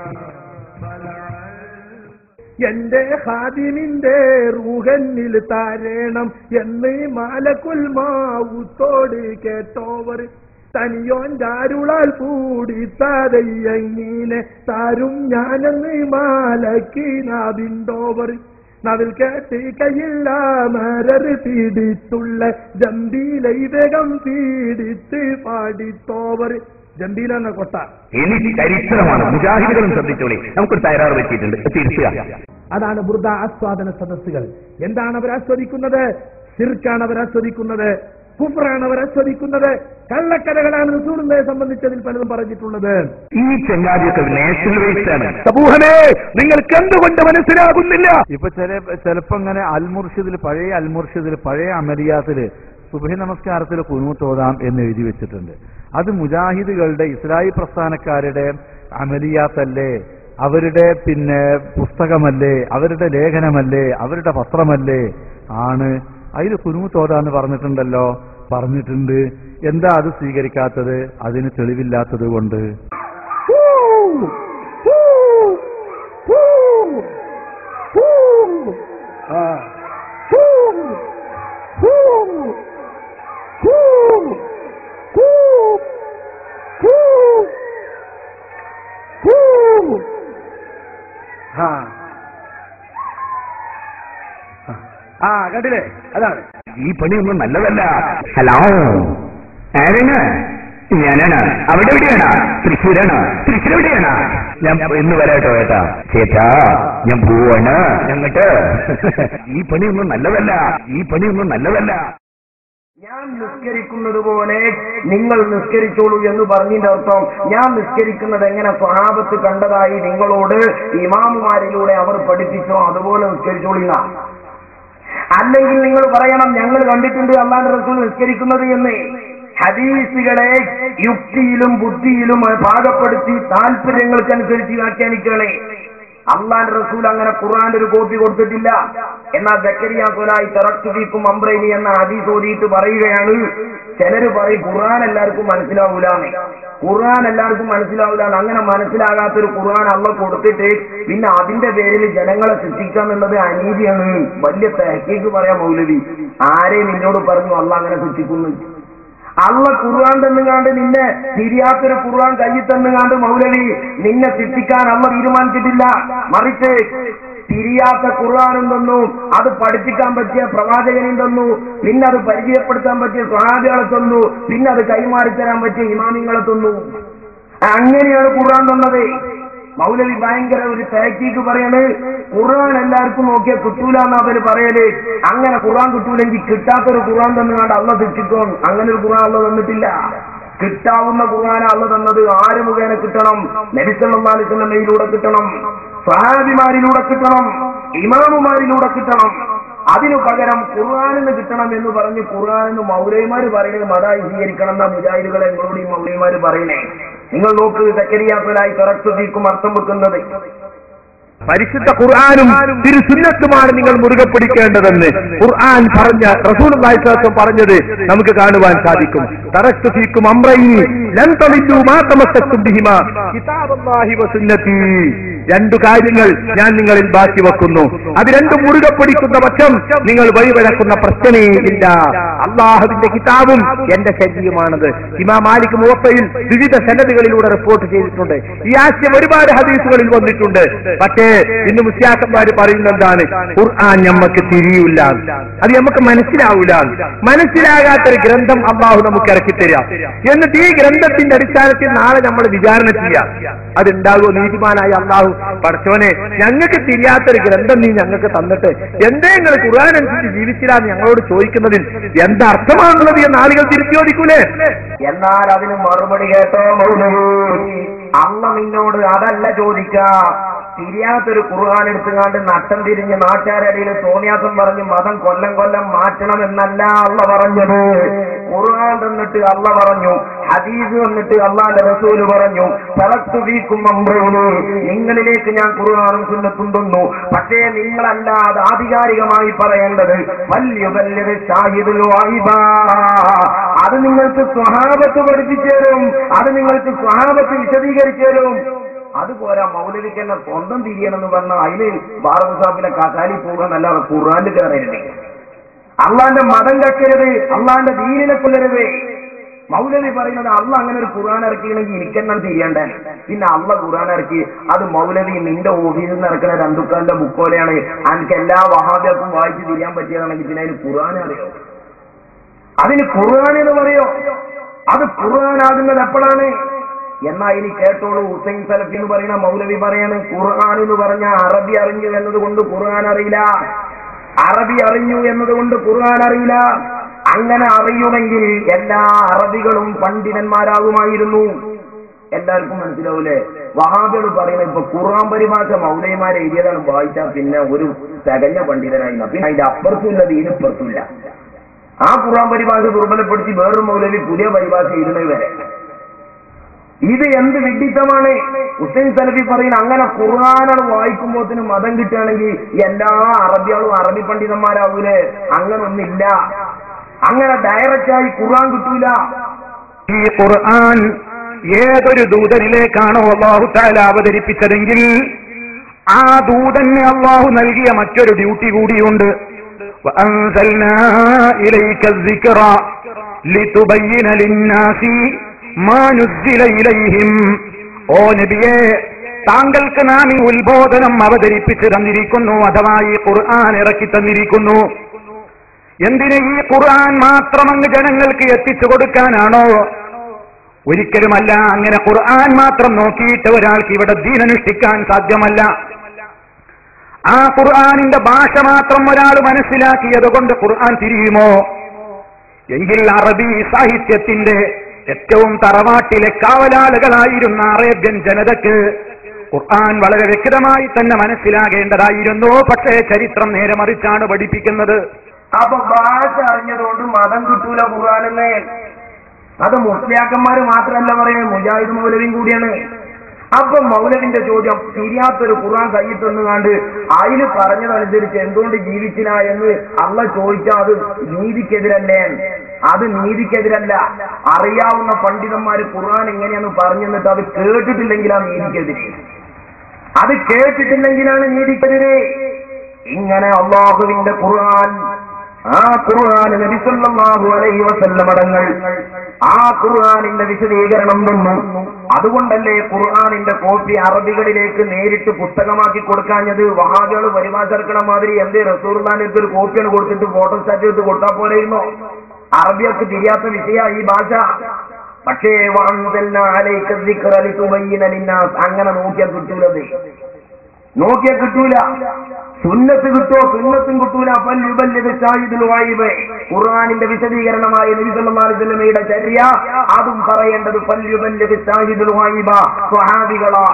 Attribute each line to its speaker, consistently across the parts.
Speaker 1: എന്റെ ഹാദിമിന്റെ റൂഹന്നിൽ താരേണം എന്ന് മാലക്കുൽ മാവുത്തോട് കേട്ടോവർ തനിയോന്റെ അരുളാൽ കൂടി താരയ്യങ്ങീനെ താരും ഞാനെന്ന് മാലക്കിനാവിണ്ടോവർ നവിൽ കേട്ട് കയ്യില്ല മരർ പീഡിത്തുള്ള ജമ്പീലൈ വേഗം പീഡിത്ത് പാടിത്തോവർ ജമ്പീല എന്ന കൊട്ട
Speaker 2: ഇനി ചരിത്രമാണ് മുജാഹിദുകളും ശ്രദ്ധിച്ചോളി നമുക്കൊരു തയ്യാറ് പറ്റിയിട്ടുണ്ട് തിരിച്ചുക
Speaker 1: അതാണ് ബുർദ ആസ്വാദന സദസ്സുകൾ എന്താണ് അവർ ആസ്വദിക്കുന്നത് സിർക്കാണ് അവർ ആസ്വദിക്കുന്നത് കുഫറാണ് അവർ ആസ്വദിക്കുന്നത് കള്ളക്കഥകളാണ് റസൂലിനെ സംബന്ധിച്ചതിൽ പലതും പറഞ്ഞിട്ടുള്ളത്
Speaker 2: ഈ ചെങ്ങാതിയൊക്കെ നാഷണൽ വേസ്റ്റ് ആണ് സമൂഹമേ നിങ്ങൾക്ക് എന്തുകൊണ്ട് മനസ്സിലാകുന്നില്ല
Speaker 3: ഇപ്പൊ ചില ചിലപ്പോ ഇങ്ങനെ അൽമുർഷിദിൽ പഴയ അൽമുർഷിദിൽ പഴയ അമലിയാത്തില് സുബഹി നമസ്കാരത്തിൽ കുനൂത്തോതാം എന്ന് എഴുതി വെച്ചിട്ടുണ്ട് അത് മുജാഹിദുകളുടെ ഇസ്രായേൽ പ്രസ്ഥാനക്കാരുടെ അമലിയാത്തല്ലേ അവരുടെ പിന്നെ പുസ്തകമല്ലേ അവരുടെ ലേഖനമല്ലേ അവരുടെ പത്രമല്ലേ ആണ് അതിൽ കുനൂത്തോതാന്ന് പറഞ്ഞിട്ടുണ്ടല്ലോ പറഞ്ഞിട്ടുണ്ട് എന്താ അത് സ്വീകരിക്കാത്തത് അതിന് തെളിവില്ലാത്തത് കൊണ്ട്
Speaker 1: ആ കണ്ടില്ലേ അതാണ്
Speaker 2: ഈ പണിയൊന്നും നല്ലതല്ല ഹലോ ആരാണ് ഞാനാണ് അവിടെ എവിടെയാണ് തൃശ്ശൂരാണ് തൃശ്ശൂർ എവിടെയാണ് ഞാൻ ഇന്ന് വരാട്ടോ ഏട്ടാ ചേട്ടാ ഞാൻ പോവാണ് ഞങ്ങട്ട് ഈ പണിയൊന്നും നല്ലതല്ല ഈ പണിയൊന്നും നല്ലതല്ല
Speaker 4: ഞാൻ നിസ്കരിക്കുന്നത് പോലെ നിങ്ങൾ നിസ്കരിച്ചോളൂ എന്ന് പറഞ്ഞതിന്റെ അർത്ഥം ഞാൻ നിസ്കരിക്കുന്നത് എങ്ങനെ സ്വഹാബത്ത് കണ്ടതായി നിങ്ങളോട് ഇമാമുമാരിലൂടെ അവർ പഠിപ്പിച്ചോ അതുപോലെ നിസ്കരിച്ചോളൂ എന്നാ. അല്ലെങ്കിൽ നിങ്ങൾ പറയണം ഞങ്ങൾ കണ്ടിട്ടുണ്ട് അള്ളാന്റെ റസൂൽ നിസ്കരിക്കുന്നത് എന്ന് ഹദീസുകളെ യുക്തിയിലും ബുദ്ധിയിലും പാകപ്പെടുത്തി താല്പര്യങ്ങൾക്കനുസരിച്ച് വ്യാഖ്യാനിക്കണേ അള്ളാന്റെ റസൂൽ അങ്ങനെ ഖുർആന്റെ ഒരു കോപ്പി കൊടുത്തിട്ടില്ല എന്നാൽ ദക്കരിയ സുലായി തെറക്കുഫീക്കും അംബ്രൈനി എന്ന ഹദീസ് ഓതിയിട്ട് പറയുകയാണ് ചിലര് പറയും ഖുർആൻ എല്ലാവർക്കും മനസ്സിലാവൂലാന്ന് ഖുർആൻ എല്ലാവർക്കും മനസ്സിലാവൂലാന്ന് അങ്ങനെ മനസ്സിലാകാത്തൊരു ഖുർആൻ അള്ള കൊടുത്തിട്ട് പിന്നെ അതിന്റെ പേരിൽ ജനങ്ങളെ സൃഷ്ടിക്കുക എന്നുള്ളത് അനീതിയാണ് വലിയ തഹക്കേക്ക് പറയാം മൗലവി ആരെ നിന്നോട് പറഞ്ഞു അള്ള അങ്ങനെ സൃഷ്ടിക്കുന്നു അള്ള ഖുർആൻ തന്നുകാണ്ട് നിന്നെ തിരിയാത്തൊരു ഖുർആൻ കയ്യിൽ തന്നുകാണ്ട് മൗലവി നിന്നെ സൃഷ്ടിക്കാൻ അള്ള തീരുമാനിച്ചിട്ടില്ല മറിച്ച് തിരിയാത്ത ഖുർആാനും തന്നു അത് പഠിപ്പിക്കാൻ പറ്റിയ പ്രവാചകനും തന്നു പിന്നെ അത് പരിചയപ്പെടുത്താൻ പറ്റിയ സ്വഹാബികളെ തന്നു പിന്നെ അത് കൈമാറി തരാൻ പറ്റിയ ഇമാമിങ്ങളെ തന്നു അങ്ങനെയാണ് ഖുർആൻ തന്നത് മൗലവി ഭയങ്കര ഒരു തേക്കീക്ക് പറയണ് ഖുർആൻ എല്ലാവർക്കും നോക്കിയാൽ കിട്ടൂല എന്ന് അവര് പറയല് അങ്ങനെ ഖുർആൻ കിട്ടൂലെങ്കിൽ കിട്ടാത്തൊരു ഖുർആൻ തന്നുകൊണ്ട് അള്ള ശിക്ഷിക്കും അങ്ങനെ ഒരു ഖുർആൻ അള്ള തന്നിട്ടില്ല കിട്ടാവുന്ന ഖുർആൻ അള്ള തന്നത് ആര് മുഖേന കിട്ടണം നബിസല്ലാലിസല്ലയിലൂടെ കിട്ടണം സഹാബിമാരിലൂടെ കിട്ടണം ഇമാമുമാരിലൂടെ കിട്ടണം അതിനു പകരം ഖുർആാനെന്ന് കിട്ടണം എന്ന് പറഞ്ഞ് ഖുർആാനെന്ന് മൗലൈമാര് പറയുന്നത് മതായി സ്വീകരിക്കണം എന്ന മുജാഹിദുകളെ നിങ്ങളോട് ഈ മൗലൈമാര് പറയണേ നിങ്ങൾ നോക്ക് സക്കരിയാക്കലായി തറക്തുഫീക്കും അർത്ഥം വെക്കുന്നത്
Speaker 2: പരിശുദ്ധ ഖുർആാനും തിരുസുന്നത്തുമാണ് നിങ്ങൾ മുറുകെ പിടിക്കേണ്ടതെന്ന് ഖുർആൻ പറഞ്ഞ റസൂൽ പറഞ്ഞത് നമുക്ക് കാണുവാൻ സാധിക്കും തറക്തു ഫീക്കും അമ്രൈനി ലൻ തളില്ലു മാ തമസ്സക്തും ബിഹിമാ കിതാബല്ലാഹി വസുന്നതി രണ്ടു കാര്യങ്ങൾ ഞാൻ നിങ്ങളിൽ ബാക്കി വെക്കുന്നു അത് രണ്ടും മുറുകെ പിടിക്കുന്ന പക്ഷം നിങ്ങൾ വഴിവിളക്കുന്ന പ്രശ്നമേ ഇല്ല അള്ളാഹുവിന്റെ കിതാബും എന്റെ ശരീരമാണത് ഇമാ മാലിക് മുവപ്പയിൽ വിവിധ സന്നദ്ധകളിലൂടെ റിപ്പോർട്ട് ചെയ്തിട്ടുണ്ട് ഈ ആശയം ഒരുപാട് ഹദീസുകളിൽ വന്നിട്ടുണ്ട് പക്ഷേ ഇന്ന് മുസ്യാക്കന്മാര് പറയുന്ന എന്താണ് ഖുർആൻ ഞമ്മക്ക് തിരിയൂല അത് നമുക്ക് മനസ്സിലാവൂല മനസ്സിലാകാത്തൊരു ഗ്രന്ഥം അള്ളാഹു നമുക്ക് ഇറക്കി തരാം എന്നിട്ട് ഈ ഗ്രന്ഥത്തിന്റെ അടിസ്ഥാനത്തിൽ നാളെ നമ്മൾ വിചാരണ ചെയ്യാം അതുണ്ടാകുമോ നീതിമാനായ അള്ളാഹു പഠിച്ചോനെ ഞങ്ങൾക്ക് തിരിയാത്തൊരു ഗ്രന്ഥം നീ ഞങ്ങൾക്ക് തന്നിട്ട് എന്തേ നിങ്ങൾ ഖുർആൻ അനുസരിച്ച് ജീവിച്ചില്ലാന്ന് ഞങ്ങളോട് ചോദിക്കുന്നതിൽ എന്തർത്ഥമാണുള്ളത് എന്ന് ആളുകൾ തിരിച്ചു ചോദിക്കൂലേ
Speaker 4: എന്നാൽ അതിന് മറുപടി കേട്ടോ മൗലവി അമ്മ നിന്നോട് അതല്ല ചോദിക്ക തിരിയാത്തൊരു ഖുർആൻ എടുത്തുകാണ്ട് നട്ടം തിരിഞ്ഞ് നാട്ടുകാരടിയിൽ തോന്നിയാസം പറഞ്ഞ് മതം കൊല്ലം കൊല്ലം മാറ്റണം എന്നല്ല അള്ള പറഞ്ഞത് ഖുർആൻ തന്നിട്ട് അള്ള പറഞ്ഞു ഹദീസ് വന്നിട്ട് അള്ളാന്റെ റസൂല് പറഞ്ഞു തലത്തു വീക്കും അമ്രൂന് നിങ്ങളിലേക്ക് ഞാൻ ഖുർആാനും സുന്നത്തും തന്നു പക്ഷേ നിങ്ങളല്ല അത് ആധികാരികമായി പറയേണ്ടത് വലിയ വലിയ ഷാഹിദുൽ വാഹിബാ അത് നിങ്ങൾക്ക് സ്വഹാബത്ത് പഠിപ്പിച്ചു തരും അത് നിങ്ങൾക്ക് സ്വഹാബത്ത് വിശദീകരിച്ചു തരും അത് പോരാ മൗലവിക്ക് തന്നെ സ്വന്തം തിരിയണമെന്ന് പറഞ്ഞാൽ അതിന് ബാറസാബിലെ കാക്കാലി പോകാന്നല്ലാതെ ഖുർആാനിൽ കയറരുത് അള്ളാന്റെ മതം കക്കരുത് അള്ളാന്റെ ദീനിനെ കൊല്ലരുത് മൗലവി പറയുന്നത് അള്ള അങ്ങനെ ഒരു ഖുർആൻ ഇറക്കിയെങ്കിൽ എനിക്കെണ്ണം തിരിയണ്ടേ പിന്നെ അള്ള ഖുർആൻ ഇറക്കി അത് മൗലവി നിന്റെ ഓഫീസിൽ നിന്ന് ഇറക്കുന്ന രണ്ടുക്കാലിന്റെ ബുക്ക് പോലെയാണ് എനിക്ക് എല്ലാ വഹാബികൾക്കും വായിച്ച് തിരിയാൻ പറ്റിയതാണെങ്കിൽ പിന്നെ അതിന് ഖുർആൻ അറിയോ അതിന് ഖുർആൻ എന്ന് പറയോ അത് ഖുർആൻ ആകുന്നത് എപ്പോഴാണ് എന്നാ ഇനി കേട്ടോളൂ ഹുസൈൻ സലഫി എന്ന് പറയുന്ന മൗലവി പറയാണ് ഖുർആൻ എന്ന് പറഞ്ഞ അറബി അറിഞ്ഞു എന്നതുകൊണ്ട് ഖുർആൻ അറിയില്ല അറബി അറിഞ്ഞു എന്നതുകൊണ്ട് ഖുർആൻ അറിയില്ല അങ്ങനെ അറിയുമെങ്കിൽ എല്ലാ അറബികളും പണ്ഡിതന്മാരാകുമായിരുന്നു എല്ലാവർക്കും മനസ്സിലാവൂലേ വഹാബികൾ പറയുന്നത് ഇപ്പൊ ഖുർആൻ പരിഭാഷ മൗലൈമാരെ എഴുതിയതാണ് വായിച്ചാൽ പിന്നെ ഒരു തികഞ്ഞ പണ്ഡിതനായി പിന്നെ അതിന്റെ അപ്പുറത്തുമില്ല ഇതിനിപ്പുറത്തുമില്ല ആ ഖുർആൻ പരിഭാഷ ദുർബലപ്പെടുത്തി വേറൊരു മൗലവി പുതിയ പരിഭാഷ എഴുതുന്നത് വരെ ഇത് എന്ത് വിഡിത്തമാണ് ഹുസൈൻ സലഫി പറയുന്ന അങ്ങനെ ഖുർആാനാണ് വായിക്കുമ്പോത്തിന് മതം കിട്ടുകയാണെങ്കിൽ എല്ലാ അറബികളും അറബി പണ്ഡിതന്മാരാവൂലേ അങ്ങനെ ഒന്നില്ല അങ്ങനെ ഡയറക്റ്റായി ഖുർആൻ കിട്ടൂല
Speaker 2: ഈ ഖുർആൻ ഏതൊരു ദൂതനിലേക്കാണോ അള്ളാഹു താല അവതരിപ്പിച്ചതെങ്കിൽ ആ ദൂതന് അള്ളാഹു നൽകിയ മറ്റൊരു ഡ്യൂട്ടി കൂടിയുണ്ട് وأنزلنا إليك الذكر لتبين للناس ما نزل إليهم ഓ നബിയെ താങ്കൾക്ക് നാം ഈ ഉത്ബോധനം അവതരിപ്പിച്ചു തന്നിരിക്കുന്നു അഥവാ ഈ ഖുർആൻ ഇറക്കി തന്നിരിക്കുന്നു എന്തിന് ഈ ഖുർആൻ മാത്രം അങ്ങ് ജനങ്ങൾക്ക് എത്തിച്ചു കൊടുക്കാനാണോ ഒരിക്കലുമല്ല അങ്ങനെ ഖുർആൻ മാത്രം നോക്കിയിട്ട് ഒരാൾക്ക് ഇവിടെ ദീനനുഷ്ഠിക്കാൻ സാധ്യമല്ല ആ ഖുർആനിന്റെ ഭാഷ മാത്രം ഒരാൾ മനസ്സിലാക്കിയത് കൊണ്ട് ഖുർആൻ തിരിയുമോ എങ്കിൽ അറബി സാഹിത്യത്തിന്റെ ഏറ്റവും തറവാട്ടിലെ കാവലാളുകളായിരുന്ന അറേബ്യൻ ജനതയ്ക്ക് ഖുർആൻ വളരെ വ്യക്തമായി തന്നെ മനസ്സിലാകേണ്ടതായിരുന്നു പക്ഷേ ചരിത്രം നേരെ മറിച്ചാണ് പഠിപ്പിക്കുന്നത്
Speaker 4: അപ്പൊ ഭാഷ അറിഞ്ഞതുകൊണ്ട് മതം കിട്ടൂല ഖുർആാനെന്ന് അത് മുസ്ലിയാക്കന്മാര് മാത്രമല്ല പറയുന്നത് മുജാഹിദ് മൗലവിയും കൂടിയാണ് അപ്പൊ മൗലവിന്റെ ചോദ്യം തിരിയാത്തൊരു ഖുർആൻ കയ്യിൽ തന്നുകാണ്ട് അതില് പറഞ്ഞതനുസരിച്ച് എന്തുകൊണ്ട് ജീവിച്ചില്ല എന്ന് അള്ള ചോദിച്ചാൽ അത് നീതിക്കെതിരല്ലേ അത് നീതിക്കെതിരല്ല അറിയാവുന്ന പണ്ഡിതന്മാര് ഖുർആൻ എങ്ങനെയാന്ന് പറഞ്ഞു തന്നിട്ട് അത് കേട്ടിട്ടില്ലെങ്കിലാണ് നീതിക്കെതിരെ അത് കേട്ടിട്ടില്ലെങ്കിലാണ് നീതിക്കെതിരെ ഇങ്ങനെ അള്ളാഹുവിന്റെ ഖുർആൻ ആ ഖുർആൻ നബി സല്ലല്ലാഹു അലൈഹി വസല്ലം അടങ്ങൾ ആ ഖുർആനിന്റെ വിശദീകരണം തന്നു അതുകൊണ്ടല്ലേ ഖുർആനിന്റെ കോപ്പി അറബികളിലേക്ക് നേരിട്ട് പുസ്തകമാക്കി കൊടുക്കാഞ്ഞത് വഹാബികൾ പരിഭാഷ ഇറക്കണ മാതിരി എന്തേ റസൂർഖാന്റെ അടുത്ത് ഒരു കോപ്പിയാണ് കൊടുത്തിട്ട് ഫോട്ടോ സ്റ്റാറ്റ് എടുത്ത് കൊടുത്താൽ പോലെയിരുന്നോ അറബിയൊക്കെ തിരിയാത്ത വിഷയ ഈ ഭാഷ പക്ഷേ വാങ്ങുതല്ല അലൈക ദിക്റ ലിതുബയ്യിന ലിന്നാസ് അങ്ങനെ നോക്കിയാൽ കിട്ടൂലത് നോക്കിയാൽ കിട്ടൂല സുന്നത്ത് കിട്ടോ സുന്നത്തും കിട്ടൂല പല്ലുബല്ലുവായിബ് ഖുർആാനിന്റെ വിശദീകരണമായ നബിസല്ലയുടെ ചര്യ അതും പറയേണ്ടത് പല്ലുബല്ലുവായിബ സ്വഹാബികളാ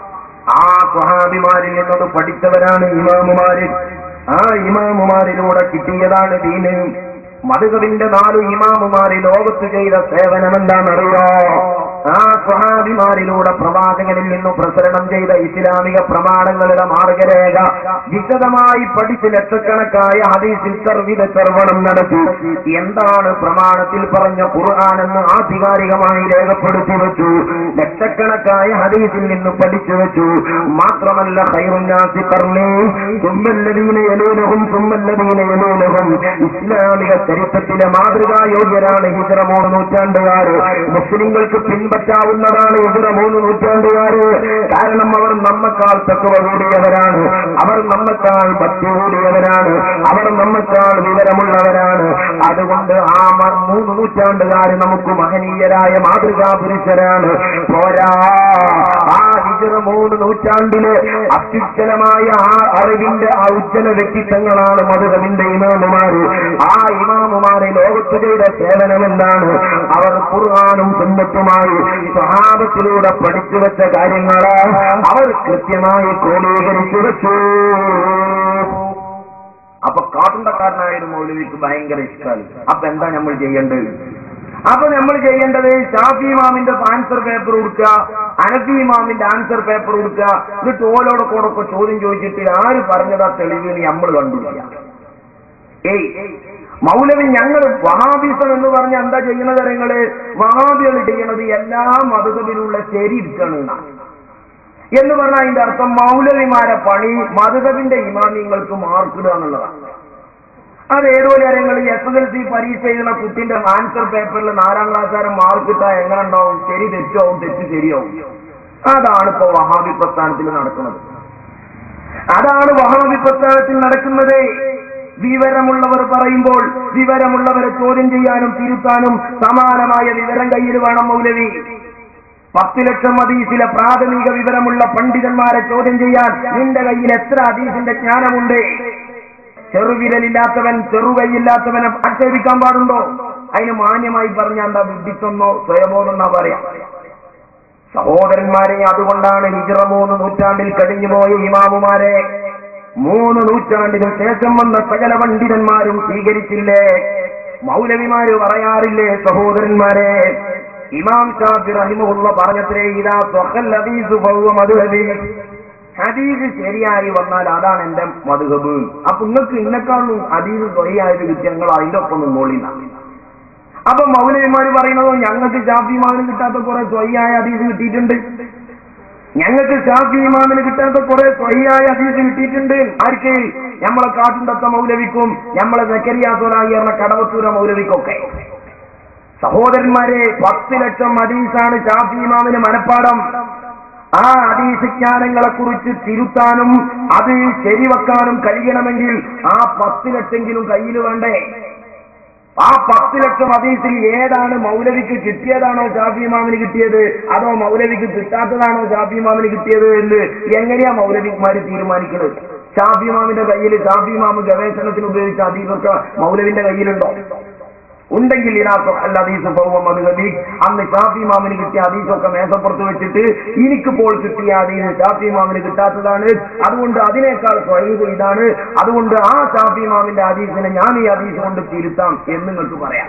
Speaker 4: ആ സ്വഹാബിമാരിൽ നിന്നത് പഠിച്ചവരാണ് ഇമാമുമാര് ആ ഇമാമുമാരിലൂടെ കിട്ടിയതാണ് ദീന് മധുകവിന്റെ നാലു ഇമാമുമാര് ലോകത്ത് ചെയ്ത സേവനം എന്താണെന്നറിയോ ആ സ്വഹാബിമാരിലൂടെ പ്രവാചകനിൽ നിന്ന് പ്രസരണം ചെയ്ത ഇസ്ലാമിക പ്രമാണങ്ങളുടെ മാർഗരേഖ വിശദമായി പഠിച്ച് ലക്ഷക്കണക്കായ ഹദീസിൽ സർവിത സർവണം നടത്തി എന്താണ് പ്രമാണത്തിൽ പറഞ്ഞ ഖുർആൻ എന്ന് ആധികാരികമായി രേഖപ്പെടുത്തി വെച്ചു ലക്ഷക്കണക്കായ ഹദീസിൽ നിന്ന് പഠിച്ചു വെച്ചു മാത്രമല്ല ഖൈറുന്നാസി കർണി തുമ്മല്ലദീന യലൂനഹും തുമ്മല്ലദീന യലൂനഹും ഇസ്ലാമിക ചരിത്രത്തിലെ മാതൃകായോഗ്യരാണ് ഹിജറ മൂന്ന് നൂറ്റാണ്ടുകാര് മുസ്ലിങ്ങൾക്ക് പിൻപറ്റാവുന്നതാണ് ഹിജറ മൂന്ന് നൂറ്റാണ്ടുകാര് കാരണം അവർ നമ്മക്കാൾ തക്കവ കൂടിയവരാണ് അവർ നമ്മക്കാൾ ഭക്തി കൂടിയവരാണ് അവർ നമ്മക്കാൾ വിവരമുള്ളവരാണ് അതുകൊണ്ട് ആ മ- മൂന്ന് നൂറ്റാണ്ടുകാര് നമുക്ക് മഹനീയരായ മാതൃകാ പുരുഷരാണ് പോരാ ആ ഹിജറ മൂന്ന് നൂറ്റാണ്ടില് അത്യുജ്ജലമായ ആ അറിവിന്റെ ആ ഉജ്ജ്വല വ്യക്തിത്വങ്ങളാണ് മധുരവിന്റെ ഇമാമുമാര് ആ ഇമാമുമാരെ ലോകത്ത് ചെയ്ത സേവനം എന്താണ് അവർ ഖുർആാനും സുന്നത്തുമായി സ്വഹാബത്തിലൂടെ പഠിച്ചു വെച്ച കാര്യങ്ങള് അവർ കൃത്യമായി ക്രോഡീകരിച്ചു വെച്ചു അപ്പൊ കാട്ടുണ്ടക്കാരനായ ഒരു മൗലവിക്ക് ഭയങ്കര ഇഷ്ടമായി അപ്പൊ എന്താ നമ്മൾ ചെയ്യേണ്ടത് അപ്പൊ നമ്മൾ ചെയ്യേണ്ടത് ഷാഫി ഇമാമിന്റെ ആൻസർ പേപ്പർ കൊടുക്കുക അനഫി ഇമാമിന്റെ ആൻസർ പേപ്പർ കൊടുക്കുക എന്നിട്ട് ഓലോടെ കൂടെ ചോദ്യം ചോദിച്ചിട്ട് ആര് പറഞ്ഞതാ തെളിവ് നമ്മൾ കണ്ടുപിടിക്കുക ഏയ് മൗലവി ഞങ്ങൾ വഹാബിസം എന്ന് പറഞ്ഞ എന്താ ചെയ്യുന്നത് നിങ്ങള് വഹാബികൾ ചെയ്യണത് എല്ലാ മതത്തിലുള്ള ശരി എടുക്കണം എന്ന് പറഞ്ഞാൽ അതിന്റെ അർത്ഥം മൗലവിമാരെ പണി മധുഹബിന്റെ ഇമാമിങ്ങൾക്ക് മാർക്കിടുക എന്നുള്ളതാണ് അത് ഏതോ കാര്യങ്ങളിൽ എസ് എസ് എൽ സി പരീക്ഷ എഴുതുന്ന കുട്ടിന്റെ ആൻസർ പേപ്പറിൽ നാലാം ക്ലാസ്സുകാരൻ മാർക്ക് ഇട്ടാൽ എങ്ങനെ ഉണ്ടാവും ശരി തെറ്റാവും തെറ്റ് ശരിയാവും അതാണ് ഇപ്പോ വഹാബി പ്രസ്ഥാനത്തിൽ നടക്കുന്നത് അതാണ് വഹാബി പ്രസ്ഥാനത്തിൽ നടക്കുന്നത് വിവരമുള്ളവർ പറയുമ്പോൾ വിവരമുള്ളവരെ ചോദ്യം ചെയ്യാനും തിരുത്താനും സമാനമായ വിവരം കയ്യിൽ വേണം മൗലവി പത്ത് ലക്ഷം ഹദീസിലെ പ്രാഥമിക വിവരമുള്ള പണ്ഡിതന്മാരെ ചോദ്യം ചെയ്യാൻ നിന്റെ കയ്യിൽ എത്ര ഹദീസിന്റെ ജ്ഞാനമുണ്ട് ചെറുവിരലില്ലാത്തവൻ ചെറുകൈയില്ലാത്തവനെ ആക്ഷേപിക്കാൻ പാടുണ്ടോ അതിന് മാന്യമായി പറഞ്ഞാൽ എന്താ വിഡിത്തെന്നോ സ്വയബോധമെന്നാ പറയാം സഹോദരന്മാരെ അതുകൊണ്ടാണ് ഹിജറ മൂന്ന് നൂറ്റാണ്ടിൽ കഴിഞ്ഞുപോയ ഇമാമുമാരെ മൂന്ന് നൂറ്റാണ്ടിന് ശേഷം വന്ന സകല പണ്ഡിതന്മാരും സ്വീകരിച്ചില്ലേ മൗലവിമാര് പറയാറില്ലേ സഹോദരന്മാരെ ഇമാം ഷാഫി റഹിമുള്ള പറഞ്ഞത്രേ ഇതാ സ്വഹൽ ഹദീസ് ഫഹുവ മദ്ഹബി ഹദീസ് ശരിയായി വന്നാൽ അതാണ് എന്റെ മധുഹബ് അപ്പൊ നിങ്ങൾക്ക് ഇന്നെക്കാളും ഹദീസ് സ്വയായത് കിട്ടിയ ഞങ്ങൾ അതിന്റെ ഒപ്പം നിന്നോളില്ല അപ്പൊ മൗലവിമാര് പറയുന്നത് ഞങ്ങൾക്ക് ഷാഫി ഇമാമിന് കിട്ടാത്ത കുറെ സ്വയ്യായ ഹദീസ് കിട്ടിയിട്ടുണ്ട് ഞങ്ങൾക്ക് ഷാഫി ഇമാമിന് കിട്ടാത്ത കുറെ സ്വയ്യായ ഹദീസ് കിട്ടിയിട്ടുണ്ട് ആർക്ക് നമ്മളെ കാട്ടുണ്ടത്ത മൗലവിക്കും നമ്മളെ സക്കരിയാത്തോലായി എന്ന കടവത്തൂര മൗലവിക്കൊക്കെ സഹോദരന്മാരെ പത്ത് ലക്ഷം ഹദീസാണ് ഷാഫി ഇമാമിന് മനപ്പാടം ആ ഹദീസജ്ഞാനങ്ങളെ കുറിച്ച് തിരുത്താനും അത് ശരിവെക്കാനും കഴിയണമെങ്കിൽ ആ പത്ത് ലക്ഷെങ്കിലും കയ്യിൽ വേണ്ടേ ആ പത്ത് ലക്ഷം ഹദീസിൽ ഏതാണ് മൗലവിക്ക് കിട്ടിയതാണോ ഷാഫി ഇമാമിന് കിട്ടിയത് അതോ മൗലവിക്ക് കിട്ടാത്തതാണോ ഷാഫി ഇമാമിന് കിട്ടിയത് എന്ന് എങ്ങനെയാ മൗലവിമാര് തീരുമാനിക്കുന്നത് ഷാഫി ഇമാമിന്റെ കയ്യിൽ ഷാഫി ഇമാമ് ഗവേഷണത്തിന് ഉപയോഗിച്ച ഹദീസൊക്കെ മൗലവിന്റെ കയ്യിലുണ്ടോ ഉണ്ടെങ്കിൽ ഇതിനകത്ത് അല്ല ഹദീസ് പോകുമ്പോൾ മധുഗതി അന്ന് ഷാഫി ഇമാമിന് കിട്ടിയ ഹദീസൊക്കെ മേശപ്പുറത്ത് വെച്ചിട്ട് എനിക്കിപ്പോൾ കിട്ടിയ ഹദീസ് ഷാഫി ഇമാമിന് കിട്ടാത്തതാണ് അതുകൊണ്ട് അതിനേക്കാൾ സ്വൈബ് ഇതാണ് അതുകൊണ്ട് ആ ഷാഫി ഇമാമിന്റെ ഹദീസിനെ ഞാൻ ഈ ഹദീസ് കൊണ്ട് തിരുത്താം എന്ന് നിങ്ങൾക്ക് പറയാം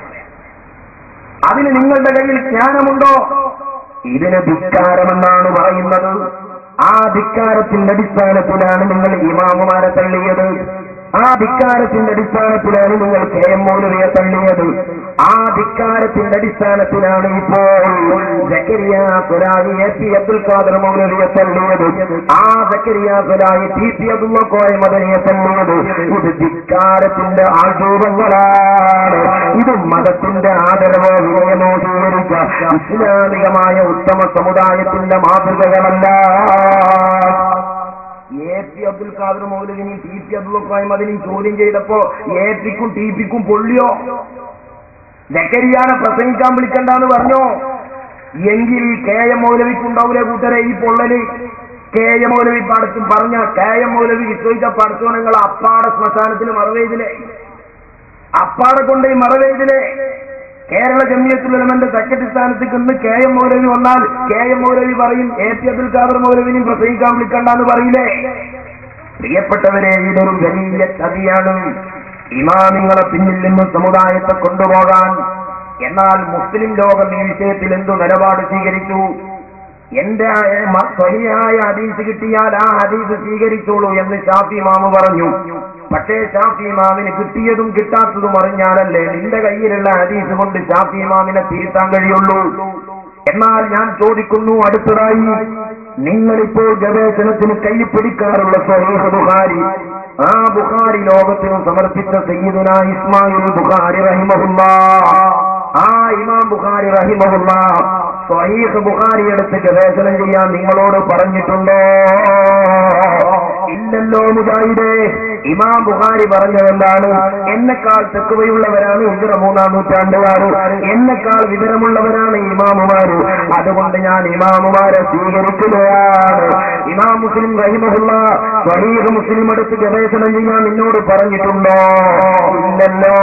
Speaker 4: അതിന് നിങ്ങളുടെ കയ്യിൽ ജ്ഞാനമുണ്ടോ ഇതിന് ധിക്കാരമെന്നാണ് പറയുന്നത് ആ ധിക്കാരത്തിന്റെ അടിസ്ഥാനത്തിലാണ് നിങ്ങൾ ഇമാമുമാരെ തള്ളിയത് ആ ധിക്കാരത്തിന്റെ അടിസ്ഥാനത്തിലാണ് നിങ്ങൾ കെ എം മൗലവിയെ തള്ളിയത് ആ ധിക്കാരത്തിന്റെ അടിസ്ഥാനത്തിലാണ് ഇപ്പോൾ ജക്കരിയ സുരായി എ പി അബ്ദുൽ ഖാദർ മൗലവിയെ തള്ളിയത് ആ ജക്കരിയ സുരായി ടി പി അബ്ദുള്ള കോയ മദനിയെ തള്ളിയത് ഇത് ധിക്കാരത്തിന്റെ ആജൂപങ്ങളാണ് ഇത് മതത്തിന്റെ ആദരവോ വിനയമോ സ്വീകരിച്ച ഇസ്ലാമികമായ ഉത്തമ സമുദായത്തിന്റെ മാതൃകകളല്ല എ പി അബ്ദുൽ ഖാദർ മൗലവിനെയും ടി പി അബ്ദുൽ ഖായും അതിനെയും ചോദ്യം ചെയ്തപ്പോ എ പിക്കും ടി പിക്കും പൊള്ളിയോ ജക്കരിയാനെ പ്രസംഗിക്കാൻ വിളിക്കണ്ടെന്ന് പറഞ്ഞോ എങ്കിൽ കെ എം മൗലവിക്കുണ്ടാവൂലേ കൂട്ടരെ ഈ പൊള്ളല് കെ എം മൗലവി പടത്ത് പറഞ്ഞ കെ എം മൗലവി വിശ്വസിച്ച പടച്ചോ നിങ്ങൾ അപ്പാടെ ശ്മശാനത്തിന് മറവേതിലെ അപ്പാടെ കൊണ്ട് ഈ മറവേതിലെ കേരള ജമിയത്തുലമന്റെ സെക്രട്ടറി സ്ഥാനത്തേക്ക് ഇന്ന് കെ എം മൗലവി വന്നാൽ കെ എം മൗലവി പറയും എ പി അബ്ദുൽ ഖാദർ മൗലവിനെയും പ്രസംഗിക്കാൻ വിളിക്കണ്ടെന്ന് പറയില്ലേ പ്രിയപ്പെട്ടവരെ ഇതൊരു വലിയ ചതിയാണ് ഇമാമിങ്ങളെ പിന്നിൽ നിന്ന് സമുദായത്തെ കൊണ്ടുപോകാൻ എന്നാൽ മുസ്ലിം ലോകം ഈ വിഷയത്തിൽ എന്തു നിലപാട് സ്വീകരിച്ചു എന്റെ സ്വഹിയായ ഹദീസ് കിട്ടിയാൽ ആ ഹദീസ് സ്വീകരിച്ചോളൂ എന്ന് ഷാഫി മാമു പറഞ്ഞു പക്ഷേ ഷാഫി മാമിന് കിട്ടിയതും കിട്ടാത്തതും അറിഞ്ഞാലല്ലേ നിന്റെ കയ്യിലുള്ള ഹദീസ് കൊണ്ട് ഷാഫി മാമിനെ തിരുത്താൻ കഴിയുള്ളൂ എന്നാൽ ഞാൻ ചോദിക്കുന്നു അടുത്തതായി നിങ്ങളിപ്പോൾ ഗവേഷണത്തിന് കൈ പിടിക്കാറുള്ള സ്വഹീഹ് ബുഖാരി ആ ബുഖാരി ലോകത്തിന് സമർപ്പിച്ച സയ്യിദുന ഇസ്മായിൽ ബുഖാരി റഹിമഹുല്ല ആ ഇമാം ബുഖാരി റഹിമഹുല്ല സ്വഹീഹ് ബുഖാരി എടുത്ത് ഗവേഷണം ചെയ്യാൻ നിങ്ങളോട് പറഞ്ഞിട്ടുണ്ടോ ഇല്ലല്ലോ മുജാഹിദേ ഇമാം ബുഖാരി പറഞ്ഞതെന്താണ് എന്നെക്കാൾ തെക്കുവയുള്ളവരാണ് ഇതര മൂന്നാം നൂറ്റാണ്ടുകാര് എന്നെക്കാൾ വിവരമുള്ളവരാണ് ഇമാമുമാര് അതുകൊണ്ട് ഞാൻ ഇമാമുമാരെ സ്വീകരിക്കുകയാണ് ഇമാം മുസ്ലിം റഹിമഹുള്ള സ്വഹീഹ് മുസ്ലിം എടുത്ത് ഗവേഷണം ചെയ്യാൻ നിന്നോട് പറഞ്ഞിട്ടുണ്ടോ ഇല്ലല്ലോ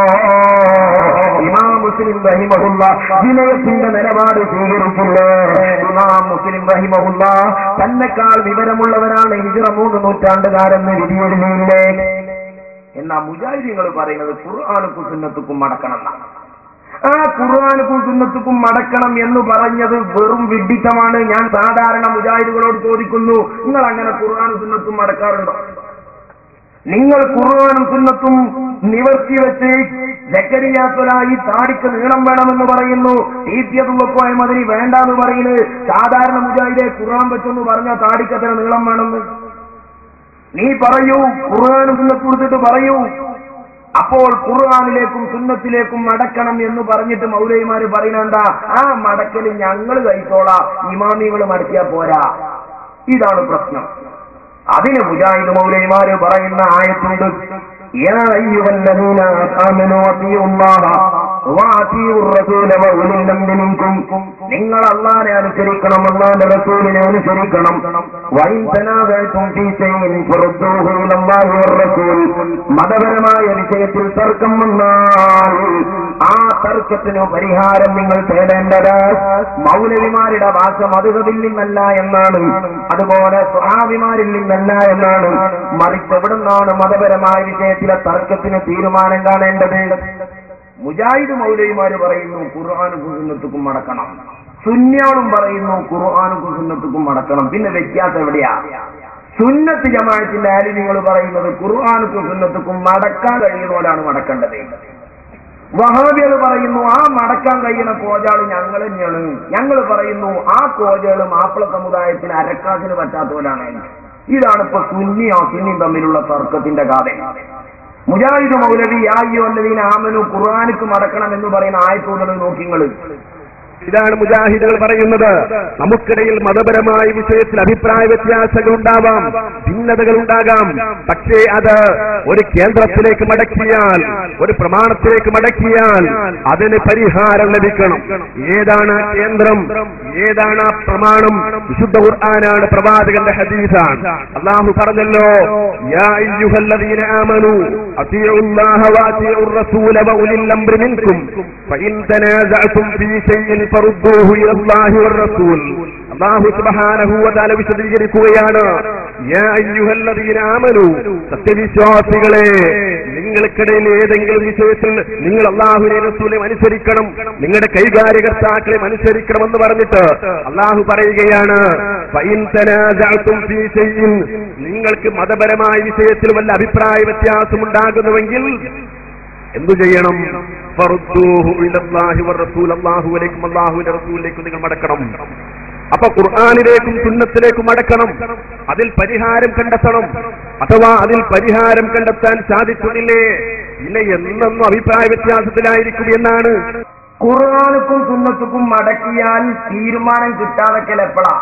Speaker 4: ഇമാം മുസ്ലിം റഹിമഹുള്ള വിനയത്തിന്റെ നിലപാട് സ്വീകരിച്ചില്ലേ ഇമാം മുസ്ലിം റഹിമഹുള്ള തന്നെക്കാൾ വിവരമുള്ളവരാണ് ഹിജറ മൂന്ന് നൂറ്റാണ്ടുകാരെന്ന് വിധിയെഴുതിയില്ലേ എന്നാ മുജാഹിദികൾ പറയുന്നത് ഖുർആാനുക്കും സുന്നത്തുക്കും മടക്കണം എന്നാണ് ആ ഖുർആാനുക്കും സുന്നത്തുക്കും മടക്കണം എന്ന് പറഞ്ഞത് വെറും വിഡിത്തമാണ് ഞാൻ സാധാരണ മുജാഹിദുകളോട് ചോദിക്കുന്നു നിങ്ങൾ അങ്ങനെ ഖുർആാനും സുന്നത്തും മടക്കാറുണ്ടോ നിങ്ങൾ ഖുർആാനും സുന്നത്തും നിവർത്തി വെച്ച് ജക്കരിയാത്തൊലായി താടിക്ക് നീളം വേണമെന്ന് പറയുന്നു ഈത്യതുള്ളക്കോയ മതിരി വേണ്ടാന്ന് പറയുന്നത് സാധാരണ മുജാഹിദെ ഖുർആൻ വെച്ചെന്ന് പറഞ്ഞ താടിക്കത്തിന് നീളം വേണമെന്ന് നീ പറയൂ ഖുർആാനും സുന്നത്ത് കൊടുത്തിട്ട് പറയൂ അപ്പോൾ ഖുർആാനിലേക്കും സുന്നത്തിലേക്കും മടക്കണം എന്ന് പറഞ്ഞിട്ട് മൗലൈമാര് പറയുന്നുണ്ട ആ മടക്കല് ഞങ്ങൾ കഴിച്ചോളാം ഇമാമികൾ മടക്കിയാ പോരാ ഇതാണ് പ്രശ്നം അതിന് മുജാഹിദ് മൗലൈമാര് പറയുന്ന ആയത്തുണ്ട് യാ അയ്യുഹല്ലദീന ആമനൂ അത്തിയുല്ലാഹ വഅത്തിയു الرسول وأولي الأمر منكم നിങ്ങൾ അള്ളാനെ അനുസരിക്കണം അള്ളാന്റെ റസൂലിനെ അനുസരിക്കണം വൈൻ തനാദഅതും ഫീ ശൈഇൻ ഫറുദ്ദൂഹു ഇലല്ലാഹി വറസൂൽ മതപരമായ വിഷയത്തിൽ തർക്കം വന്നാൽ ആ തർക്കത്തിന് പരിഹാരം നിങ്ങൾ തേടേണ്ടത് മൗലവിമാരുടെ ഭാഷ മധുഹബിൽ നിന്നല്ല എന്നാണ് അതുപോലെ സ്വഹാബിമാരിൽ നിന്നല്ല എന്നാണ് മറിച്ച് എവിടെ നിന്നാണ് മതപരമായ വിഷയത്തിലെ തർക്കത്തിന് തീരുമാനം കാണേണ്ടത് മുജാഹിദ് മൗലവിമാര് പറയുന്നു ഖുർആാനും സുന്നത്തുക്കും മടക്കണം സുന്യാളും പറയുന്നു ഖുർആാനും സുന്നത്തുക്കും മടക്കണം പിന്നെ വ്യത്യാസം എവിടെയാ സുന്നത്ത് ജമാഅത്തിന്റെ ആലിമ്യങ്ങൾ പറയുന്നത് ഖുർആാനും സുന്നത്തുക്കും മടക്കാൻ കഴിയുന്നവരാണ് മടക്കേണ്ടത് വഹാബികൾ പറയുന്നു ആ മടക്കാൻ കഴിയുന്ന കോജാള് ഞങ്ങൾ തന്നെയാണ് ഞങ്ങൾ പറയുന്നു ആ കോജകള് മാപ്പിള സമുദായത്തിന് അരക്കാസിന് പറ്റാത്തവരാണ് ഇതാണ് ഇപ്പൊ സുന്നിയോ സുന്നിയും തമ്മിലുള്ള തർക്കത്തിന്റെ കഥ മുജാഹിദ് മൗലവി യായ്യോ അല്ലവീന ആമനു ഖുർആാനിക്ക് മടക്കണം എന്ന് പറയുന്ന ആയത്തുള്ളത് നോക്കിങ്ങള്
Speaker 2: ഇതാണ് മുജാഹിദുകൾ പറയുന്നത് നമുക്കിടയിൽ മതപരമായ വിഷയത്തിൽ അഭിപ്രായ വ്യത്യാസങ്ങൾ ഉണ്ടാവാം ഭിന്നതകൾ ഉണ്ടാകാം പക്ഷേ അത് ഒരു കേന്ദ്രത്തിലേക്ക് മടക്കിയാൽ ഒരു പ്രമാണത്തിലേക്ക് മടക്കിയാൽ അതിന് പരിഹാരം ലഭിക്കണം ഏതാണ് ആ കേന്ദ്രം ഏതാണ് ആ പ്രമാണം വിശുദ്ധ ഖുർആനാണ് പ്രവാചകന്റെ ഹദീസാണ് അള്ളാഹു പറഞ്ഞല്ലോ യാ അയ്യുഹല്ലദീന ആമനു അത്തിയുല്ലാഹ വഅത്തിയുർ റസൂല വഉലിൽ അംരി മിൻകും ഫഇൻ തനാസഅതും ഫീ ശൈഇൻ ഫറുദ്ദൂഹു ഇലല്ലാഹി വറസൂൽ അല്ലാഹു സുബ്ഹാനഹു വ തആല വിശദീകരിക്കുകയാണ് യാ അയ്യുഹല്ലദീന ആമനു സത്യവിശ്വാസികളെ നിങ്ങൾക്കിടയിൽ ഏതെങ്കിലും വിഷയത്തിൽ നിങ്ങൾ അള്ളാഹുവിനെ റസൂലെ അനുസരിക്കണം നിങ്ങളുടെ കൈകാര്യകർത്താക്കളെ അനുസരിക്കണം എന്ന് പറഞ്ഞിട്ട് അള്ളാഹു പറയുകയാണ് ഫഇൻ തനാസഅതും ഫീ ശൈഇൻ നിങ്ങൾക്ക് മതപരമായ വിഷയത്തിൽ വല്ല അഭിപ്രായ വ്യത്യാസം ഉണ്ടാകുന്നുവെങ്കിൽ എന്തു ചെയ്യണം ഫറുദ്ദൂഹു ഇലല്ലാഹി വറസൂൽ അല്ലാഹുവിലേക്കും അല്ലാഹുവിന്റെ റസൂലിലേക്കും നിങ്ങൾ മടക്കണം അപ്പൊ ഖുർആാനിലേക്കും സുന്നത്തിലേക്കും മടക്കണം അതിൽ പരിഹാരം കണ്ടെത്തണം അഥവാ അതിൽ പരിഹാരം കണ്ടെത്താൻ സാധിക്കുന്നില്ലേ ഇല്ല എന്നെന്നും അഭിപ്രായ വ്യത്യാസത്തിലായിരിക്കും എന്നാണ്
Speaker 4: ഖുർആാനുക്കും സുന്നത്തുക്കും മടക്കിയാൽ തീരുമാനം കിട്ടാതൊക്കെ എപ്പോഴാ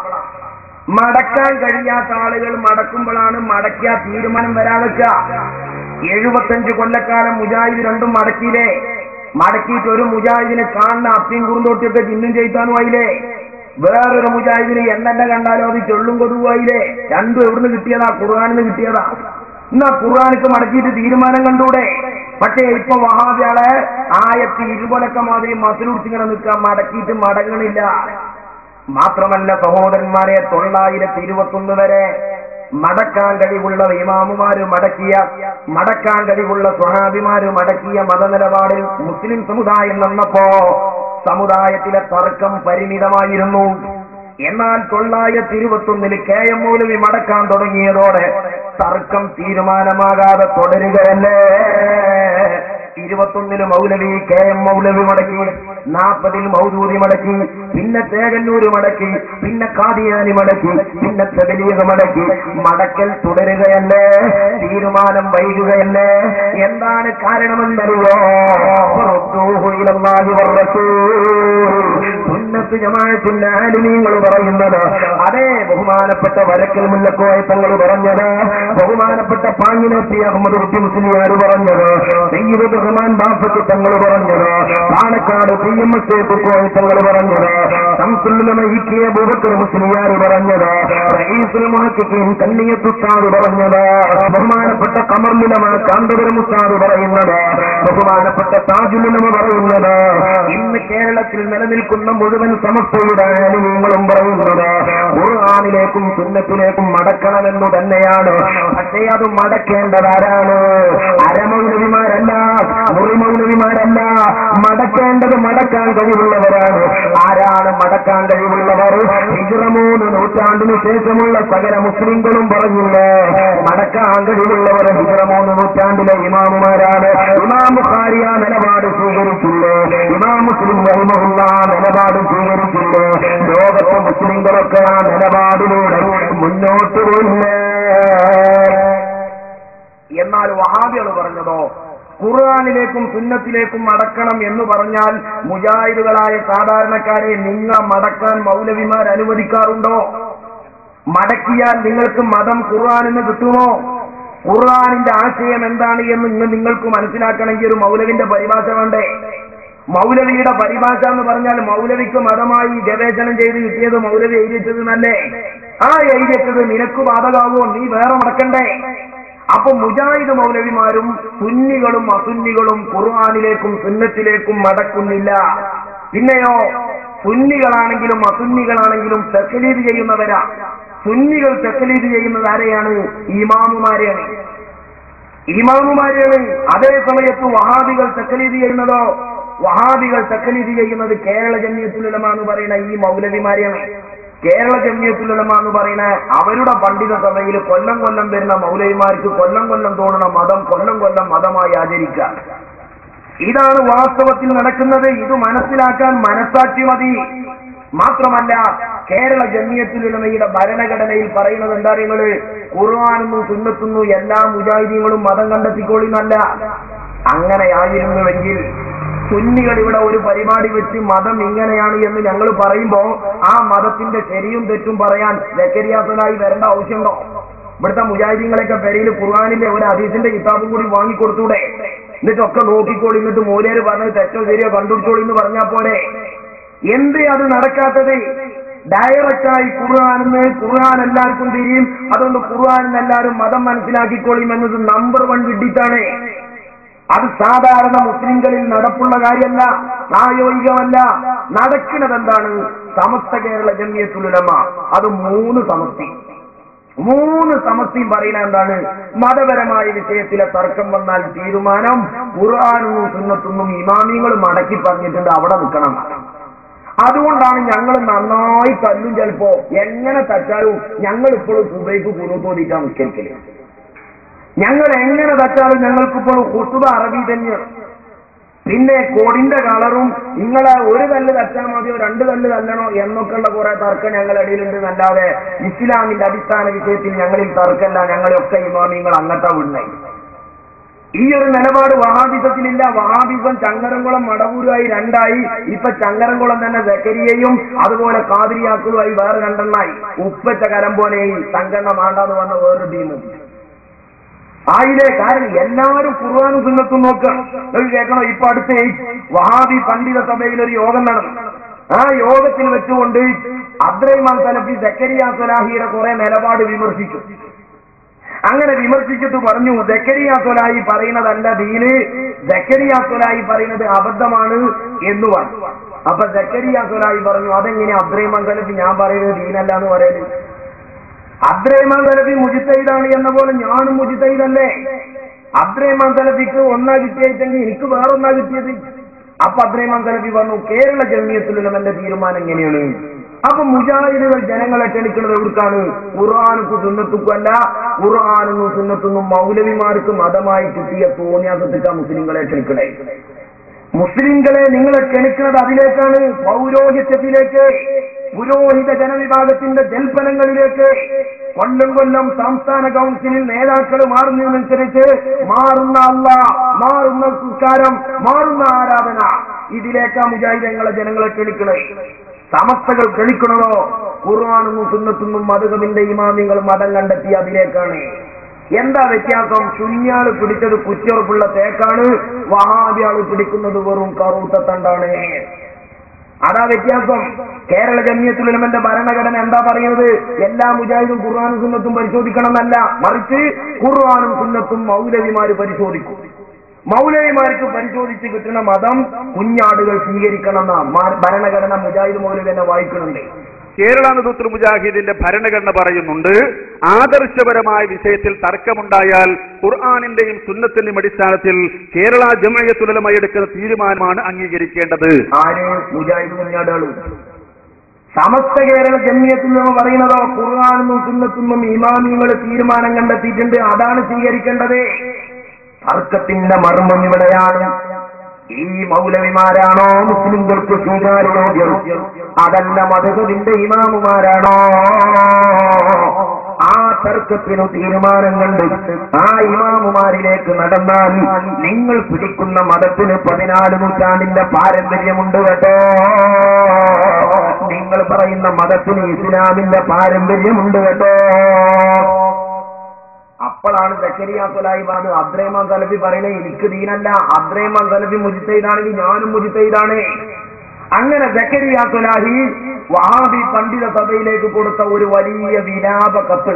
Speaker 4: മടക്കാൻ കഴിയാത്ത ആളുകൾ മടക്കുമ്പോഴാണ് മടക്കിയ തീരുമാനം വരാതൊക്കെ എഴുപത്തഞ്ച് കൊല്ലക്കാലം മുജാഹിദ് രണ്ടും മടക്കിയില്ലേ മടക്കിയിട്ട് ഒരു മുജാഹിദിനെ കാണുന്ന അപ്പിയും കുറുന്തോട്ടിയൊക്കെ ചിഹ്നം ചെയ്താനും ആയില്ലേ വേറൊരു മുജാഹിദിന് എണ്ണെണ്ണ കണ്ടാലോ അത് ചെള്ളും കൊതുവായില്ലേ രണ്ടും എവിടുന്ന് കിട്ടിയതാ ഖുർആാനിന്ന് കിട്ടിയതാ എന്നാ ഖുർആാനിക്ക് മടക്കിയിട്ട് തീരുമാനം കണ്ടൂടെ പക്ഷേ ഇപ്പൊ വഹാബിയാളെ ആയത്തി ഇരുപലക്ക മാതിരി മസിലുടിച്ചിങ്ങനെ നിൽക്കാൻ മടക്കിയിട്ട് മടങ്ങണില്ല മാത്രമല്ല സഹോദരന്മാരെ തൊള്ളായിരത്തി ഇരുപത്തൊന്ന് വരെ മടക്കാൻ കഴിവുള്ള ഇമാമുമാര് മടക്കിയ മടക്കാൻ കഴിവുള്ള സ്വഹാബിമാര് മടക്കിയ മതനിലപാടിൽ മുസ്ലിം സമുദായം വന്നപ്പോ സമുദായത്തിലെ തർക്കം പരിമിതമായിരുന്നു എന്നാൽ തൊള്ളായിരത്തി ഇരുപത്തൊന്നില് കെ എം മൗലവി മടക്കാൻ തുടങ്ങിയതോടെ തർക്കം തീരുമാനമാകാതെ തുടരുകയല്ലേ ഇരുപത്തൊന്നില് മൗലവി കെ എം മൗലവി മടക്കി നാൽപ്പതിൽ മൗദൂദി മടക്കി പിന്നെ തേകന്നൂര് മടക്കി പിന്നെ കാദിയാനി മടക്കി പിന്നെ തെബലീഗ് മടക്കി മടക്കൽ തുടരുകയല്ലേ തീരുമാനം വൈകുകയല്ലേ എന്താണ് കാരണമെന്നറിയോ ഫറുദ്ദൂഹു ഇലല്ലാഹി വറസൂൽ. സുന്നത്ത് ജമാഅത്തിന്റെ ആലിമീങ്ങൾ പറയുന്നത് അതേ ബഹുമാനപ്പെട്ട വരക്കൽ മുല്ലക്കോയ തങ്ങൾ പറഞ്ഞത് ബഹുമാനപ്പെട്ട പാങ്ങിനെത്തി അഹമ്മദ് കുട്ടി മുസ്ലിയാർ പറഞ്ഞത് സയ്യിദ് റഹ്മാൻ ബാഫത്ത് തങ്ങൾ പറഞ്ഞത് Palakkad P M S Koya Thangal പറഞ്ഞത് സംസുല്ലമ ഇ കെ അബൂബക്കർ മുസ്ലിയാർ പറഞ്ഞത് റഈസുൽ മുഹക്കിൻ കണ്ണിയത്തുസ്താദ് പറഞ്ഞത് ബഹുമാനപ്പെട്ട കമർമുലമ കാന്തപുരം ഉസ്താദ് പറയുന്നത് ബഹുമാനപ്പെട്ട താജുലുലമ പറയുന്നത് ഇന്ന് കേരളത്തിൽ നിലനിൽക്കുന്ന മുഴുവൻ സമസ്തയുടെ ആനുകൂല്യങ്ങളും പറയുന്നത് ഖുർആാനിലേക്കും സുന്നത്തിലേക്കും മടക്കണമെന്നു തന്നെയാണ് പക്ഷേ അത് മടക്കേണ്ടത് ആരാണ് അരമൗലവിമാരല്ല മുറിമൗലവിമാരല്ല മടക്കേണ്ടത് മടക്കാൻ കഴിവുള്ളവരാണ് ആരാണ് മടക്കാൻ കഴിവുള്ളവർ ഹിജ്റ മൂന്ന് നൂറ്റാണ്ടിന് ശേഷമുള്ള സകല മുസ്ലിങ്ങളും പറഞ്ഞില്ലേ മടക്കാൻ കഴിവുള്ളവർ ഹിജറ മൂന്ന് നൂറ്റാണ്ടിലെ ഇമാമുമാരാണ് ഇമാം ബുഖാരി ആ നിലപാട് സ്വീകരിച്ചില്ലേ ഇമാം മുസ്ലിം റഹിമഹുല്ല ആ നിലപാട് സ്വീകരിച്ചില്ലേ ലോകത്തെ മുസ്ലിങ്ങളൊക്കെ ആ നിലപാടിലൂടെ മുന്നോട്ട് പോയില്ലേ എന്നാൽ വഹാബികൾ പറഞ്ഞതോ ഖുർആാനിലേക്കും സുന്നത്തിലേക്കും മടക്കണം എന്ന് പറഞ്ഞാൽ മുജാഹിദുകളായ സാധാരണക്കാരെ നിങ്ങ മടക്കാൻ മൗലവിമാർ അനുവദിക്കാറുണ്ടോ മടക്കിയാൽ നിങ്ങൾക്ക് മതം ഖുർആാനിന്ന് കിട്ടുമോ ഖുർആാനിന്റെ ആശയം എന്താണ് എന്ന് ഇന്ന് നിങ്ങൾക്ക് മനസ്സിലാക്കണമെങ്കിൽ ഒരു മൗലവിന്റെ പരിഭാഷ വേണ്ടേ മൗലവിയുടെ പരിഭാഷ എന്ന് പറഞ്ഞാൽ മൗലവിക്ക് മതമായി ഗവേഷണം ചെയ്ത് കിട്ടിയത് മൗലവി എഴുതിച്ചത് നല്ലേ ആ എഴുതിച്ചത് നിനക്ക് ബാധകാവോ നീ വേറെ മടക്കണ്ടേ അപ്പൊ മുജാഹിദ് മൗലവിമാരും സുന്നികളും അസുന്നികളും ഖുർആാനിലേക്കും സുന്നത്തിലേക്കും മടക്കുന്നില്ല പിന്നെയോ സുന്നികളാണെങ്കിലും അസുന്നികളാണെങ്കിലും തെക്കലീത് ചെയ്യുന്നവരാ സുന്നികൾ തെക്കലീത് ചെയ്യുന്നത് ആരെയാണ് ഇമാമുമാരെയാണ് ഇമാമുമാരെയാണ് അതേ സമയത്ത് വഹാബികൾ തെക്കലീത് ചെയ്യുന്നതോ വഹാബികൾ തെക്കലീത് ചെയ്യുന്നത് കേരള ജമ്യത്തുലമ എന്ന് പറയുന്ന ഈ മൗലവിമാരെയാണ് കേരള ജമ്യത്തുലമ എന്ന് പറയുന്ന അവരുടെ പണ്ഡിത സഭയിൽ കൊല്ലം കൊല്ലം വരുന്ന മൗലവിമാർക്ക് കൊല്ലം കൊല്ലം തോന്നുന്ന മതം കൊല്ലം കൊല്ലം മതമായി ആചരിക്കുക ഇതാണ് വാസ്തവത്തിൽ നടക്കുന്നത് ഇത് മനസ്സിലാക്കാൻ മനസാക്ഷി മതി മാത്രമല്ല കേരള ജമിയത്തുലമയുടെ ഭരണഘടനയിൽ പറയുന്നത് എന്താ നിങ്ങള് ഖുർആാനെന്നും സുന്നത്തുന്നു എല്ലാ മുജാഹിദീങ്ങളും മതം കണ്ടെത്തിക്കോളിന്നല്ല അങ്ങനെയായിരുന്നുവെങ്കിൽ സുന്നികൾ ഇവിടെ ഒരു പരിപാടി വെച്ച് മതം ഇങ്ങനെയാണ് എന്ന് ഞങ്ങൾ പറയുമ്പോ ആ മതത്തിന്റെ ശരിയും തെറ്റും പറയാൻ ലക്കരിയാസനായി വരേണ്ട ആവശ്യമുണ്ടോ ഇവിടുത്തെ മുജാഹിദീങ്ങളൊക്കെ പെരയിൽ ഖുർആാനിലെ ഒരു ഹദീസിന്റെ കിതാബും കൂടി വാങ്ങിക്കൊടുത്തൂടെ എന്നിട്ടൊക്കെ നോക്കിക്കോളി എന്നിട്ട് മൂലേര് പറഞ്ഞത് തെറ്റോ ശരിയോ കണ്ടുപിടിച്ചോളി എന്ന് പറഞ്ഞാ പോലെ എന്ത് അത് നടക്കാത്തത് ഡയറക്റ്റായി ഖുർആാനെന്ന് ഖുർആൻ എല്ലാവർക്കും തിരിയും അതുകൊണ്ട് ഖുർആാനിന് എല്ലാവരും മതം മനസ്സിലാക്കിക്കോളിയും എന്നത് നമ്പർ വൺ വിഡിത്താണ് അത് സാധാരണ മുസ്ലിങ്ങളിൽ നടപ്പുള്ള കാര്യമല്ല പ്രായോഗികമല്ല നടക്കുന്നത് എന്താണ് സമസ്ത കേരള ജമിയത്തുലമ അത് മൂന്ന് സമസ്തി മൂന്ന് സമസ്തിയും പറയുന്ന എന്താണ് മതപരമായ വിഷയത്തിലെ തർക്കം വന്നാൽ തീരുമാനം ഖുർആാനും സുന്നത്തുനിന്നും ഇമാമിയങ്ങളും മടക്കി പറഞ്ഞിട്ടുണ്ട് അവിടെ നിൽക്കണം അതുകൊണ്ടാണ് ഞങ്ങൾ നന്നായി തല്ലും ചിലപ്പോ എങ്ങനെ തച്ചാലും ഞങ്ങൾ ഇപ്പോഴും സുബൈക്ക് കുറുത്തോതിക്കാൻ നിൽക്കല് ഞങ്ങൾ എങ്ങനെ തച്ചാലും ഞങ്ങൾക്കിപ്പോൾ കുത്തുബ അറബി തന്നെ പിന്നെ കോടിന്റെ കളറും നിങ്ങളെ ഒരു കല്ല് തച്ചാൽ മതിയോ രണ്ട് കല്ല് തല്ലണോ എന്നൊക്കെയുള്ള കുറെ തർക്കം ഞങ്ങളുടെ ഇടയിലുണ്ട് എന്നല്ലാതെ ഇസ്ലാമിന്റെ അടിസ്ഥാന വിഷയത്തിൽ ഞങ്ങളിൽ തർക്കമല്ല ഞങ്ങളെയൊക്കെ ഇമാമിങ്ങൾ അങ്ങട്ടാ വിടുന്നേ ഈ ഒരു നിലപാട് വഹാബിസത്തിലില്ല വഹാബിസം ചങ്ങരംകുളം മടവൂരുമായി രണ്ടായി ഇപ്പൊ ചങ്ങരംകുളം തന്നെ സെക്കരിയയും അതുപോലെ കാതിരിയാക്കളുമായി വേറെ രണ്ടെണ്ണായി ഉപ്പച്ച കരം പോലെ ഈ സംഘടന മാണ്ടാന്ന് പറഞ്ഞ വേറൊരു ടീമും ആയില്ലേ കാരണം എല്ലാവരും ഖുർആാനും സുന്നത്തും നോക്കുക നിങ്ങൾക്ക് കേൾക്കണോ ഇപ്പൊ അടുത്ത് വഹാബി പണ്ഡിത സഭയിൽ ഒരു യോഗം നടന്നു ആ യോഗത്തിൽ വെച്ചുകൊണ്ട് അബ്ദുറഹിമാൻ സലഫി സക്കരിയ സലാഹിയുടെ കുറെ നിലപാട് വിമർശിച്ചു അങ്ങനെ വിമർശിച്ചിട്ട് പറഞ്ഞു ജക്കരിയ സൊലായി പറയുന്നതല്ല ദീന് ജക്കരിയ സൊലായി പറയുന്നത് അബദ്ധമാണ് എന്ന് പറഞ്ഞു അപ്പൊ ജക്കരിയ സൊലായി പറഞ്ഞു അതെങ്ങനെ അബ്ദുറഹിമാൻ സലഫി ഞാൻ പറയുന്നത് ദീനല്ല എന്ന് പറയുന്നത് അബ്ദുറഹിമാൻ സലഫി മുജിത്തൈദാണ് എന്ന പോലെ ഞാനും മുജിത്തൈദല്ലേ അബ്ദുറഹിമാൻ സലഫിക്ക് ഒന്നാ കിട്ടിയെങ്കിൽ എനിക്ക് വേറെ ഒന്നാ കിട്ടിയത് അപ്പൊ അബ്ദുറഹിമാൻ സലഫി പറഞ്ഞു കേരള ജമിയത്തിലുള്ള എന്റെ തീരുമാനം എങ്ങനെയാണ് അപ്പൊ മുജാഹിദുകൾ ജനങ്ങളെ ക്ഷണിക്കുന്നത് എവിടുക്കാണ് ഖുർആാനുക്കും സുന്നത്തുക്കും അല്ല ഖുർആാനും സുന്നത്തുനിന്നും മൗലവിമാർക്ക് മതമായി കിട്ടിയ തോന്നിയാസത്തിക്ക മുസ്ലിങ്ങളെ ക്ഷണിക്കണേ മുസ്ലിങ്ങളെ നിങ്ങളെ ക്ഷണിക്കുന്നത് അതിലേക്കാണ് പൗരോഹിത്യത്തിലേക്ക് പുരോഹിത ജനവിഭാഗത്തിന്റെ ജൽപ്പനങ്ങളിലേക്ക് കൊല്ലം കൊല്ലം സംസ്ഥാന കൗൺസിലിൽ നേതാക്കൾ മാറുന്നതിനനുസരിച്ച് മാറുന്ന അല്ല മാറുന്ന സംസ്കാരം മാറുന്ന ആരാധന ഇതിലേക്കാ മുജാഹിദങ്ങളെ ജനങ്ങളെ ക്ഷണിക്കണേ സമസ്തകൾ ക്ഷണിക്കണതോ ഖുർആാനും സുന്നത്തുനിന്നും മധുകമിന്റെ ഇമാമികൾ മതം കണ്ടെത്തി അതിലേക്കാണ് എന്താ വ്യത്യാസം ശുന്യാള് പിടിച്ചത് കുറ്റുറപ്പുള്ള തേക്കാണ് വഹാബിയാള് പിടിക്കുന്നത് വെറും കറുത്ത തണ്ടാണ് അതാ വ്യത്യാസം കേരള ജമിയത്തുലമന്റെ ഭരണഘടന എന്താ പറയുന്നത് എല്ലാ മുജാഹിദും ഖുർആാനും സുന്നത്തും പരിശോധിക്കണം എന്നല്ല മറിച്ച് ഖുർആാനും സുന്നത്തും മൗലവിമാര് പരിശോധിക്കും മൗലവിമാർക്ക് പരിശോധിച്ച് കിട്ടുന്ന മതം കുഞ്ഞാടുകൾ സ്വീകരിക്കണം എന്ന ഭരണഘടന മുജാഹിദ് മൗലവി തന്നെ വായിക്കുന്നുണ്ട്
Speaker 2: കേരള നേതൃത്വ മുജാഹിദിന്റെ ഭരണഘടന പറയുന്നുണ്ട് ആദർശപരമായ വിഷയത്തിൽ തർക്കമുണ്ടായാൽ ഖുർആാനിന്റെയും സുന്നത്തിന്റെയും അടിസ്ഥാനത്തിൽ കേരള ജമയത്തുലമ എടുക്കുന്ന തീരുമാനമാണ് അംഗീകരിക്കേണ്ടത്
Speaker 4: ആര് മുജാഹിദ് കുഞ്ഞാടുകൾ സമസ്ത കേരള ജമ്മിയത്തിൽ നിന്ന് പറയുന്നതോ ഖുർആാനെന്നും സുന്നത്തുനിന്നും ഇമാമിങ്ങൾ തീരുമാനം കണ്ടെത്തിയിട്ടുണ്ട് അതാണ് സ്വീകരിക്കേണ്ടത് തർക്കത്തിന്റെ മർമ്മം ഇവിടെയാണ് ഈ മൗലവിമാരാണോ മുസ്ലിംകൾക്ക് സ്വീകാര്യോഗ്യം അതല്ല മതകതിന്റെ ഇമാമുമാരാണോ ആ തർക്കത്തിനു തീരുമാനം കണ്ട് ആ ഇമാമുമാരിലേക്ക് നടന്നാൽ നിങ്ങൾ പിടിക്കുന്ന മതത്തിന് പതിനാല് നൂറ്റാണ്ടിന്റെ പാരമ്പര്യമുണ്ട് കേട്ടോ നിങ്ങൾ പറയുന്ന മതത്തിന് ഇസ്ലാമിന്റെ പാരമ്പര്യമുണ്ട് കേട്ടോ അപ്പോഴാണ് സക്കരിയാത്തലായി പറഞ്ഞത് അദ്രേമാൻ സലഫി പറയുന്നത് എനിക്ക് ദീനല്ല അദ്രേമാൻ സലഫി മുജിത്തൈതാണെങ്കിൽ ഞാനും മുജിത്തൈതാണ് അങ്ങനെ സക്കരിയാത്തുലാഹി വഹാബി പണ്ഡിത സഭയിലേക്ക് കൊടുത്ത ഒരു വലിയ വിലാപ കത്ത്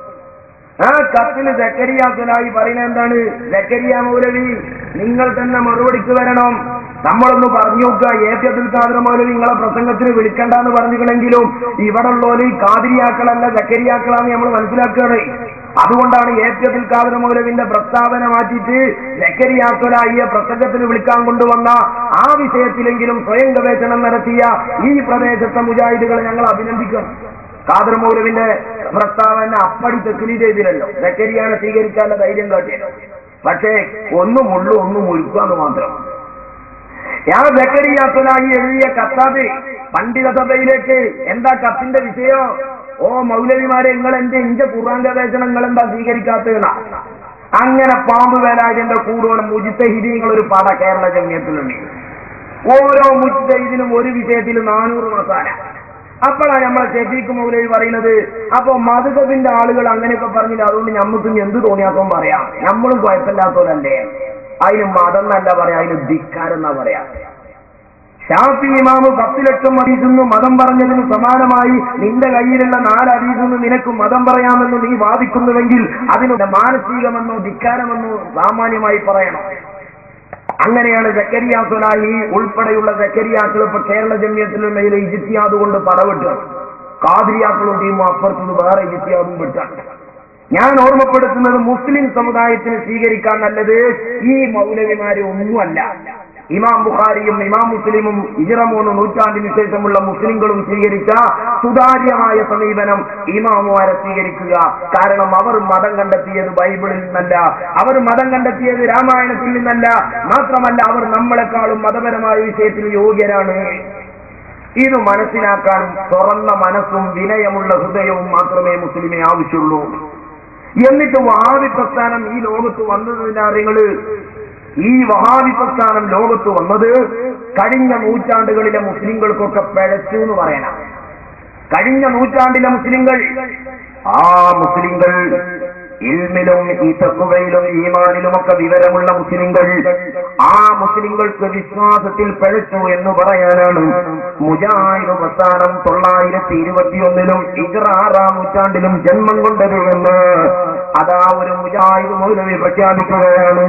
Speaker 4: ആ കത്തിന് സക്കരിയാത്തുലാഹി പറയുന്നത് എന്താണ് സക്കരിയ മൗലവി നിങ്ങൾ തന്നെ മറുപടിക്ക് വരണം നമ്മളൊന്ന് പറഞ്ഞു നോക്കുക എ പി അബ്ദുൽ ഖാദർ മൗലവി നിങ്ങളെ പ്രസംഗത്തിന് വിളിക്കണ്ടെന്ന് പറഞ്ഞിട്ടുണ്ടെങ്കിലും ഇവിടെ ഉള്ളവര് കാതിരിയാക്കളല്ല സക്കരിയാക്കളാന്ന് നമ്മൾ മനസ്സിലാക്കുകയാണ് അതുകൊണ്ടാണ് എ പി അബ്ദുൽ ഖാദർ മൗലവിന്റെ പ്രസ്താവന മാറ്റിയിട്ട് സക്കരിയാത്തുലാഹിയെ പ്രസംഗത്തിന് വിളിക്കാൻ കൊണ്ടുവന്ന ആ വിഷയത്തിലെങ്കിലും സ്വയം ഗവേഷണം നടത്തിയ ഈ പ്രദേശത്തെ മുജാഹിദുകളെ ഞങ്ങൾ അഭിനന്ദിക്കണം ഖാദർ മൗലവിന്റെ പ്രസ്താവന അപ്പടി തെക്കിലി ചെയ്തില്ലല്ലോ സക്കരിയാനെ സ്വീകരിക്കാനുള്ള ധൈര്യം കാട്ടിയല്ലോ പക്ഷേ ഒന്നും ഉള്ളു ഒന്നും മുഴുക്കാന്ന് മാത്രം ഞാൻ സക്കരിയാത്തുലായി എഴുതിയ കത്താത് പണ്ഡിത സഭയിലേക്ക് എന്താ കത്തിന്റെ വിഷയം ഓ മൗലവിമാരെ നിങ്ങൾ എന്റെ ഇഞ്ച ഖുർആൻ ഗവേഷണം നിങ്ങൾ എന്താ സ്വീകരിക്കാത്തതെന്നാ അങ്ങനെ പാമ്പ് വേലാജന്റെ കൂടുതൽ മുജിത്തഹിദീങ്ങൾ ഒരു പട കേരള ജമ്യത്തിലുണ്ട് ഓരോ മുജിത്തഹിദിനും ഒരു വിഷയത്തിൽ നാനൂറ് മസാല അപ്പോഴാണ് നമ്മളെ ഷെഫീഖ് മൗലവി പറയുന്നത് അപ്പൊ മധുകബിന്റെ ആളുകൾ അങ്ങനെയൊക്കെ പറഞ്ഞില്ല അതുകൊണ്ട് ഞമ്മക്ക് എന്ത് തോന്നിയാത്തോ പറയാം നമ്മളും കുഴപ്പമില്ലാത്തവരല്ലേ അതിന് മതം എന്നല്ല പറയാം അതിന് ധിക്കാരം എന്നാ പറയാം ഷാഫി ഇമാമ് പത്ത് ലക്ഷം അതീതെന്ന് മതം പറഞ്ഞതിന് സമാനമായി നിന്റെ കയ്യിലുള്ള നാല് അതീതെന്ന് നിനക്ക് മതം പറയാമെന്ന് നീ വാദിക്കുന്നുവെങ്കിൽ അതിന് മാനസികമെന്നോ ധിക്കാരമെന്നോ സാമാന്യമായി പറയണം അങ്ങനെയാണ് സക്കരിയാസുലായി ഉൾപ്പെടെയുള്ള സക്കരിയാക്കൾ ഇപ്പൊ കേരള ജമ്യത്തിലുള്ള ഇജിത്തിയാദ് കൊണ്ട് പടവിട്ട് കാതിരിയാക്കളും ടീമും അപ്പുറത്തുനിന്ന് വേറെ ഇജിത്തിയാദും വിട്ടാണ് ഞാൻ ഓർമ്മപ്പെടുത്തുന്നത് മുസ്ലിം സമുദായത്തിന് സ്വീകരിക്കാൻ നല്ലത് ഈ മൗലവിമാരെ ഒന്നുമല്ല ഇമാം ബുഖാരിയും ഇമാം മുസ്ലിമും ഇജറ മൂന്ന് നൂറ്റാണ്ടിന് ശേഷമുള്ള മുസ്ലിങ്ങളും സ്വീകരിച്ച സുതാര്യമായ സമീപനം ഇമാമുമാരെ സ്വീകരിക്കുക കാരണം അവർ മതം കണ്ടെത്തിയത് ബൈബിളിൽ നിന്നല്ല അവർ മതം കണ്ടെത്തിയത് രാമായണത്തിൽ നിന്നല്ല മാത്രമല്ല അവർ നമ്മളെക്കാളും മതപരമായ വിഷയത്തിൽ യോഗ്യരാണ് ഇത് മനസ്സിലാക്കാൻ തുറന്ന മനസ്സും വിനയമുള്ള ഹൃദയവും മാത്രമേ മുസ്ലിമെ ആവശ്യമുള്ളൂ എന്നിട്ട് വഹാബി പ്രസ്ഥാനം ഈ ലോകത്ത് വന്നതിന്റെ അറിയങ്ങള് ഈ വഹാബി പ്രസ്ഥാനം ലോകത്ത് വന്നത് കഴിഞ്ഞ നൂറ്റാണ്ടുകളിലെ മുസ്ലിങ്ങൾക്കൊക്കെ പിഴച്ചു എന്ന് പറയണം കഴിഞ്ഞ നൂറ്റാണ്ടിലെ മുസ്ലിങ്ങൾ ആ മുസ്ലിങ്ങൾ ഇൽമിലും ഈ തക്കുവയിലും ഈമാനിലുമൊക്കെ വിവരമുള്ള മുസ്ലിങ്ങൾ ആ മുസ്ലിങ്ങൾക്ക് വിശ്വാസത്തിൽ പിഴച്ചു എന്ന് പറയാനാണ് മുജാഹിദ് പ്രസ്ഥാനം തൊള്ളായിരത്തി ഇരുപത്തിയൊന്നിലും ഇജറ ആറാം നൂറ്റാണ്ടിലും ജന്മം കൊണ്ടത് എന്ന് അതാ ഒരു മുജാഹിദ് മൗലവി പ്രഖ്യാപിക്കുകയാണ്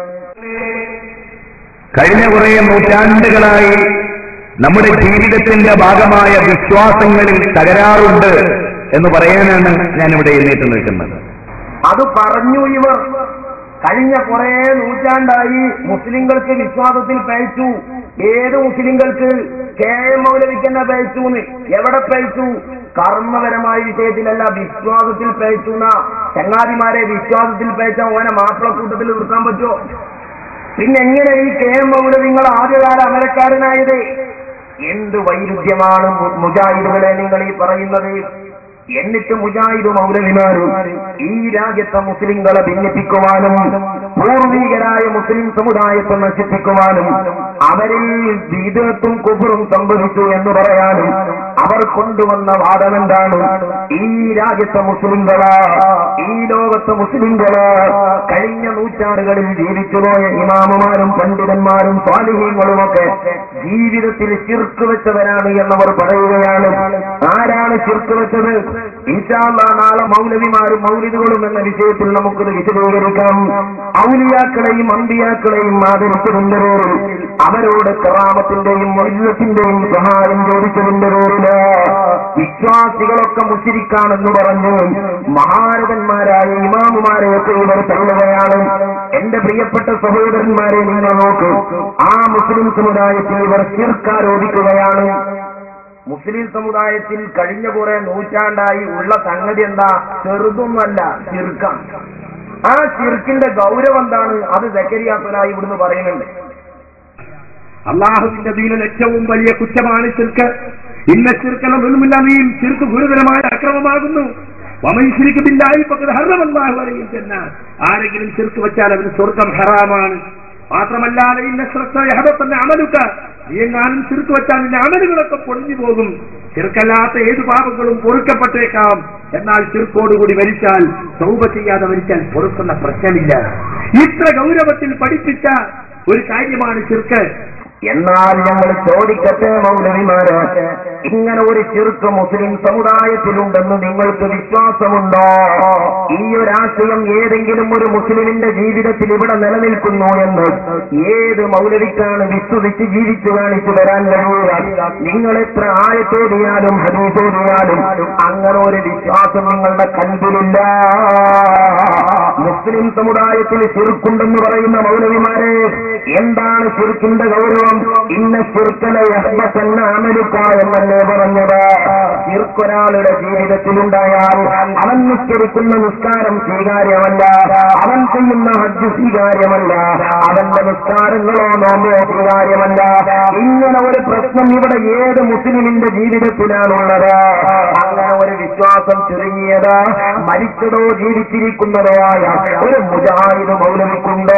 Speaker 2: കഴിഞ്ഞ കുറെ നൂറ്റാണ്ടുകളായി നമ്മുടെ ജീവിതത്തിന്റെ ഭാഗമായ വിശ്വാസങ്ങളിൽ തകരാറുണ്ട് എന്ന് പറയാനാണ് ഞാൻ ഇവിടെ എഴുന്നേറ്റ് നിൽക്കുന്നത്
Speaker 4: അത് പറഞ്ഞു ഇവർ കഴിഞ്ഞ കുറെ നൂറ്റാണ്ടായി മുസ്ലിങ്ങൾക്ക് വിശ്വാസത്തിൽ പയച്ചു ഏത് മുസ്ലിങ്ങൾക്ക് കെ എം മൗലവിക്കെന്നെ പയച്ചു എവിടെ പയച്ചു കർമ്മപരമായ വിഷയത്തിലല്ല വിശ്വാസത്തിൽ പയച്ചു എന്ന ചങ്ങാതിമാരെ വിശ്വാസത്തിൽ പയച്ച ഓനെ മാപ്പിളക്കൂട്ടത്തിൽ നിർത്താൻ പറ്റുമോ പിന്നെ എങ്ങനെ ഈ കെ എം മൗലവി നിങ്ങൾ ആദ്യകാല അമരക്കാരനായത് എന്ത് വൈരുദ്ധ്യമാണ് മു- മുജാഹിദുകളെ നിങ്ങൾ ഈ പറയുന്നത് എന്നിട്ട് മുജാഹിദ് മൗലവിമാരും ഈ രാജ്യത്തെ മുസ്ലിങ്ങളെ ഭിന്നിപ്പിക്കുവാനും പൂർവികരായ മുസ്ലിം സമുദായത്തെ നശിപ്പിക്കുവാനും അവരിൽ വിധത്തും കുബറും സംഭവിച്ചു എന്ന് പറയാനും അവർ കൊണ്ടുവന്ന വാദം എന്താണ് ഈ രാജ്യത്തെ മുസ്ലിങ്ങള് ഈ ലോകത്തെ മുസ്ലിങ്ങള് കഴിഞ്ഞ നൂറ്റാണ്ടുകളിൽ ജീവിച്ചുപോയ ഇമാമുമാരും പണ്ഡിതന്മാരും സ്വാലിഹ്യങ്ങളുമൊക്കെ ജീവിതത്തിൽ ചിർക്ക് വെച്ചവരാണ് എന്നവർ പറയുകയാണ് ആരാണ് ചിർക്ക് വെച്ചത് ഇൻഷാല്ലാ നാളെ മൗലവിമാരും മൗലിദുകളും എന്ന വിഷയത്തിൽ നമുക്കിത് വിശദീകരിക്കാം ഔലിയാക്കളെയും അമ്പിയാക്കളെയും ആദരിച്ചതിന്റെ പേരിൽ അവരോട് കറാമത്തിന്റെയും വൈദ്യത്തിന്റെയും സഹായം ചോദിച്ചതിന്റെ പേരില് വിശ്വാസികളൊക്കെ മുഷിരിക്കാണെന്ന് പറഞ്ഞു മഹാരഥന്മാരായ ഇമാമുമാരെയൊക്കെ ഇവർ തള്ളുകയാണ് എന്റെ പ്രിയപ്പെട്ട സഹോദരന്മാരെ നിങ്ങൾ നോക്കൂ ആ മുസ്ലിം സമുദായത്തിൽ ഇവർ ചിർക്കാരോപിക്കുകയാണ് മുസ്ലിം സമുദായത്തിൽ കഴിഞ്ഞ കുറെ നൂറ്റാണ്ടായി ഉള്ള സംഗതി എന്താ ചെറുതൊന്നല്ല ചിർക്കം ആ ചിർക്കിന്റെ ഗൗരവം എന്താണ് അത് സക്കരിയാത്തലായി ഇവിടുന്ന് പറയുന്നുണ്ട്
Speaker 2: അള്ളാഹുവിന്റെ ദീനിൽ ഏറ്റവും വലിയ കുറ്റമാണ് ചിർക്ക് ഇന്ന ചിർക്കല മുൻമുല്ലമീൻ ചിർക്ക് ഗുരുതരമായ അക്രമമാകുന്നു വമൈശ്വരിക്ക് ബില്ലായി ഹർമ്മല്ലാഹു അലൈഹി ചെന്ന ആരെങ്കിലും ചിർക്ക് വെച്ചാൽ അവന് സ്വർഗം ഹറാമാണ് മാത്രമല്ലാതെ ഇന്ന ശ്രദ്ധ അമലുക്ക നീ എങ്ങാനും ചിർക്ക് വെച്ചാൽ നിന്റെ അമലുകളൊക്കെ പൊളിഞ്ഞു പോകും ചെറുക്കല്ലാത്ത ഏത് പാപങ്ങളും പൊറുക്കപ്പെട്ടേക്കാം എന്നാൽ ചെറുക്കോടുകൂടി മരിച്ചാൽ സൗപ ചെയ്യാതെ മരിച്ചാൽ പൊറുക്കുന്ന പ്രശ്നമില്ല ഇത്ര ഗൗരവത്തിൽ പഠിപ്പിച്ച ഒരു കാര്യമാണ് ചെറുക്ക്
Speaker 4: എന്നാൽ ഞങ്ങൾ ചോദിക്കട്ടെ മൗലവിമാര് ഇങ്ങനെ ഒരു ചെറുക്ക് മുസ്ലിം സമുദായത്തിലുണ്ടെന്ന് നിങ്ങൾക്ക് വിശ്വാസമുണ്ടോ ഈ ഒരു ആശയം ഏതെങ്കിലും ഒരു മുസ്ലിമിന്റെ ജീവിതത്തിൽ ഇവിടെ നിലനിൽക്കുന്നു എന്ന് ഏത് മൗലവിക്കാണ് വിശ്വസിച്ച് ജീവിച്ചു കാണിച്ചു തരാൻ കഴിയുക നിങ്ങൾ എത്ര ആയത്തോടിയാലും ഹരീതോടിയാലും അങ്ങനെ ഒരു വിശ്വാസം നിങ്ങളുടെ കൽവിലില്ല മുസ്ലിം സമുദായത്തിൽ ചെറുക്കുണ്ടെന്ന് പറയുന്ന മൗലവിമാരെ എന്താണ് ചെറുക്കിന്റെ ഗൗരവം ഇന്ന ചെറുക്കല യഹ്ബത്തന്ന അമലുക്ക എന്നല്ലേ പറഞ്ഞത് ചെറുക്കൊരാളുടെ ജീവിതത്തിലുണ്ടായാൽ അവൻ നിസ്കരിക്കുന്ന നിസ്കാരം സ്വീകാര്യമല്ല അവൻ ചെയ്യുന്ന ഹജ്ജ് സ്വീകാര്യമല്ല അവന്റെ നിസ്കാരങ്ങളോ നോമ്പോ സ്വീകാര്യമല്ല ഇങ്ങനെ ഒരു പ്രശ്നം ഇവിടെ ഏത് മുസ്ലിമിന്റെ ജീവിതത്തിലാണുള്ളത് അങ്ങനെ ഒരു വിശ്വാസം ചുരുങ്ങിയത് മരിച്ചതോ ജീവിച്ചിരിക്കുന്നതോ ആയ ഒരു മുജാഹിദ് മൗലവിക്കുണ്ടോ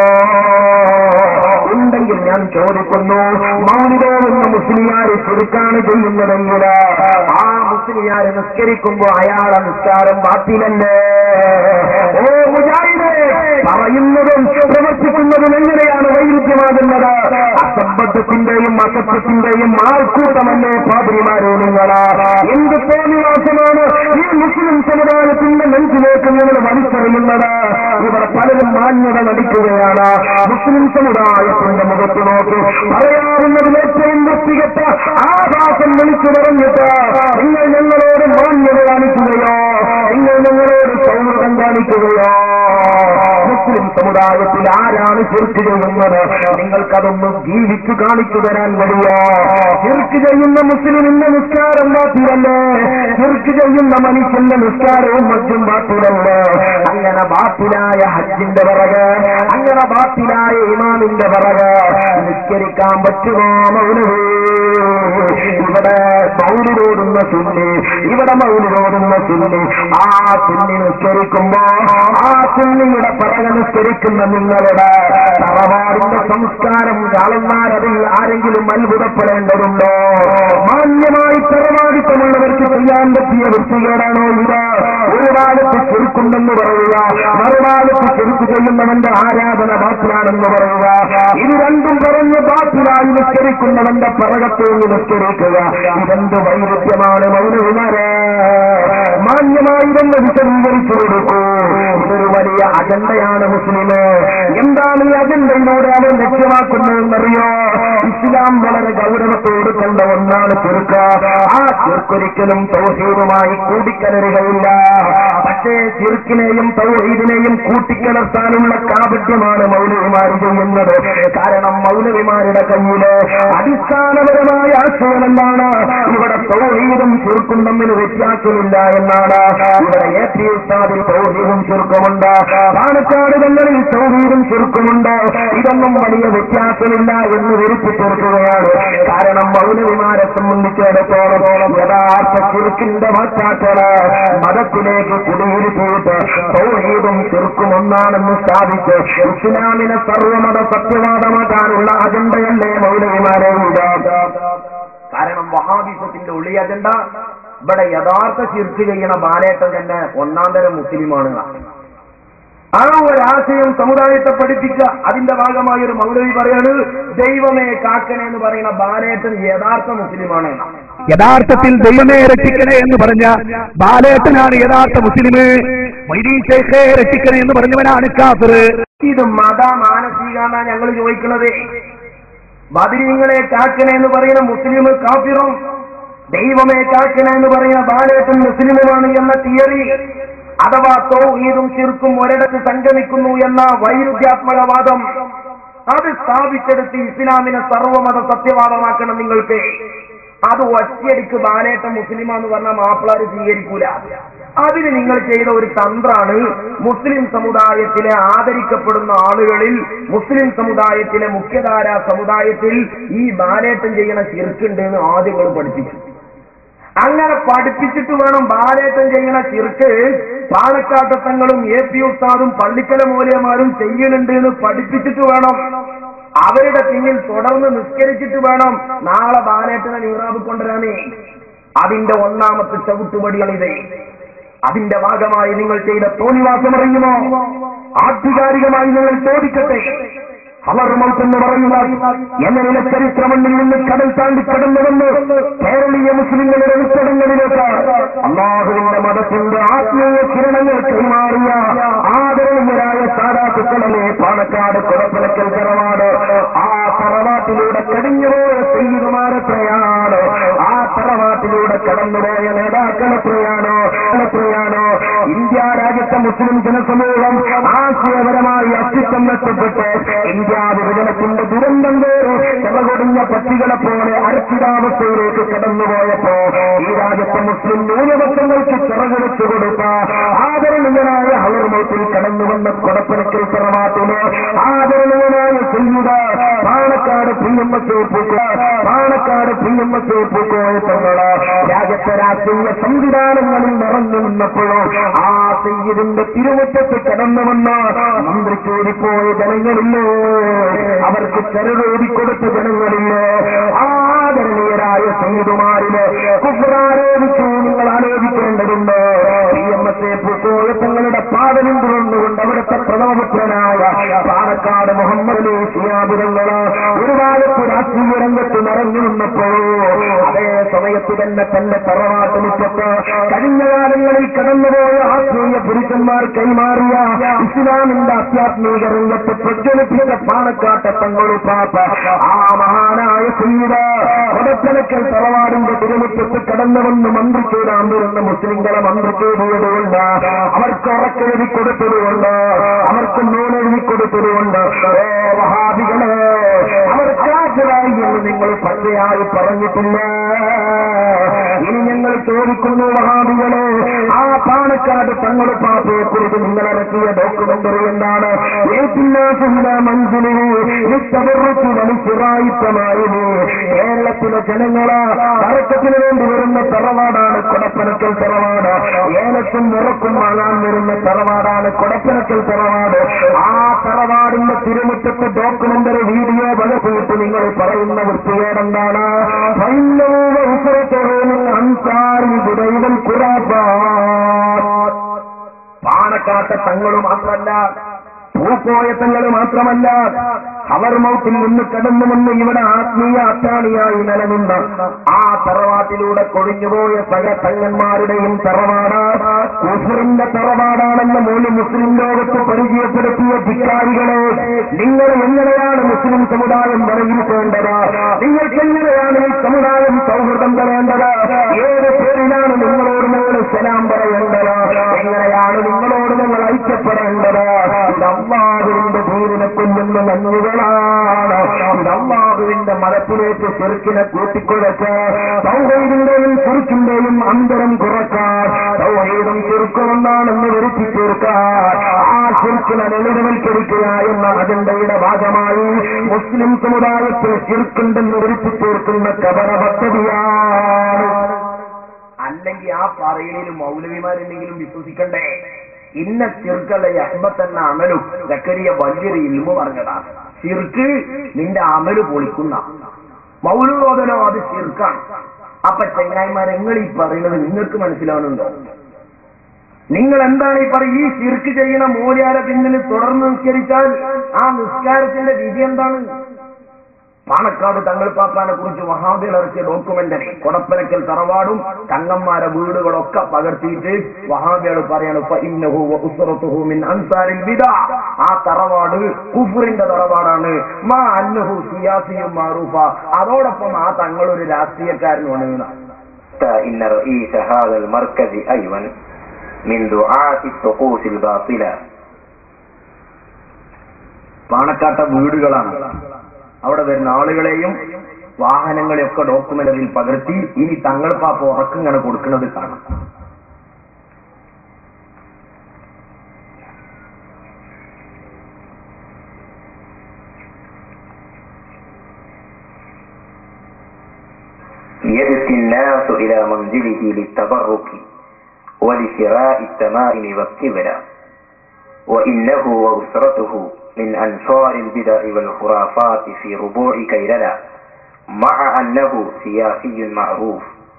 Speaker 4: ഉണ്ടെങ്കിൽ ഞാൻ ചോദിക്കുന്നു മൗലികോവുന്ന മുസ്ലിയാര് ചുരുക്കാണ് ചെയ്യുന്നതെങ്കിൽ ആ മുസ്ലിയാര് നിസ്കരിക്കുമ്പോ അയാളെ നിസ്കാരം ബാത്തിലല്ലേ ഓ മുജാഹിദേ പറയുന്നതും പ്രവർത്തിക്കുന്നതും എങ്ങനെയാണ് വൈരുദ്ധ്യമാകുന്നത് അസംബദ്ധത്തിന്റെയും അസത്യത്തിന്റെയും ആൾക്കൂട്ടമല്ലേ പാതിരിമാരെ നിങ്ങളാ എന്ത് തോന്നിവാസമാണ് ഈ മുസ്ലിം സമുദായത്തിന്റെ നെഞ്ചിലേക്ക് നിങ്ങൾ വലിച്ചെറിയുന്നത് ഇവിടെ പലരും മാന്യത നടിക്കുകയാണ് മുസ്ലിം സമുദായത്തിന്റെ മുഖത്ത് നോക്കി പറയാവുന്നതിൽ ഏറ്റവും വൃത്തികെട്ട ആഭാസം വിളിച്ചു പറഞ്ഞിട്ട് നിങ്ങൾ ഞങ്ങളോട് മാന്യത കാണിക്കുകയോ നിങ്ങൾ ഞങ്ങളോട് സൗഹൃദം കാണിക്കുകയോ മുസ്ലിം സമുദായത്തിൽ ആരാണ് ചെറുക്ക് ചെയ്യുന്നത് നിങ്ങൾക്കതൊന്ന് ജീവിച്ചു കാണിച്ചു തരാൻ കഴിയോ ചെറുക്ക് ചെയ്യുന്ന മുസ്ലിമിന്റെ നിസ്കാരം ബാത്തിലല്ലേ ചെറുക്ക് ചെയ്യുന്ന മനുഷ്യന്റെ നിസ്കാരവും മറ്റും ബാത്തിലല്ലേ അങ്ങനെ ബാത്തിലായ ഹജ്ജിന്റെ പിറകെ അങ്ങനെ ബാത്തിലായ ഇമാമിന്റെ പിറകെ നിസ്കരിക്കാൻ പറ്റുമോ മൗലവേ ഇവിടെ മൗലിരോടുന്ന സുന്നി ഇവിടെ മൗലിരോടുന്ന സുന്നി ആ സുന്നി നിസ്കരിക്കുമ്പോ ആ സുന്നിയുടെ പിറകെ നിസ്കരിക്കുന്ന നിങ്ങളുടെ തറവാടിന്റെ സംസ്കാരം കാലന്മാർ അതിൽ ആരെങ്കിലും അത്ഭുതപ്പെടേണ്ടതുണ്ടോ മാന്യമായി തറവാടിത്തമുള്ളവർക്ക് ചെയ്യാൻ പറ്റിയ വൃത്തികേടാണോ ഇത് ഒരു കാലത്ത് ചെറുക്കുണ്ടെന്ന് പറയുക മറുകാലത്ത് ചെറുക്ക് ചെയ്യുന്നവന്റെ ആരാധന ബാത്തിലാണെന്ന് പറയുക ഇത് രണ്ടും പറഞ്ഞ് ബാത്തിലായി നിസ്കരിക്കുന്നവന്റെ പിറകത്തേക്ക് നിസ്കരിക്കുക ഇതെന്ത് വൈരുദ്ധ്യമാണ് മൗനകുമാരെ മാന്യമായി ഇതെന്ന് വിശദീകരിച്ചു കൊടുക്കൂ ഇതൊരു വലിയ അജണ്ടയാണ് മുസ്ലിമ് എന്താണ് ഈ അജണ്ടയിലൂടെ അവൻ ലക്ഷ്യമാക്കുന്നതെന്നറിയോ ഇസ്ലാം വളരെ ഗൗരവത്തോട് കണ്ട ഒന്നാണ് ചെറുക്ക ആ ചെറുക്കൊരിക്കലും തൗഹീദുമായി കൂടിക്കലരുകയില്ല പക്ഷേ ചെറുക്കിനെയും തൗഹീദിനെയും കൂട്ടിക്കലർത്താനുള്ള കാപട്യമാണ് മൗലവിമാർ ചെയ്യുന്നത് കാരണം മൗലവിമാരുടെ കയ്യില് അടിസ്ഥാനപരമായ ആശയം എന്താണ് ഇവിടെ തൗഹീദും ചെറുക്കും തമ്മിൽ വ്യത്യാസമില്ല എന്നാണ് ഇവിടെ എ പി ഉസ്താദിൽ തൗഹീദും ചെറുക്കുമുണ്ട് പാലക്കാട് തങ്ങളിൽ തൗഹീദും ചെറുക്കുമുണ്ട് ഇതൊന്നും വലിയ വ്യത്യാസമില്ല എന്ന് വരുത്തിത്തീർക്കുകയാണ് കാരണം മൗലവിമാരെ സംബന്ധിച്ചിടത്തോളം യഥാർത്ഥ ചെറുക്കിന്റെ പശ്ചാത്തല മതത്തിലേക്ക് കുടിയിരുത്തിയിട്ട് സൗഹീദും ചെറുക്കും ഒന്നാണെന്ന് സ്ഥാപിച്ച് ഇസ്ലാമിനെ സർവമത സത്യവാദമാക്കാനുള്ള അജണ്ടയല്ലേ മൗലവിമാരെ കാരണം വഹാബിസത്തിന്റെ ഉള്ളി അജണ്ട ഇവിടെ യഥാർത്ഥ ചിർച്ച് ചെയ്യണ ബാലേട്ടൻ തന്നെ ഒന്നാം തരം മുസ്ലിമാണ് ആ ഒരു ആശയം സമുദായത്തെ പഠിപ്പിക്കുക അതിന്റെ ഭാഗമായി ഒരു മൗലവി പറയാണ് ദൈവമേ കാക്കനെ എന്ന് പറയുന്ന ബാലേട്ടൻ യഥാർത്ഥ മുസ്ലിമാണ് എന്നാണ്
Speaker 2: യഥാർത്ഥത്തിൽ ദൈവമേ രക്ഷിക്കണേ എന്ന് പറഞ്ഞ ബാലേട്ടനാണ് യഥാർത്ഥ മുസ്ലിം മൈദീൻ ശേഖേ രക്ഷിക്കണേ എന്ന് പറഞ്ഞവനാണ് കാഫിർ
Speaker 4: ഇത് മത മാനസികാന്നാ ഞങ്ങൾ ചോദിക്കുന്നത് ബദിരീങ്ങളെ കാക്കണ എന്ന് പറയുന്ന മുസ്ലിം കാഫിറും ദൈവമേ കാക്കണ എന്ന് പറയുന്ന ബാലേട്ടൻ മുസ്ലിമുമാണ് എന്ന തിയറി അഥവാ തൗഹീദും ശിർക്കും ഒരിടത്ത് സംഗമിക്കുന്നു എന്ന വൈരുദ്ധ്യാത്മക വാദം അത് സ്ഥാപിച്ചെടുത്ത് ഇസ്ലാമിനെ സർവമത സത്യവാദമാക്കണം നിങ്ങൾക്ക് അത് ഒറ്റയടിക്ക് ബാലേട്ട മുസ്ലിമാന്ന് പറഞ്ഞാൽ മാപ്പിളാര് സ്വീകരിക്കൂല അതിന് നിങ്ങൾ ചെയ്ത ഒരു തന്ത്രാണ് മുസ്ലിം സമുദായത്തിലെ ആദരിക്കപ്പെടുന്ന ആളുകളിൽ മുസ്ലിം സമുദായത്തിലെ മുഖ്യധാര സമുദായത്തിൽ ഈ ബാലേട്ടം ചെയ്യണ ചിർക്കുണ്ട് എന്ന് ആദ്യം നിങ്ങൾ പഠിപ്പിച്ചു അങ്ങനെ പഠിപ്പിച്ചിട്ട് വേണം ബാലേട്ടം ചെയ്യണ ചിർക്ക് പാണക്കാട്ടത്തങ്ങളും എ പി ഉസ്താദും പള്ളിക്കല മൂല്യമാരും ചെയ്യുന്നുണ്ട് എന്ന് പഠിപ്പിച്ചിട്ട് വേണം അവരുടെ പിന്നിൽ തുടർന്ന് നിസ്കരിച്ചിട്ട് വേണം നാളെ ബാലേട്ടനെ നീറാവ് കൊണ്ടുവരാനേ അതിന്റെ ഒന്നാമത്തെ ചവിട്ടുപടിയാണിത് അതിന്റെ ഭാഗമായി നിങ്ങൾ ചെയ്ത തോന്നിവാസം അറിയുമോ ആധികാരികമായി നിങ്ങൾ ചോദിക്കട്ടെ അവർ എന്ന് പറയുക എങ്ങനെ ചരിത്രമണ്ണിൽ നിന്ന് കടൽ താണ്ടി കടന്നുവന്ന് കേരളീയ മുസ്ലിങ്ങളുടെ ഉത്തരങ്ങളിലേക്ക് അള്ളാഹുവിന്റെ മതത്തിന്റെ ആത്മീയ കിരണങ്ങൾ കൈമാറിയ ആദരണീയരായ സാധാത്തുക്കളെ പാണക്കാട് കുടപ്പുലക്കൽ തറവാട് ആ തറവാട്ടിലൂടെ കടിഞ്ഞുപോയ സൈനികമാരെത്രയാണ് ആ തറവാട്ടിലൂടെ കടന്നുപോയ നേതാക്കൾ എത്രയാണോ എത്രയാണോ ഇന്ത്യ രാജ്യത്തെ മുസ്ലിം ജനസമൂഹം ആശയപരമായി അസ്തിത്വം നഷ്ടപ്പെട്ട് ഇന്ത്യ വിഭജനത്തിന്റെ ദുരന്തം വേറെ ചെലകൊടിഞ്ഞ പക്ഷികളെ പോലെ അരക്ഷിതാവസ്ഥയിലേക്ക് കടന്നുപോയപ്പോ ഈ രാജ്യത്തെ മുസ്ലിം ന്യൂനപക്ഷങ്ങൾക്ക് ചിറകുവെച്ചു കൊടുത്ത ആദരണീയനായ ഹവർമത്തിൽ കടന്നു വന്ന കൊടപ്പനക്കൽ തറവാട്ടിന് ആദരണീയനായ ചെയ്യുക Panakkad P M S Panakkad P M S പൂക്കോയത്തങ്ങള് രാജ്യത്തെ രാഷ്ട്രീയ സംവിധാനങ്ങളിൽ നിറഞ്ഞു നിന്നപ്പോഴോ ആ സയ്യിദിന്റെ തിരുമുറ്റത്ത് കടന്നു വന്ന മന്ത്രിക്ക് ഓടിപ്പോയ ജനങ്ങളില്ലേ അവർക്ക് ചെറുതോടി കൊടുത്ത ജനങ്ങളില്ലേ ആദരണീയരായ സയ്യിദുമാരില് കുഫ്രാരോപിച്ചു നിങ്ങൾ ആലോചിക്കേണ്ടതുണ്ട് പി എം എസ് എ പൂക്കോയത്തങ്ങളുടെ പാതലും തുടർന്നുകൊണ്ട് അവിടുത്തെ പ്രഥമപുത്രനായ പാലക്കാട് മുഹമ്മദ് ഷിയാബുരങ്ങള് ഒരു കാലത്ത് രാഷ്ട്രീയ രംഗത്ത് നിറഞ്ഞു നിന്നപ്പോഴോ അതേ സമയത്ത് തന്നെ തന്റെ തറവാട്ട് മുറ്റത്ത് കഴിഞ്ഞ കാലങ്ങളിൽ കടന്നുപോയ ആത്മീയ പുരുഷന്മാർ കൈമാറിയ ഇസ്ലാമിന്റെ ആധ്യാത്മിക രംഗത്ത് പ്രജ്വലിപ്പിച്ച പാണക്കാട്ട തങ്ങളു പാപ്പ ആ മഹാനായ സീത കൊടക്കലക്കൽ തറവാടിന്റെ തിരുമുറ്റത്ത് കടന്നു വന്ന് മന്ത്രിച്ചേരാൻ വരുന്ന മുസ്ലിങ്ങളെ മന്ത്രിച്ചേടിയതുകൊണ്ട് അവർക്ക് ഉറക്കെഴുതി കൊടുത്തതുകൊണ്ട് അവർക്ക് നൂലെഴുതി കൊടുത്തതുകൊണ്ട് ഏ വഹാബികളെ അവർ കാറ്റരായി എന്ന് നിങ്ങൾ പച്ചയായി പറഞ്ഞിട്ടില്ല ഇനി ഞങ്ങൾ ചോദിക്കുന്നു വഹാബികളെ ആ പാണക്കാട് തങ്ങൾ പാപ്പയെ കുറിച്ച് നിങ്ങൾ ഇറക്കിയ ഡോക്യുമെന്ററി എന്താണ് മഞ്ജുലിച്ചു മനുഷ്യരായിത്തമായത് കേരളത്തിലെ ജനങ്ങള് തർക്കത്തിന് വേണ്ടി വരുന്ന തറവാടാണ് കൊടപ്പനക്കൽ തറവാട് ഏലത്തും ഉറക്കും വാങ്ങാൻ വരുന്ന തറവാടാണ് കൊടപ്പനക്കൽ തറവാട് ആ തറവാടിന്റെ തിരുമുറ്റത്ത് ഡോക്യുമെന്ററി വീഡിയോ പകർത്തിയിട്ട് നിങ്ങൾ പറയുന്ന വൃത്തികേടെന്താണ് അൻസാരി ദുരൈവൽ കുറാപ്പാ പാണക്കാട്ട തങ്ങളും മാത്രമല്ല പൂക്കോയ തങ്ങൾ മാത്രമല്ല അവർ മൗത്തിൽ നിന്ന് കടന്നു വന്ന് ഇവിടെ ആത്മീയ അത്താണിയായി നിലനിന്ന ആ തറവാട്ടിലൂടെ കൊഴിഞ്ഞുപോയ സകല തങ്ങന്മാരുടെയും തറവാട് കുഫറിന്റെ തറവാടാണെന്ന് മൂന്ന് മുസ്ലിം ലോകത്ത് പരിചയപ്പെടുത്തിയ ധിക്കാരികളെ നിങ്ങൾ എങ്ങനെയാണ് മുസ്ലിം സമുദായം വിലയിരുത്തേണ്ടത് നിങ്ങൾക്ക് എങ്ങനെയാണ് ഈ സമുദായം സൗഹൃദം തരേണ്ടത് ഏത് പേരിലാണ് നിങ്ങളോട് നിങ്ങൾ സലാം പറയേണ്ടത് എങ്ങനെയാണ് നിങ്ങളോട് നിങ്ങൾ ഐക്യപ്പെടേണ്ടത് ഇത് അള്ളാഹുവിന്റെ പേരിനെ കൊല്ലുന്ന നന്ദികളാണ് ഇത് അള്ളാഹുവിന്റെ മതത്തിലേക്ക് ചെറുക്കിനെ കൂട്ടിക്കുഴച്ച് സൗഹൈദിന്റെയും ചെറുക്കിന്റെയും അന്തരം കുറക്കാൻ സൗഹൈദം ചെറുക്കുമെന്നാണെന്ന് വരുത്തി തീർക്കാൻ ആ ചെറുക്കിനെ ലളിതവൽക്കരിക്കുക എന്ന അജണ്ടയുടെ ഭാഗമായി മുസ്ലിം സമുദായത്തിൽ ചെറുക്കുണ്ടെന്ന് വരുത്തി തീർക്കുന്ന കബറ പദ്ധതിയാണ് അല്ലെങ്കിൽ ആ പറയലിൽ മൗലവിമാരെന്തെങ്കിലും വിശ്വസിക്കണ്ടേ ഇന്ന ചിർക്കല്ല അഹ്ബത്തെന്ന അമലും സക്കരിയ വലിയൊരു ഇൽമു പറഞ്ഞതാണ് ചിർക്ക് നിന്റെ അമല് പൊളിക്കുന്ന മൗലുറോധനോ അത് ചിർക്കാണ് അപ്പൊ ചെങ്ങായിമാർ നിങ്ങൾ ഈ പറയുന്നത് നിങ്ങൾക്ക് മനസ്സിലാവുന്നുണ്ടോ നിങ്ങൾ എന്താണ് ഈ പറയും ഈ ചിർക്ക് ചെയ്യുന്ന മൂല്യാര പിന്നിൽ തുടർന്ന് നിസ്കരിച്ചാൽ ആ നിസ്കാരത്തിന്റെ വിധി എന്താണ് പാണക്കാട് തങ്ങൾ പാപ്പാനെ കുറിച്ച് വഹാബികൾ ഇറക്കിയ ഡോക്യുമെന്ററി കൊടപ്പനക്കൽ തറവാടും തങ്ങന്മാരെ വീടുകളൊക്കെ പകർത്തിയിട്ട് വഹാബികൾ പറയാണ് ഫഇന്നഹു വഉസ്റതുഹു മിൻ അൻസാരിൽ ബിദാ. ആ തറവാട് കുഫറിന്റെ തറവാടാണ് മാ അന്നഹു സിയാസിയും മാറൂഫ അതോടൊപ്പം ആ തങ്ങൾ ഒരു രാഷ്ട്രീയക്കാരനുമാണ് എന്നാണ്.
Speaker 5: إن رئيس هذا المركز أيضا من دعاة الطقوس الباطلة
Speaker 4: പാണക്കാട്ട വീടുകളാണ് അവിടെ വരുന്ന ആളുകളെയും വാഹനങ്ങളെയൊക്കെ ഡോക്യുമെന്ററിയിൽ പകർത്തി ഇനി തങ്ങൾപ്പാപ്പ ഉറക്കിങ്ങനെ കൊടുക്കുന്നത് കാണാം
Speaker 5: يأتي الناس إلى منزله للتبرك ولشراء التمائم والقبلة وإنه وأسرته من أنصار البدع والخرافات في ربوع كيللا مع أنه سياسي معروف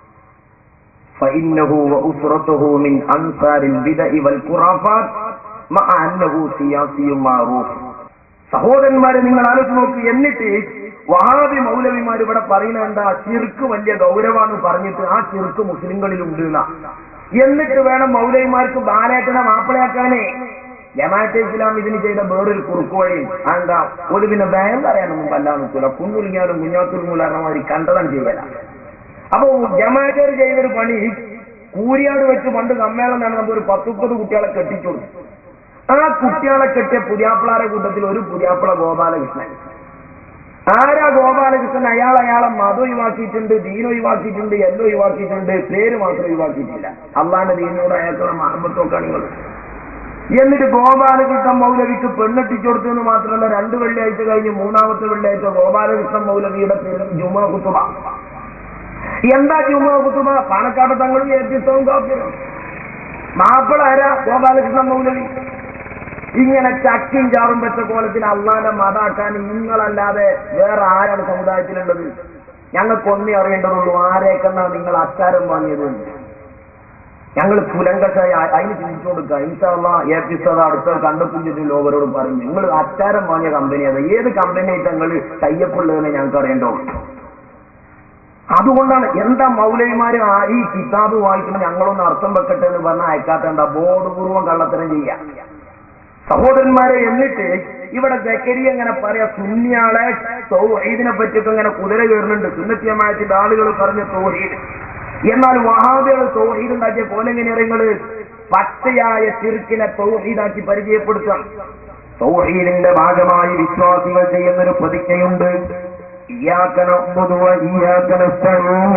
Speaker 4: فإنه وأسرته من أنصار البدع والخرافات مع أنه سياسي معروف സഹോദരന്മാരെ നിങ്ങൾ ആലോചിച്ച് നോക്ക് എന്നിട്ട് വഹാബി മൗലവിമാർ ഇവിടെ പറയുന്ന എന്താ ചിർക്ക് വലിയ ഗൗരവാന്ന് പറഞ്ഞിട്ട് ആ ചിർക്ക് മുസ്ലിങ്ങളിലുണ്ട് എന്നാ എന്നിട്ട് വേണം മൗലവിമാർക്ക് ബാലേട്ടനെ മാപ്പിളയാക്കാനേ ജമാഅത്തെ ഇസ്ലാം ഇതിന് ചെയ്ത വേറൊരു കുറുക്ക് വഴി എന്താ ഒരു പിന്നെ ഭയം പറയാനൊന്നും വല്ലാതെ നിൽക്കില്ല കുന്നുരുങ്ങിയാലും കുഞ്ഞാത്തുരുങ്ങുലാറമാതിരി കണ്ടതം ചെയ്യല അപ്പൊ ജമാഅത്തേർ ചെയ്തൊരു പണി കൂരിയാട് വെച്ച് പണ്ട് സമ്മേളനം നടന്നപ്പോൾ ഒരു പത്തുപ്പത് കുട്ടികളെ കെട്ടിച്ചു കൊടുത്തു ആ കുട്ടികളെ കെട്ടിയ പുതിയാപ്പിളാരെ കൂട്ടത്തിൽ ഒരു പുതിയാപ്പിള ഗോപാലകൃഷ്ണൻ ആരാ ഗോപാലകൃഷ്ണൻ അയാൾ അയാളെ മതം ഒഴിവാക്കിയിട്ടുണ്ട് ദീൻ ഒഴിവാക്കിയിട്ടുണ്ട് എല്ലാം ഒഴിവാക്കിയിട്ടുണ്ട് പേര് മാത്രം ഒഴിവാക്കിയിട്ടില്ല അള്ളാന്റെ ദീനോട് അയാൾക്കുള്ള മഹബത്തൊക്കെ നിങ്ങൾ എന്നിട്ട് ഗോപാലകൃഷ്ണൻ മൗലവിക്ക് പെണ്ണെട്ടിച്ചു കൊടുത്തെന്ന് മാത്രമല്ല രണ്ട് വെള്ളിയാഴ്ച കഴിഞ്ഞ് മൂന്നാമത്തെ വെള്ളിയാഴ്ച ഗോപാലകൃഷ്ണൻ മൗലവിയുടെ പേര് ജുമാ കുത്തുബ എന്താ ജുമാ കുത്തുബ പാണക്കാട് തങ്ങളും ഏത്യത്വവും കാപ്പിയും മാപ്പിള ആരാ ഗോപാലകൃഷ്ണൻ മൗലവി ഇങ്ങനെ ചക്കും ചാറും വെച്ച കോലത്തിൽ അള്ളാന്റെ മതാക്കാൻ നിങ്ങളല്ലാതെ വേറെ ആരാണ് സമുദായത്തിലുള്ളത് ഞങ്ങൾക്ക് ഒന്നേ അറിയേണ്ടതുള്ളൂ ആരേക്കെന്നാ നിങ്ങൾ അച്ചാരം വാങ്ങിയത് ഞങ്ങൾ പുലങ്കശായി അതിന് ചിന്തിച്ചു കൊടുക്കുക ഇൻഷാള്ള എ പി സദ അടുത്ത കണ്ടെത്തിച്ചിട്ടില്ല അവരോട് പറയും നിങ്ങൾ അച്ചാരം വാങ്ങിയ കമ്പനിയാണ് ഏത് കമ്പനിയായിട്ട് ഞങ്ങൾ ടൈപ്പുള്ളതെന്ന് ഞങ്ങൾക്ക് അറിയേണ്ടതുള്ളൂ അതുകൊണ്ടാണ് എന്താ മൗലവിമാര് ആ ഈ കിതാബ് വായിക്കുമ്പോൾ ഞങ്ങളൊന്ന് അർത്ഥം വെക്കട്ടെ എന്ന് പറഞ്ഞാൽ അയക്കാത്തണ്ട ബോധപൂർവം കള്ളത്തരം ചെയ്യാം സഹോദരന്മാരെ എന്നിട്ട് ഇവിടെ ജക്കരി എങ്ങനെ പറയാ സുന്യാളെ തൗഹീദിനെ പറ്റിയൊക്കെ ഇങ്ങനെ കുതിര കയറുന്നുണ്ട് സുന്നത്തിയമായത്തിന്റെ ആളുകൾ പറഞ്ഞ തൗഹീദ് എന്നാൽ വഹാബികൾ തൗഹീദ് ഉണ്ടാക്കിയ പോലെ എങ്ങനെ നിങ്ങള് പച്ചയായ ചിറുക്കിനെ തൗഹീദാക്കി പരിചയപ്പെടുത്താം തൗഹീദിന്റെ ഭാഗമായി വിശ്വാസികൾ ചെയ്യുന്നൊരു പ്രതിജ്ഞയുണ്ട് ഇയ്യാക നഅ്ബുദു വ ഇയ്യാക നസ്തഈൻ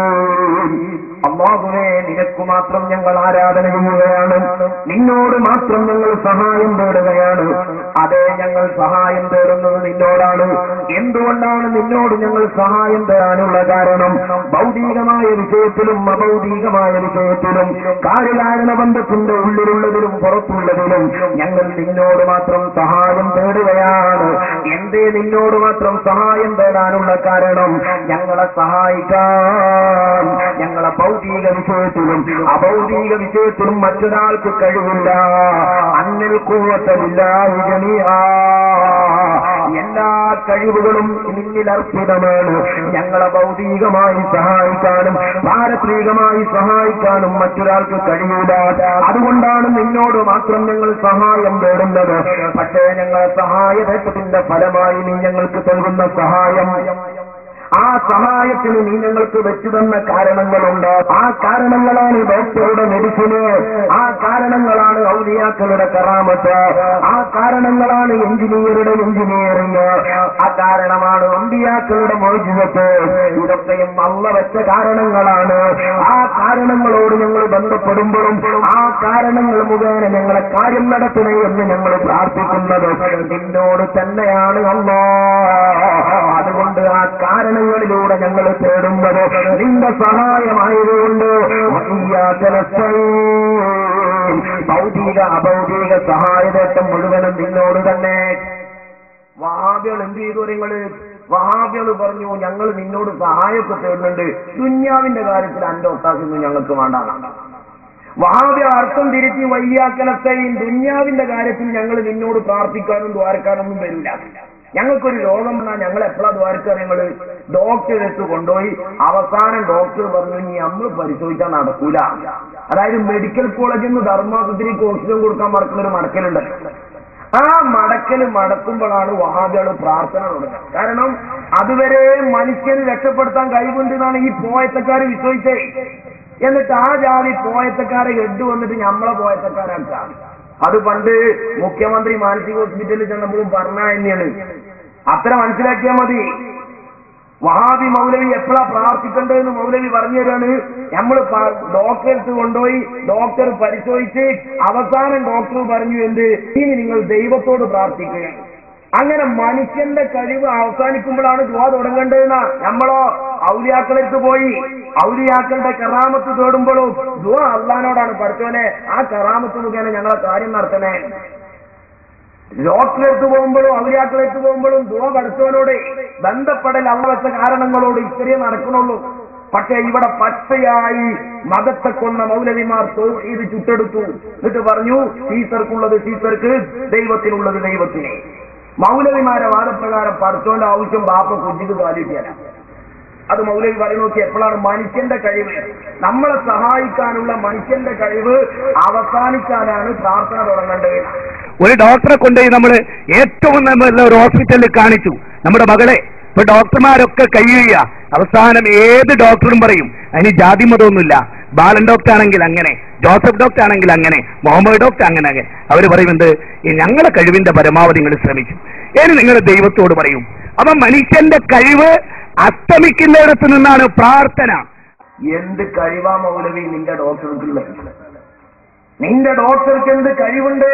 Speaker 4: അള്ളാഹുവേ നിനക്ക് മാത്രം ഞങ്ങൾ ആരാധന ചെയ്യുകയാണ് നിന്നോട് മാത്രം ഞങ്ങൾ സഹായം തേടുകയാണ് അതെ ഞങ്ങൾ സഹായം തേടുന്നത് നിന്നോടാണ് എന്തുകൊണ്ടാണ് നിന്നോട് ഞങ്ങൾ സഹായം തേടാനുള്ള കാരണം ഭൗതികമായ വിഷയത്തിലും അഭൗതികമായ വിഷയത്തിലും കാര്യകാരണ ബന്ധത്തിന്റെ ഉള്ളിലുള്ളതിലും പുറത്തുള്ളതിലും ഞങ്ങൾ നിന്നോട് മാത്രം സഹായം തേടുകയാണ് എന്തേ നിന്നോട് മാത്രം സഹായം തേടാനുള്ള കാരണം ഞങ്ങളെ സഹായിക്കാൻ ഞങ്ങളെ ഭൗതിക വിഷയത്തിലും അഭൗതിക വിഷയത്തിലും മറ്റൊരാൾക്ക് കഴിവില്ല അന്നിൽ കൂവത്തമില്ല എല്ലാ കഴിവുകളും നിന്നിൽ അർപ്പിതമാണ് ഞങ്ങളെ ഭൗതികമായി സഹായിക്കാനും പാരത്രികമായി സഹായിക്കാനും മറ്റൊരാൾക്ക് കഴിയൂല അതുകൊണ്ടാണ് നിന്നോട് മാത്രം ഞങ്ങൾ സഹായം തേടുന്നത് പക്ഷേ ഞങ്ങളെ സഹായത്തിന്റെ ഫലമായി നീ ഞങ്ങൾക്ക് നൽകുന്ന സഹായം ആ സഹായത്തിന് നീ ഞങ്ങൾക്ക് വെച്ചു തന്ന കാരണങ്ങളുണ്ട് ആ കാരണങ്ങളാണ് ഡോക്ടറുടെ മെഡിസിന് ആ കാരണങ്ങളാണ് ഔലിയാക്കളുടെ കറാമത്ത് ആ കാരണങ്ങളാണ് എഞ്ചിനീയറുടെ എഞ്ചിനീയറിംഗ് ആ കാരണമാണ് അമ്പിയാക്കളുടെ മോചിതത്ത് ഇതൊക്കെയും അള്ള വെച്ച കാരണങ്ങളാണ് ആ കാരണങ്ങളോട് ഞങ്ങൾ ബന്ധപ്പെടുമ്പോഴും ആ കാരണങ്ങൾ മുഖേന ഞങ്ങളെ കാര്യം നടത്തണേ എന്ന് ഞങ്ങൾ പ്രാർത്ഥിക്കുന്നത് നിന്നോട് തന്നെയാണ് അള്ളാ അതുകൊണ്ട് ആ കാരണങ്ങളിലൂടെ ഞങ്ങൾ തേടുന്നത് നിന്റെ സഹായമായതുകൊണ്ട് ഭൗതിക അഭൗതിക സഹായതേട്ടം മുഴുവനും നിന്നോട് തന്നെ വഹാബികൾ എന്ത് ചെയ്തു നിങ്ങള് വഹാബികൾ പറഞ്ഞു ഞങ്ങൾ നിന്നോട് സഹായമൊക്കെ തേടുന്നുണ്ട് ദുന്യാവിന്റെ കാര്യത്തിൽ അന്റെ ഒട്ടാക്കൊന്നും ഞങ്ങൾക്ക് വേണ്ടാണ് വഹാബി അർത്ഥം തിരിച്ച് വയ്യാക്കലത്തെയും ദുന്യാവിന്റെ കാര്യത്തിൽ ഞങ്ങൾ നിന്നോട് പ്രാർത്ഥിക്കാനും ദ്വാരക്കാനൊന്നും വരില്ല ഞങ്ങൾക്കൊരു രോഗം വന്നാൽ ഞങ്ങൾ എപ്പോഴാ ദ്വാരക്ക നിങ്ങൾ ഡോക്ടറെ അടുത്ത് കൊണ്ടുപോയി അവസാനം ഡോക്ടർ പറഞ്ഞു ഇനി നമ്മൾ പരിശോധിച്ചാൽ നടക്കൂല അതായത് മെഡിക്കൽ കോളേജിൽ നിന്ന് ധർമാസത്തിലേക്ക് ഓക്സിജൻ കൊടുക്കാൻ മടക്കുന്ന ഒരു മടക്കലുണ്ട് ആ മടക്കല് മടക്കുമ്പോഴാണ് വഹാബികൾ പ്രാർത്ഥന തുടങ്ങുന്നത് കാരണം അതുവരെ മനുഷ്യന് രക്ഷപ്പെടുത്താൻ കഴിവുണ്ട് എന്നാണ് ഈ പോയത്തക്കാർ വിശ്വസിച്ചേ എന്നിട്ട് ആ ജാതി പോയത്തക്കാരെ ഹെഡ് വന്നിട്ട് നമ്മളെ പോയത്തക്കാരാക്കാം അത് പണ്ട് മുഖ്യമന്ത്രി മാനസിക ഹോസ്പിറ്റലിൽ ചെന്നപ്പോഴും പറഞ്ഞ തന്നെയാണ് അത്ര മനസ്സിലാക്കിയാൽ മതി വഹാബി മൗലവി എപ്പോഴാ പ്രാർത്ഥിക്കേണ്ടതെന്ന് മൗലവി പറഞ്ഞു തരാണ് നമ്മൾ ഡോക്ടർക്ക് കൊണ്ടുപോയി ഡോക്ടർ പരിശോധിച്ച് അവസാനം ഡോക്ടർ പറഞ്ഞു എന്ത് ഇനി നിങ്ങൾ ദൈവത്തോട് പ്രാർത്ഥിക്കുകയാണ് അങ്ങനെ മനുഷ്യന്റെ കഴിവ് അവസാനിക്കുമ്പോഴാണ് ദുവ തുടങ്ങേണ്ടതെന്ന നമ്മളോ ഔലിയാക്കളെടുത്ത് പോയി ഔലിയാക്കളുടെ കറാമത്ത് തേടുമ്പോഴും ദുവ അള്ളഹാനോടാണ് പഠിച്ചോനെ ആ കറാമത്ത് മുഖേന ഞങ്ങളെ കാര്യം നടത്തണേ ഡോക്ടറെടുത്ത് പോകുമ്പോഴും ഔലിയാക്കളെടുത്ത് പോകുമ്പോഴും ദുവ പഠിച്ചവനോട് ബന്ധപ്പെടൽ അവ വെച്ച കാരണങ്ങളോട് ഇത്രയേ നടക്കണുള്ളൂ പക്ഷെ ഇവിടെ പച്ചയായി മതത്തെ കൊന്ന മൗലവിമാർ ഇത് ചുട്ടെടുത്തു എന്നിട്ട് പറഞ്ഞു സീസർക്കുള്ളത് സീസർക്ക് ദൈവത്തിനുള്ളത് ദൈവത്തിന് മൗലവിമാരെ വാദപ്രകാരം പഠിച്ചോന്റെ ആവശ്യം ബാപ്പ കുഞ്ഞിക്ക് കാലിക്കാനാണ് അത് മൗലവി പറയും നോക്കി എപ്പോഴാണ് മനുഷ്യന്റെ കഴിവ് നമ്മളെ സഹായിക്കാനുള്ള മനുഷ്യന്റെ കഴിവ് അവസാനിക്കാനാണ് പ്രാർത്ഥന തുടങ്ങേണ്ടത്
Speaker 2: ഒരു ഡോക്ടറെ കൊണ്ടുപോയി നമ്മൾ ഏറ്റവും നല്ല ഒരു ഹോസ്പിറ്റലിൽ കാണിച്ചു നമ്മുടെ മകളെ ഇപ്പൊ ഡോക്ടർമാരൊക്കെ കഴിയുക അവസാനം ഏത് ഡോക്ടറും പറയും അതിന് ജാതി മതമൊന്നുമില്ല ബാലൻ ഡോക്ടർ ആണെങ്കിൽ അങ്ങനെ ജോസഫ് ഡോക്ടർ ആണെങ്കിൽ അങ്ങനെ മുഹമ്മദ് ഡോക്ടർ അങ്ങനെ അങ്ങനെ അവർ പറയുന്നത് ഈ ഞങ്ങളെ കഴിവിന്റെ പരമാവധി നിങ്ങൾ ശ്രമിക്കും ഇനി നിങ്ങൾ ദൈവത്തോട് പറയും അപ്പൊ മനുഷ്യന്റെ കഴിവ് അസ്തമിക്കുന്നിടത്ത് നിന്നാണ് പ്രാർത്ഥന
Speaker 4: എന്ത് കഴിവാ മൗലവി നിന്റെ ഡോക്ടർക്കുള്ളത് നിന്റെ ഡോക്ടർക്ക് എന്ത് കഴിവുണ്ട്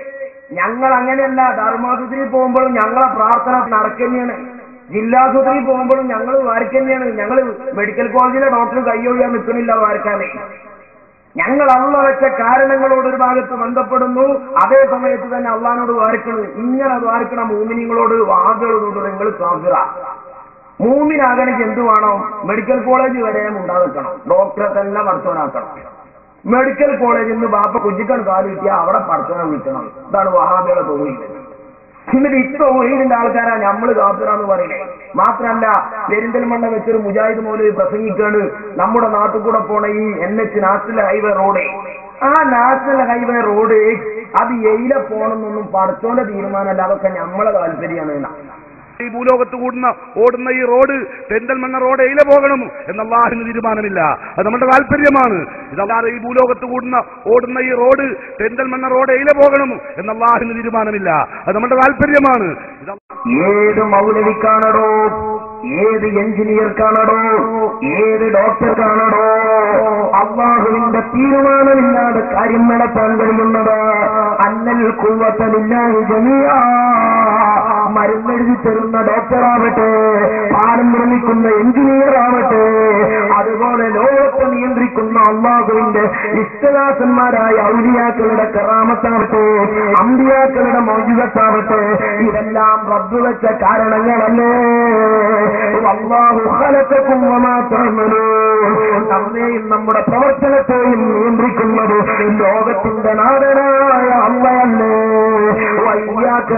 Speaker 4: ഞങ്ങൾ അങ്ങനെയല്ല ധർമാശുപത്രി പോകുമ്പോഴും ഞങ്ങളെ പ്രാർത്ഥന നടക്കുന്നതാണ് ജില്ലാശുപത്രി പോകുമ്പോഴും ഞങ്ങൾ വാരിക്കന്നെയാണ് ഞങ്ങൾ മെഡിക്കൽ കോളേജിലെ ഡോക്ടർ കൈയൊഴിയാൻ നിൽക്കുന്നില്ല വാരിക്കാനേ ഞങ്ങൾ അള്ള വെച്ച കാരണങ്ങളോട് ഒരു ഭാഗത്ത് ബന്ധപ്പെടുന്നു അതേ സമയത്ത് തന്നെ അള്ളഹാനോട് വാരിക്കണം ഇങ്ങനെ വാരിക്കണ മൂമിനിങ്ങളോട് വാദങ്ങളോട് നിങ്ങൾ സാധ്യത മൂന്നിനാകണമെങ്കിൽ എന്ത് വേണം മെഡിക്കൽ കോളേജ് വരെ ഉണ്ടാകണം ഡോക്ടറെ തന്നെ പഠിച്ചവനാക്കണം മെഡിക്കൽ കോളേജിൽ നിന്ന് ബാപ്പ കുഞ്ഞിക്കൺ കാല് കിട്ടിയാൽ അവിടെ പഠിച്ചവനെ വിളിക്കണം ഇതാണ് വഹാബിയുടെ തൊഴിൽ എന്നിട്ട് ഇത്ര തൊഴിലിന്റെ ആൾക്കാരാ നമ്മൾ കാത്തരാന്ന് പറയണേ മാത്രമല്ല പെരിന്തൽമണ്ണ വെച്ചൊരു മുജാഹിദ് മൗലവി പ്രസംഗിക്കാണ് നമ്മുടെ നാട്ടിൽ കൂടെ പോണ ഈ N H national highway road ആ നാഷണൽ ഹൈവേ റോഡ് അത് എയിലെ പോണെന്നൊന്നും പഠിച്ചോന്റെ തീരുമാനമല്ല അതൊക്കെ നമ്മളെ താല്പര്യമാണ് എന്നാ
Speaker 2: ഈ ഭൂലോകത്ത് കൂടുന്ന ഓടുന്ന ഈ റോഡ് പെരിന്തൽമണ്ണ റോഡ് എയിലെ പോകണം എന്നല്ലാഹിന് തീരുമാനമില്ല അത് നമ്മുടെ താല്പര്യമാണ് ഇതല്ലാതെ ഈ ഭൂലോകത്ത് കൂടുന്ന ഓടുന്ന ഈ റോഡ് പെരിന്തൽമണ്ണ റോഡ് എയിലെ പോകണം എന്നല്ലാഹിന് തീരുമാനമില്ല അത് നമ്മുടെ താല്പര്യമാണ് ഇതല്ലാ-
Speaker 4: ഏത് മൗലവിക്കാണടോ ഏത് എഞ്ചിനീയർക്കാണടോ ഏത് ഡോക്ടർക്കാണടോ അള്ളാഹുവിന്റെ തീരുമാനമില്ലാതെ കാര്യം നടത്താൻ കഴിയുന്നത് അന്നൽ കുവത്തലില്ലാതെ ജമിയാ മരുന്നെഴുതി തരുന്ന ഡോക്ടറാവട്ടെ പാലം നിർമ്മിക്കുന്ന എഞ്ചിനീയർ ആവട്ടെ അതുപോലെ ലോകത്തെ നിയന്ത്രിക്കുന്ന അള്ളാഹുവിന്റെ ഇഷ്ടദാസന്മാരായ ഔലിയാക്കളുടെ കറാമത്താവട്ടെ അമ്പിയാക്കളുടെ മൗജികത്താവട്ടെ ഇതെല്ലാം റബ്ബ് വെച്ച കാരണങ്ങളല്ലേ അള്ളാഹു ഖലഖക്കും വമാ തഅമലൂൻ നമ്മെയും നമ്മുടെ പ്രവർത്തനത്തെയും നിയന്ത്രിക്കുന്നത് ലോകത്തിന്റെ നാടനായ അമ്മയല്ലേ വയ്യാക്ക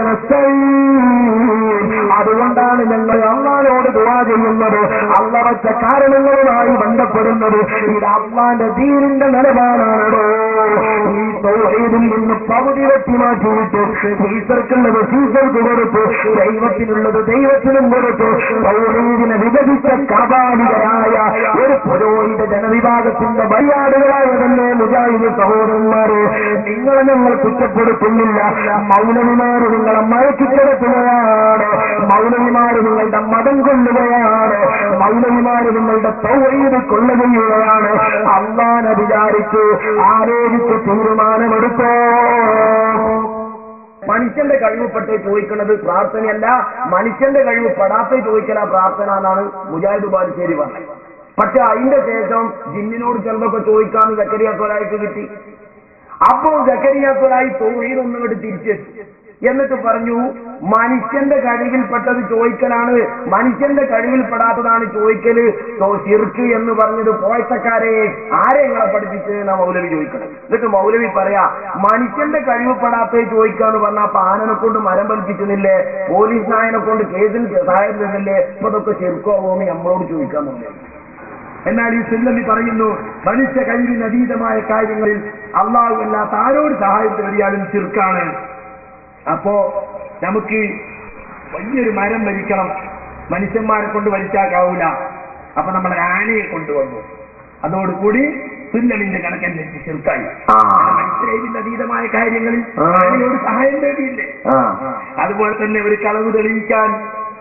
Speaker 4: അതുകൊണ്ടാണ് ഞങ്ങൾ അള്ളാനോട് ദുവാ ചെയ്യുന്നത് അള്ള വച്ച കാരണങ്ങളുമായി ബന്ധപ്പെടുന്നത് ഇത് അള്ളാന്റെ ദീനിന്റെ നിലപാടാണോ ഈ തൊഴിലിൽ നിന്ന് പകുതി വെട്ടി മാറ്റിയിട്ട് ടീച്ചർക്കുള്ളത് ടീച്ചർക്ക് കൊടുത്തു ദൈവത്തിനുള്ളത് ദൈവത്തിനും കൊടുത്തു തൊഴിലിനെ വിഭജിച്ച കാപാലികരായ ഒരു പുരോഹിത ജനവിഭാഗത്തിന്റെ മര്യാദകളായ തന്നെ മുജാഹിദ് സഹോദരന്മാരെ നിങ്ങളെ ഞങ്ങൾ കുറ്റപ്പെടുത്തുന്നില്ല മൗലവിമാര് നിങ്ങളെ മയക്കിക്കിടക്കുകയാണ് മൗലവിമാര് നിങ്ങളുടെ മതം കൊള്ളുകയാണ് മൗലവിമാര് നിങ്ങളുടെ തൗഹീദ് കൊള്ളുകയാണ് അള്ളാനെ വിചാരിച്ച് ആലോചിച്ച് തീരുമാനമെടുത്തോ മനുഷ്യന്റെ കഴിവുപ്പെട്ട് ചോദിക്കുന്നത് പ്രാർത്ഥനയല്ല മനുഷ്യന്റെ കഴിവ് പെടാത്ത ചോദിക്കല പ്രാർത്ഥന എന്നാണ് മുജാഹിദ് ബാലുശ്ശേരി പറഞ്ഞത് പക്ഷെ അതിന്റെ ശേഷം ജിന്നിനോട് ചിലതൊക്കെ ചോദിക്കാന്ന് സക്കരിയ സ്വലായിക്ക് കിട്ടി അപ്പോൾ സക്കരിയ സ്വലായി തൊഴിൽ ഒന്നുകൂടി തിരിച്ചെത്തി എന്നിട്ട് പറഞ്ഞു മനുഷ്യന്റെ കഴിവിൽപ്പെട്ടത് ചോദിക്കലാണ് മനുഷ്യന്റെ കഴിവിൽപ്പെടാത്തതാണ് ചോദിക്കല് ചിർക്ക് എന്ന് പറഞ്ഞത് പോയത്തക്കാരെ ആരെ നിങ്ങളെ പഠിപ്പിച്ച് എന്നാ മൗലവി ചോദിക്കണം എന്നിട്ട് മൗലവി പറയാ മനുഷ്യന്റെ കഴിവുപ്പെടാത്തത് ചോദിക്കാന്ന് പറഞ്ഞ അപ്പൊ ആനനെ കൊണ്ട് മരം വലിപ്പിക്കുന്നില്ലേ പോലീസ് നായനെ കൊണ്ട് കേസിൽ സഹായം തരുന്നില്ലേ ഇപ്പൊ ഇതൊക്കെ ചെറുക്കോ പോകുമ്പോൾ നമ്മളോട് ചോദിക്കാൻ മൗലവി എന്നാൽ ഈ സുല്ലമി പറയുന്നു മനുഷ്യ കഴിവിന് അതീതമായ കാര്യങ്ങളിൽ അള്ളാഹു അല്ലാത്ത ആരോട് സഹായം തേടിയാലും ചിർക്കാണ് അപ്പോ നമുക്ക് വലിയൊരു മരം വലിക്കണം മനുഷ്യന്മാരെ കൊണ്ട് വലിച്ചാക്കാവൂല അപ്പൊ നമ്മൾ ആനയെ കൊണ്ടുവന്നു അതോടുകൂടി സുല്ലമിന്റെ കണക്കനുസരിച്ച് ചെറുക്കായി മനുഷ്യരിൽ അതീതമായ കാര്യങ്ങളിൽ ആനയോട് സഹായം തേടിയില്ലേ അതുപോലെ തന്നെ ഒരു കളവ് തെളിയിക്കാൻ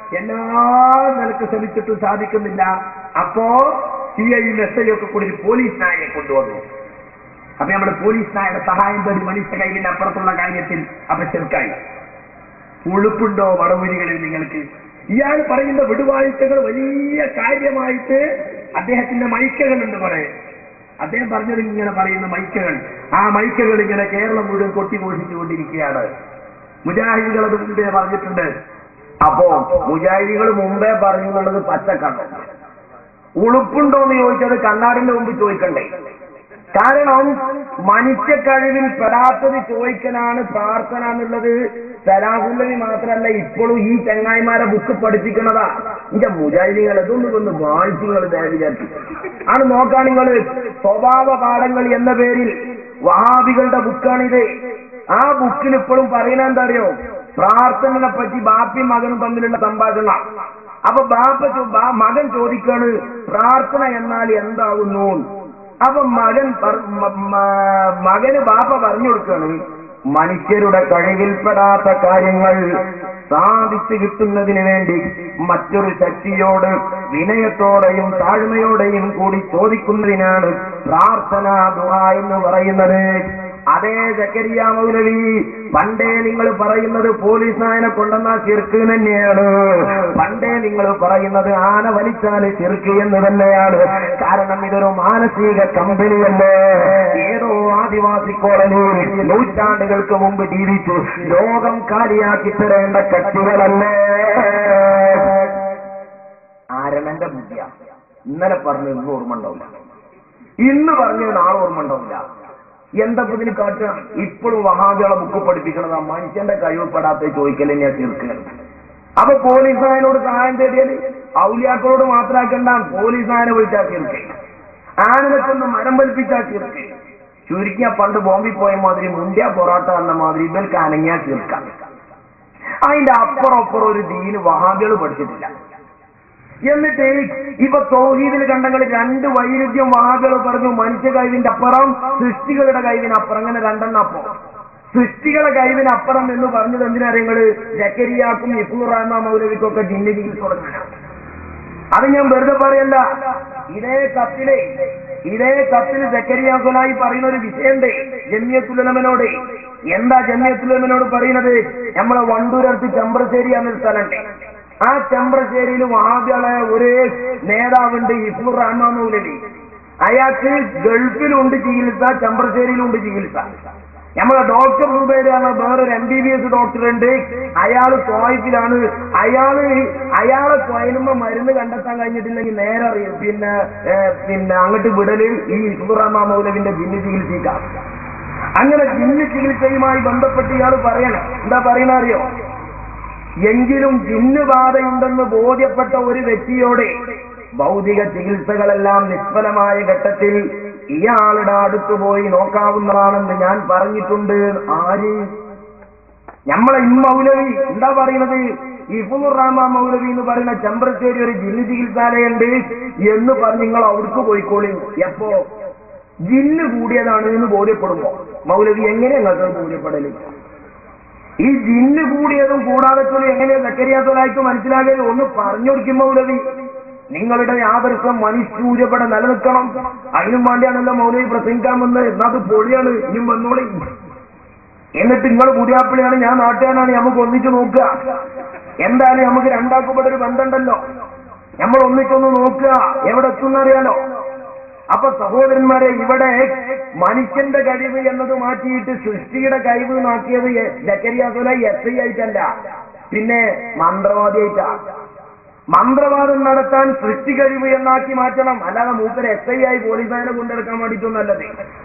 Speaker 1: എല്ലാ നിലക്ക് ശ്രമിച്ചിട്ടും സാധിക്കുന്നില്ല അപ്പോ സി ഐയും എസ് ഐ ഒക്കെ കൂടി ഒരു പോലീസ് നായയെ കൊണ്ടുവന്നു അപ്പൊ നമ്മുടെ പോലീസ് നായയുടെ സഹായം തേടി മനുഷ്യ കൈവിന്റെ അപ്പുറത്തുള്ള കാര്യത്തിൽ അപ്പൊ ചെറുക്കായി ഉളുപ്പുണ്ടോ വടവൂരികളിൽ നിങ്ങൾക്ക് ഇയാൾ പറയുന്ന വിടുവാഴ്ചകൾ വലിയ കാര്യമായിട്ട് അദ്ദേഹത്തിന്റെ മൈക്കകളുണ്ട് കുറെ അദ്ദേഹം പറഞ്ഞത് ഇങ്ങനെ പറയുന്ന മൈക്കകൾ ആ മൈക്കകൾ ഇങ്ങനെ കേരളം മുഴുവൻ കൊട്ടിഘോഷിച്ചുകൊണ്ടിരിക്കുകയാണ് മുജാഹിദികൾ അത് മുമ്പേ പറഞ്ഞിട്ടുണ്ട്
Speaker 4: അപ്പോ മുജാഹിദികൾ മുമ്പേ പറഞ്ഞു എന്നുള്ളത് പച്ചക്കണ്ണ ഉളുപ്പുണ്ടോ എന്ന് ചോദിച്ചത് കണ്ണാടിന്റെ മുമ്പ് ചോദിക്കണ്ടേ കാരണം മനുഷ്യ കഴിവിൽ പെടാത്തത് ചോദിക്കലാണ് പ്രാർത്ഥന എന്നുള്ളത് സലാഹുല്ലവി മാത്രമല്ല ഇപ്പോഴും ഈ ചങ്ങായിമാരെ ബുക്ക് പഠിപ്പിക്കുന്നതാ ഇന്റെ മുജാഹിദികൾ ഇതൊന്നും ഒന്ന് വായിച്ചു നിങ്ങൾ വിചാരിച്ചു ആണ് നോക്കാൻ നിങ്ങൾ സ്വഭാവ പാഠങ്ങൾ എന്ന പേരിൽ വഹാബികളുടെ ബുക്കാണിത് ആ ബുക്കിൽ ഇപ്പോഴും പറയുന്ന എന്താ അറിയോ പ്രാർത്ഥനയെ പറ്റി ബാപ്പയും മകനും തമ്മിലുള്ള സംഭാഷണ അപ്പൊ ബാപ്പ ചോ- ബാ- മകൻ ചോദിക്കാണ് പ്രാർത്ഥന എന്നാൽ എന്താകുന്നു അപ്പൊ മകൻ പറ- മ- മ- മകന് ബാപ്പ പറഞ്ഞു കൊടുക്കാണ് മനുഷ്യരുടെ കഴിവിൽപ്പെടാത്ത കാര്യങ്ങൾ സാധിച്ചു കിട്ടുന്നതിന് വേണ്ടി മറ്റൊരു ശക്തിയോട് വിനയത്തോടെയും താഴ്മയോടെയും കൂടി ചോദിക്കുന്നതിനാണ് പ്രാർത്ഥന ദുആ എന്ന് പറയുന്നത് അതേ ജക്കരിയ മൗലവി പണ്ടേ നിങ്ങൾ പറയുന്നത് പോലീസ് നായനെ കൊണ്ടെന്ന ചിർക്ക് തന്നെയാണ് പണ്ടേ നിങ്ങൾ പറയുന്നത് ആന വലിച്ചാല് ചിർക്ക് എന്ന് തന്നെയാണ് കാരണം ഇതൊരു മാനസിക കമ്പനിയല്ലേ ഏതോ ആദിവാസി കോളനി നൂറ്റാണ്ടുകൾക്ക് മുമ്പ് ജീവിച്ചു ലോകം കാലിയാക്കി തരേണ്ട കക്ഷികളല്ലേ ആരമന്റെ ബുദ്ധിയ ഇന്നലെ പറഞ്ഞു ഇന്ന് ഓർമ്മ ഉണ്ടാവില്ല ഇന്ന് പറഞ്ഞു നാളെ ഓർമ്മ ഉണ്ടാവില്ല എന്താ ഇപ്പൊ ഇതിന് കാട്ടുക ഇപ്പോഴും വഹാബികളെ ബുക്ക് പഠിപ്പിക്കണത് ആ മനുഷ്യന്റെ കഴിവപ്പെടാത്ത ചോദിക്കൽ ഞാൻ തീർക്കുകയാണ് അപ്പൊ പോലീസുകാരനോട് സഹായം തേടിയത് ഔലിയാക്കളോട് മാത്രമാക്കണ്ട പോലീസുകാരനെ വിളിച്ചാൽ തീർക്കേ ആനക്കൊന്ന് മരം വലിപ്പിച്ചാൽ തീർക്കേ ചുരുക്കിയ പണ്ട് ബോംബെ പോയ മാതിരി മുന്ത്യ പൊറോട്ട എന്ന മാതിരി ഇവർക്ക് അനങ്ങിയാ തീർക്കാം അതിന്റെ അപ്പുറം അപ്പുറം ഒരു ദീന് വഹാബികൾ പഠിച്ചിട്ടില്ല എന്നിട്ട് ഇപ്പൊ തൗഹീദിൽ കണ്ടങ്ങൾ രണ്ട് വൈരുദ്ധ്യം വഹാബികൾ പറഞ്ഞു മനുഷ്യ കഴിവിന്റെ അപ്പുറം സൃഷ്ടികളുടെ കഴിവിനപ്പുറം അങ്ങനെ രണ്ടെണ്ണം അപ്പുറം സൃഷ്ടികളെ കഴിവിനപ്പുറം എന്ന് പറഞ്ഞത് എന്തിനാ നിങ്ങള് ജക്കരിയാക്കും ഇഫൂർ റഹ്മാൻ മൗലവിക്കും ഒക്കെ ജിന്ന ചികിത്സ തുടങ്ങാനാണ് അത് ഞാൻ വെറുതെ പറയല്ല ഇതേ കത്തിലെ ഇതേ കത്തിൽ ജക്കരിയാക്കുലായി പറയുന്ന ഒരു വിഷയമുണ്ട് ജമ്യത്തുലമനോട് എന്താ ജമ്യത്തുലമനോട് പറയുന്നത് നമ്മളെ വണ്ടൂരടുത്ത് ചെമ്പ്രശ്ശേരി എന്നൊരു സ്ഥലമുണ്ട് ആ ചെമ്പ്രശ്ശേരിയിൽ വഹാബികളെ ഒരു നേതാവുണ്ട് ഇഫൂർ റഹ്മാൻ മൗലവി അയാൾക്ക് ഗൾഫിലുണ്ട് ചികിത്സ ചെമ്പ്രശ്ശേരിയിലുണ്ട് ചികിത്സ നമ്മളെ ഡോക്ടർ രൂപയിലാണ് വേറൊരു M B B S doctor ഉണ്ട് അയാൾ സ്വായിപ്പിലാണ് അയാള് അയാളെ സ്വയനുമ്പോ മരുന്ന് കണ്ടെത്താൻ കഴിഞ്ഞിട്ടില്ലെങ്കിൽ നേരെ അറിയും പിന്നെ ഏ, പിന്നെ അങ്ങോട്ട് വിടല് ഈ ഇസുറഹ്മാ മൗലവിന്റെ ജിന്ന് ചികിത്സിക്കാം അങ്ങനെ ജിന്ന് ചികിത്സയുമായി ബന്ധപ്പെട്ട് ഇയാൾ പറയണം എന്താ പറയുന്ന അറിയോ എങ്കിലും ജിന്നുബാധയുണ്ടെന്ന് ബോധ്യപ്പെട്ട ഒരു വ്യക്തിയോട് ഭൗതിക ചികിത്സകളെല്ലാം നിഷ്ഫലമായ ഘട്ടത്തിൽ ഇയാളുടെ അടുത്ത് പോയി നോക്കാവുന്നതാണെന്ന് ഞാൻ പറഞ്ഞിട്ടുണ്ട് ആര് നമ്മളെ ഇമ്മൗലവി എന്താ പറയുന്നത് ഇഫുർ റഹ്മാൻ മൗലവി എന്ന് പറയുന്ന ചെമ്പ്രശ്ശേരി ഒരു ജിന്ന് ചികിത്സാലയുണ്ട് എന്ന് പറഞ്ഞ് നിങ്ങൾ അവിടേക്ക് പോയിക്കോളി എപ്പോ ജിന്ന് കൂടിയതാണ് എന്ന് ബോധ്യപ്പെടുമ്പോ മൗലവി എങ്ങനെ നിങ്ങൾക്ക് ബോധ്യപ്പെടല് ഈ ജിന്ന് കൂടിയതും കൂടാതെ എങ്ങനെ സക്കരിയാത്തതായിട്ട് മനസ്സിലാകിയത് ഒന്ന് പറഞ്ഞു കൊടുക്കും മൗലവി നിങ്ങളുടെ ആദർശം മനുഷ്യൂര്യപ്പെടെ നിലനിൽക്കണം അതിനും വേണ്ടിയാണല്ലോ മൗലവി പ്രസംഗിക്കാൻ വന്നത് എന്നാ അത് പൊളിയാണ് ഇനിയും വന്നോളി എന്നിട്ട് നിങ്ങൾ പുതിയാപ്പിളിയാണ് ഞാൻ നാട്ടുകാരനാണ് നമുക്ക് ഒന്നിച്ചു നോക്കുക എന്തായാലും നമുക്ക് രണ്ടാക്കപ്പെട്ട ഒരു ബന്ധമുണ്ടല്ലോ നമ്മൾ ഒന്നിച്ചൊന്ന് നോക്കുക എവിടെ എത്തുന്നറിയാലോ അപ്പൊ സഹോദരന്മാരെ ഇവിടെ മനുഷ്യന്റെ കഴിവ് എന്നത് മാറ്റിയിട്ട് സൃഷ്ടിയുടെ കഴിവ് മാറ്റിയത് ജക്കരിയാസുല എസ് ഐ ആയിട്ടല്ല പിന്നെ മന്ത്രവാദിയായിട്ടാ മന്ത്രവാദം നടത്താൻ സൃഷ്ടി കഴിവ് എന്നാക്കി മാറ്റണം അല്ലാതെ മൂപ്പര് എസ് ഐ ആയി പോലീസുകാരെ കൊണ്ടെടുക്കാൻ വേണ്ടിയിട്ടൊന്നല്ലത്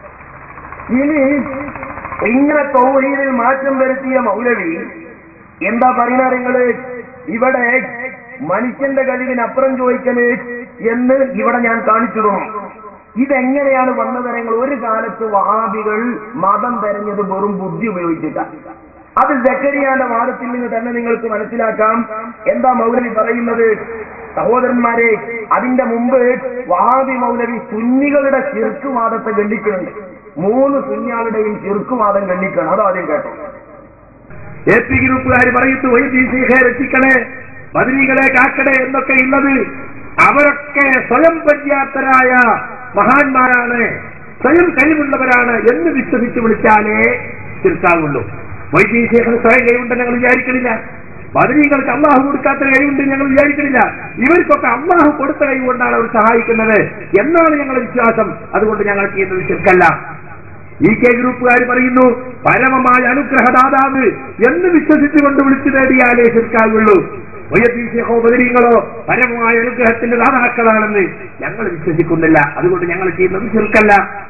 Speaker 4: ഇനി ഇങ്ങനെ തൗഹീദിൽ മാറ്റം വരുത്തിയ മൗലവി എന്താ പറയുന്ന നിങ്ങള് ഇവിടെ മനുഷ്യന്റെ കഴിവിനപ്പുറം ചോദിക്കല് എന്ന് ഇവിടെ ഞാൻ കാണിച്ചു തന്നു ഇതെങ്ങനെയാണ് വന്നത് നിങ്ങൾ ഒരു കാലത്ത് വഹാബികൾ മതം തെരഞ്ഞത് വെറും ബുദ്ധി ഉപയോഗിച്ചിട്ടാണ് അത് ജക്കരിയാന്റെ വാദത്തിൽ നിന്ന് തന്നെ നിങ്ങൾക്ക് മനസ്സിലാക്കാം എന്താ മൗലവി പറയുന്നത് സഹോദരന്മാരെ അതിന്റെ മുമ്പ് വഹാബി മൗലവി സുന്നികളുടെ ചെറുക്കുവാദത്തെ ഖണ്ഡിക്കുന്നുണ്ട് മൂന്ന് സുന്നിയാളുടെയും ചെറുക്കുവാദം ഖണ്ഡിക്കണം അത് ആദ്യം കേട്ടോ
Speaker 1: എ പി ഗ്രൂപ്പുകാർ പറയുന്നു വൈദ്യുതി രക്ഷിക്കണേ ബദരീകളെ കാക്കടേ എന്നൊക്കെ ഉള്ളത് അവരൊക്കെ സ്വയം പര്യാപ്തരായ മഹാന്മാരാണ് സ്വയം കഴിവുള്ളവരാണ് എന്ന് വിശ്വസിച്ച് വിളിച്ചാലേ തീർക്കാവുള്ളൂ വൈദ്യ ശേഖരൻ സ്വയം കഴിവുണ്ടെന്ന് ഞങ്ങൾ വിചാരിക്കണില്ല ബദരീകൾക്ക് അള്ളാഹു കൊടുക്കാത്ത കഴിവുണ്ട് ഞങ്ങൾ വിചാരിക്കണില്ല ഇവർക്കൊക്കെ അള്ളാഹു കൊടുത്ത കഴിവുകൊണ്ടാണ് അവർ സഹായിക്കുന്നത് എന്നാണ് ഞങ്ങളുടെ വിശ്വാസം അതുകൊണ്ട് ഞങ്ങൾ ചെയ്യുന്നത് ശിർക്കല്ല ഇ കെ ഗ്രൂപ്പുകാർ പറയുന്നു പരമമായ അനുഗ്രഹദാതാവ് എന്ന് വിശ്വസിച്ചുകൊണ്ട് വിളിച്ചു നേടിയാലേ ശിർക്കാവുള്ളൂ വയ്യത്തീശോ ബദരീങ്ങളോ പരമമായ അനുഗ്രഹത്തിന്റെ ദാതാക്കളാണെന്ന് ഞങ്ങൾ വിശ്വസിക്കുന്നില്ല അതുകൊണ്ട് ഞങ്ങൾ ചെയ്യുന്നത് ശിർക്കല്ല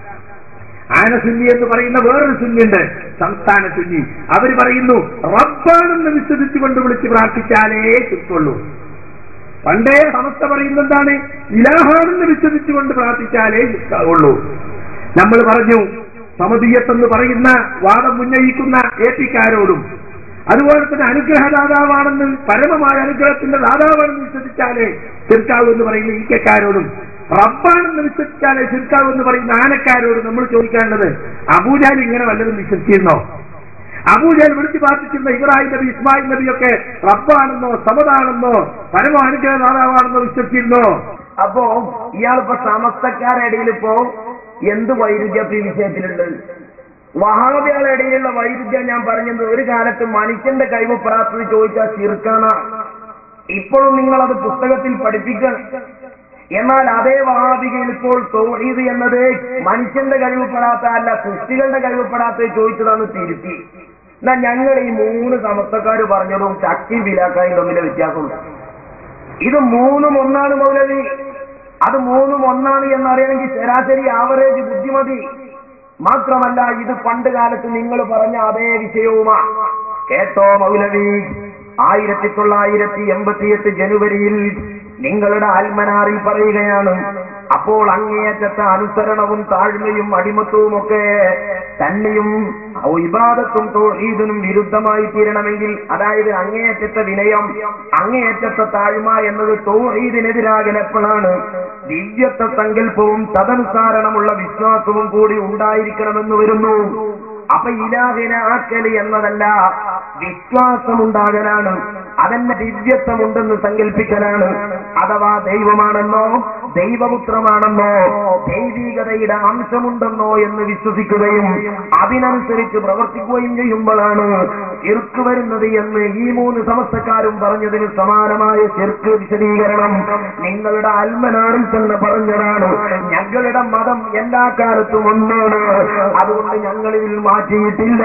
Speaker 1: ആനസുന്നി എന്ന് പറയുന്ന വേറൊരു സുന്നിയുണ്ട് സംസ്ഥാന സുന്നി അവർ പറയുന്നു റബ്ബാണെന്ന് വിശ്വസിച്ചുകൊണ്ട് വിളിച്ച് പ്രാർത്ഥിച്ചാലേ കിട്ടുള്ളൂ പണ്ടേ സമസ്ത പറയുന്നതാണ് ഇലാഹാണെന്ന് വിശ്വസിച്ചുകൊണ്ട് പ്രാർത്ഥിച്ചാലേ കിട്ടാവുള്ളൂ നമ്മൾ പറഞ്ഞു സമതീയത്തെന്ന് പറയുന്ന വാദം ഉന്നയിക്കുന്ന എ പിക്കാരോടും അതുപോലെ തന്നെ അനുഗ്രഹദാതാവാണെന്ന് പരമമായ അനുഗ്രഹത്തിന്റെ ദാതാവാണെന്ന് വിശ്വസിച്ചാലേ ചെറുക്കാവൂ എന്ന് പറയുന്ന ഇ കെക്കാരോടും റബ്ബാണെന്ന് വിശ്വസിച്ചാലേ ചെറുക്കാവൂ എന്ന് പറയുന്ന ആനക്കാരോട് നമ്മൾ ചോദിക്കേണ്ടത് അബൂജാൽ ഇങ്ങനെ വല്ലതും വിശ്വസിച്ചിരുന്നോ അബൂജാൽ വിളിച്ചു പ്രാർത്ഥിച്ചിരുന്ന ഇബ്രാഹിം നബി ഇസ്മായിൽ നബിയൊക്കെ റബ്ബാണെന്നോ സമതാണെന്നോ പരമ അനുഗ്രഹ ദാതാവാണെന്നോ വിശ്വസിച്ചിരുന്നോ
Speaker 4: അപ്പോ ഇയാളിപ്പോ സമസ്തക്കാരുടെ ഇടയിൽ ഇപ്പോ എന്ത് വൈരുദ്ധ്യം ഈ വിഷയത്തിലുണ്ട് വഹാബികളുടെ ഇടയിലുള്ള വൈരുദ്ധ്യം ഞാൻ പറഞ്ഞത് ഒരു കാലത്ത് മനുഷ്യന്റെ കഴിവ് പ്രാർത്ഥന ചോദിച്ചാൽ ചിർക്കാണ് ഇപ്പോഴും നിങ്ങൾ അത് പുസ്തകത്തിൽ പഠിപ്പിക്കണം എന്നാൽ അതേ വഹാബികയിൽ ഇപ്പോൾ തൗഹീദ് എന്നത് മനുഷ്യന്റെ കഴിവപ്പെടാത്ത അല്ല സൃഷ്ടികളുടെ കഴിവപ്പെടാത്ത ചോദിച്ചതാണ് തിരുത്തി എന്നാ ഞങ്ങൾ ഈ മൂന്ന് സമസ്തക്കാർ പറഞ്ഞതും ശക്തി ബിലാക്കായും തമ്മിലെ വ്യത്യാസമുണ്ട് ഇത് മൂന്നും ഒന്നാണ് മൗലവി അത് മൂന്നും ഒന്നാണ് എന്നറിയണമെങ്കിൽ ശരാശരി ആവറേജ് ബുദ്ധിമതി മാത്രമല്ല ഇത് പണ്ട് കാലത്ത് നിങ്ങൾ പറഞ്ഞ അതേ വിഷയവുമാ കേട്ടോ മൗലവി ആയിരത്തി തൊള്ളായിരത്തി എൺപത്തിയെട്ട് ജനുവരിയിൽ നിങ്ങളുടെ ആൽമനാറിൽ പറയുകയാണ് അപ്പോൾ അങ്ങേയറ്റത്തെ അനുസരണവും താഴ്മയും അടിമത്വവും ഒക്കെ തന്നെയും ഇബാദത്തും തോഹീദിനും വിരുദ്ധമായി തീരണമെങ്കിൽ അതായത് അങ്ങേയറ്റത്തെ വിനയം അങ്ങേയറ്റത്തെ താഴ്മ എന്നത് തോഹീദിനെതിരാകലെപ്പോഴാണ് ദിവ്യത്വ സങ്കല്പവും തദനുസാരണമുള്ള വിശ്വാസവും കൂടി ഉണ്ടായിരിക്കണമെന്ന് വരുന്നു അപ്പൊ ഇലാഹിനെ ആക്കല് എന്നതല്ല വിശ്വാസമുണ്ടാകലാണ് അതെന്നെ ദിവ്യത്വമുണ്ടെന്ന് സങ്കല്പിക്കലാണ് അഥവാ ദൈവമാണെന്നോ ദൈവപുത്രമാണെന്നോ ദൈവികതയുടെ അംശമുണ്ടെന്നോ എന്ന് വിശ്വസിക്കുകയും അതിനനുസരിച്ച് പ്രവർത്തിക്കുകയും ചെയ്യുമ്പോഴാണ് ചെർക്ക് വരുന്നത് എന്ന് ഈ മൂന്ന് സമസ്തക്കാരും പറഞ്ഞതിന് സമാനമായ ചെർക്ക് വിശദീകരണം നിങ്ങളുടെ അൽമനാറിൽ തന്നെ പറഞ്ഞതാണ് ഞങ്ങളുടെ മതം എല്ലാ കാലത്തും ഒന്നാണ് അതുകൊണ്ട് ഞങ്ങളിൽ മാറ്റിയിട്ടില്ല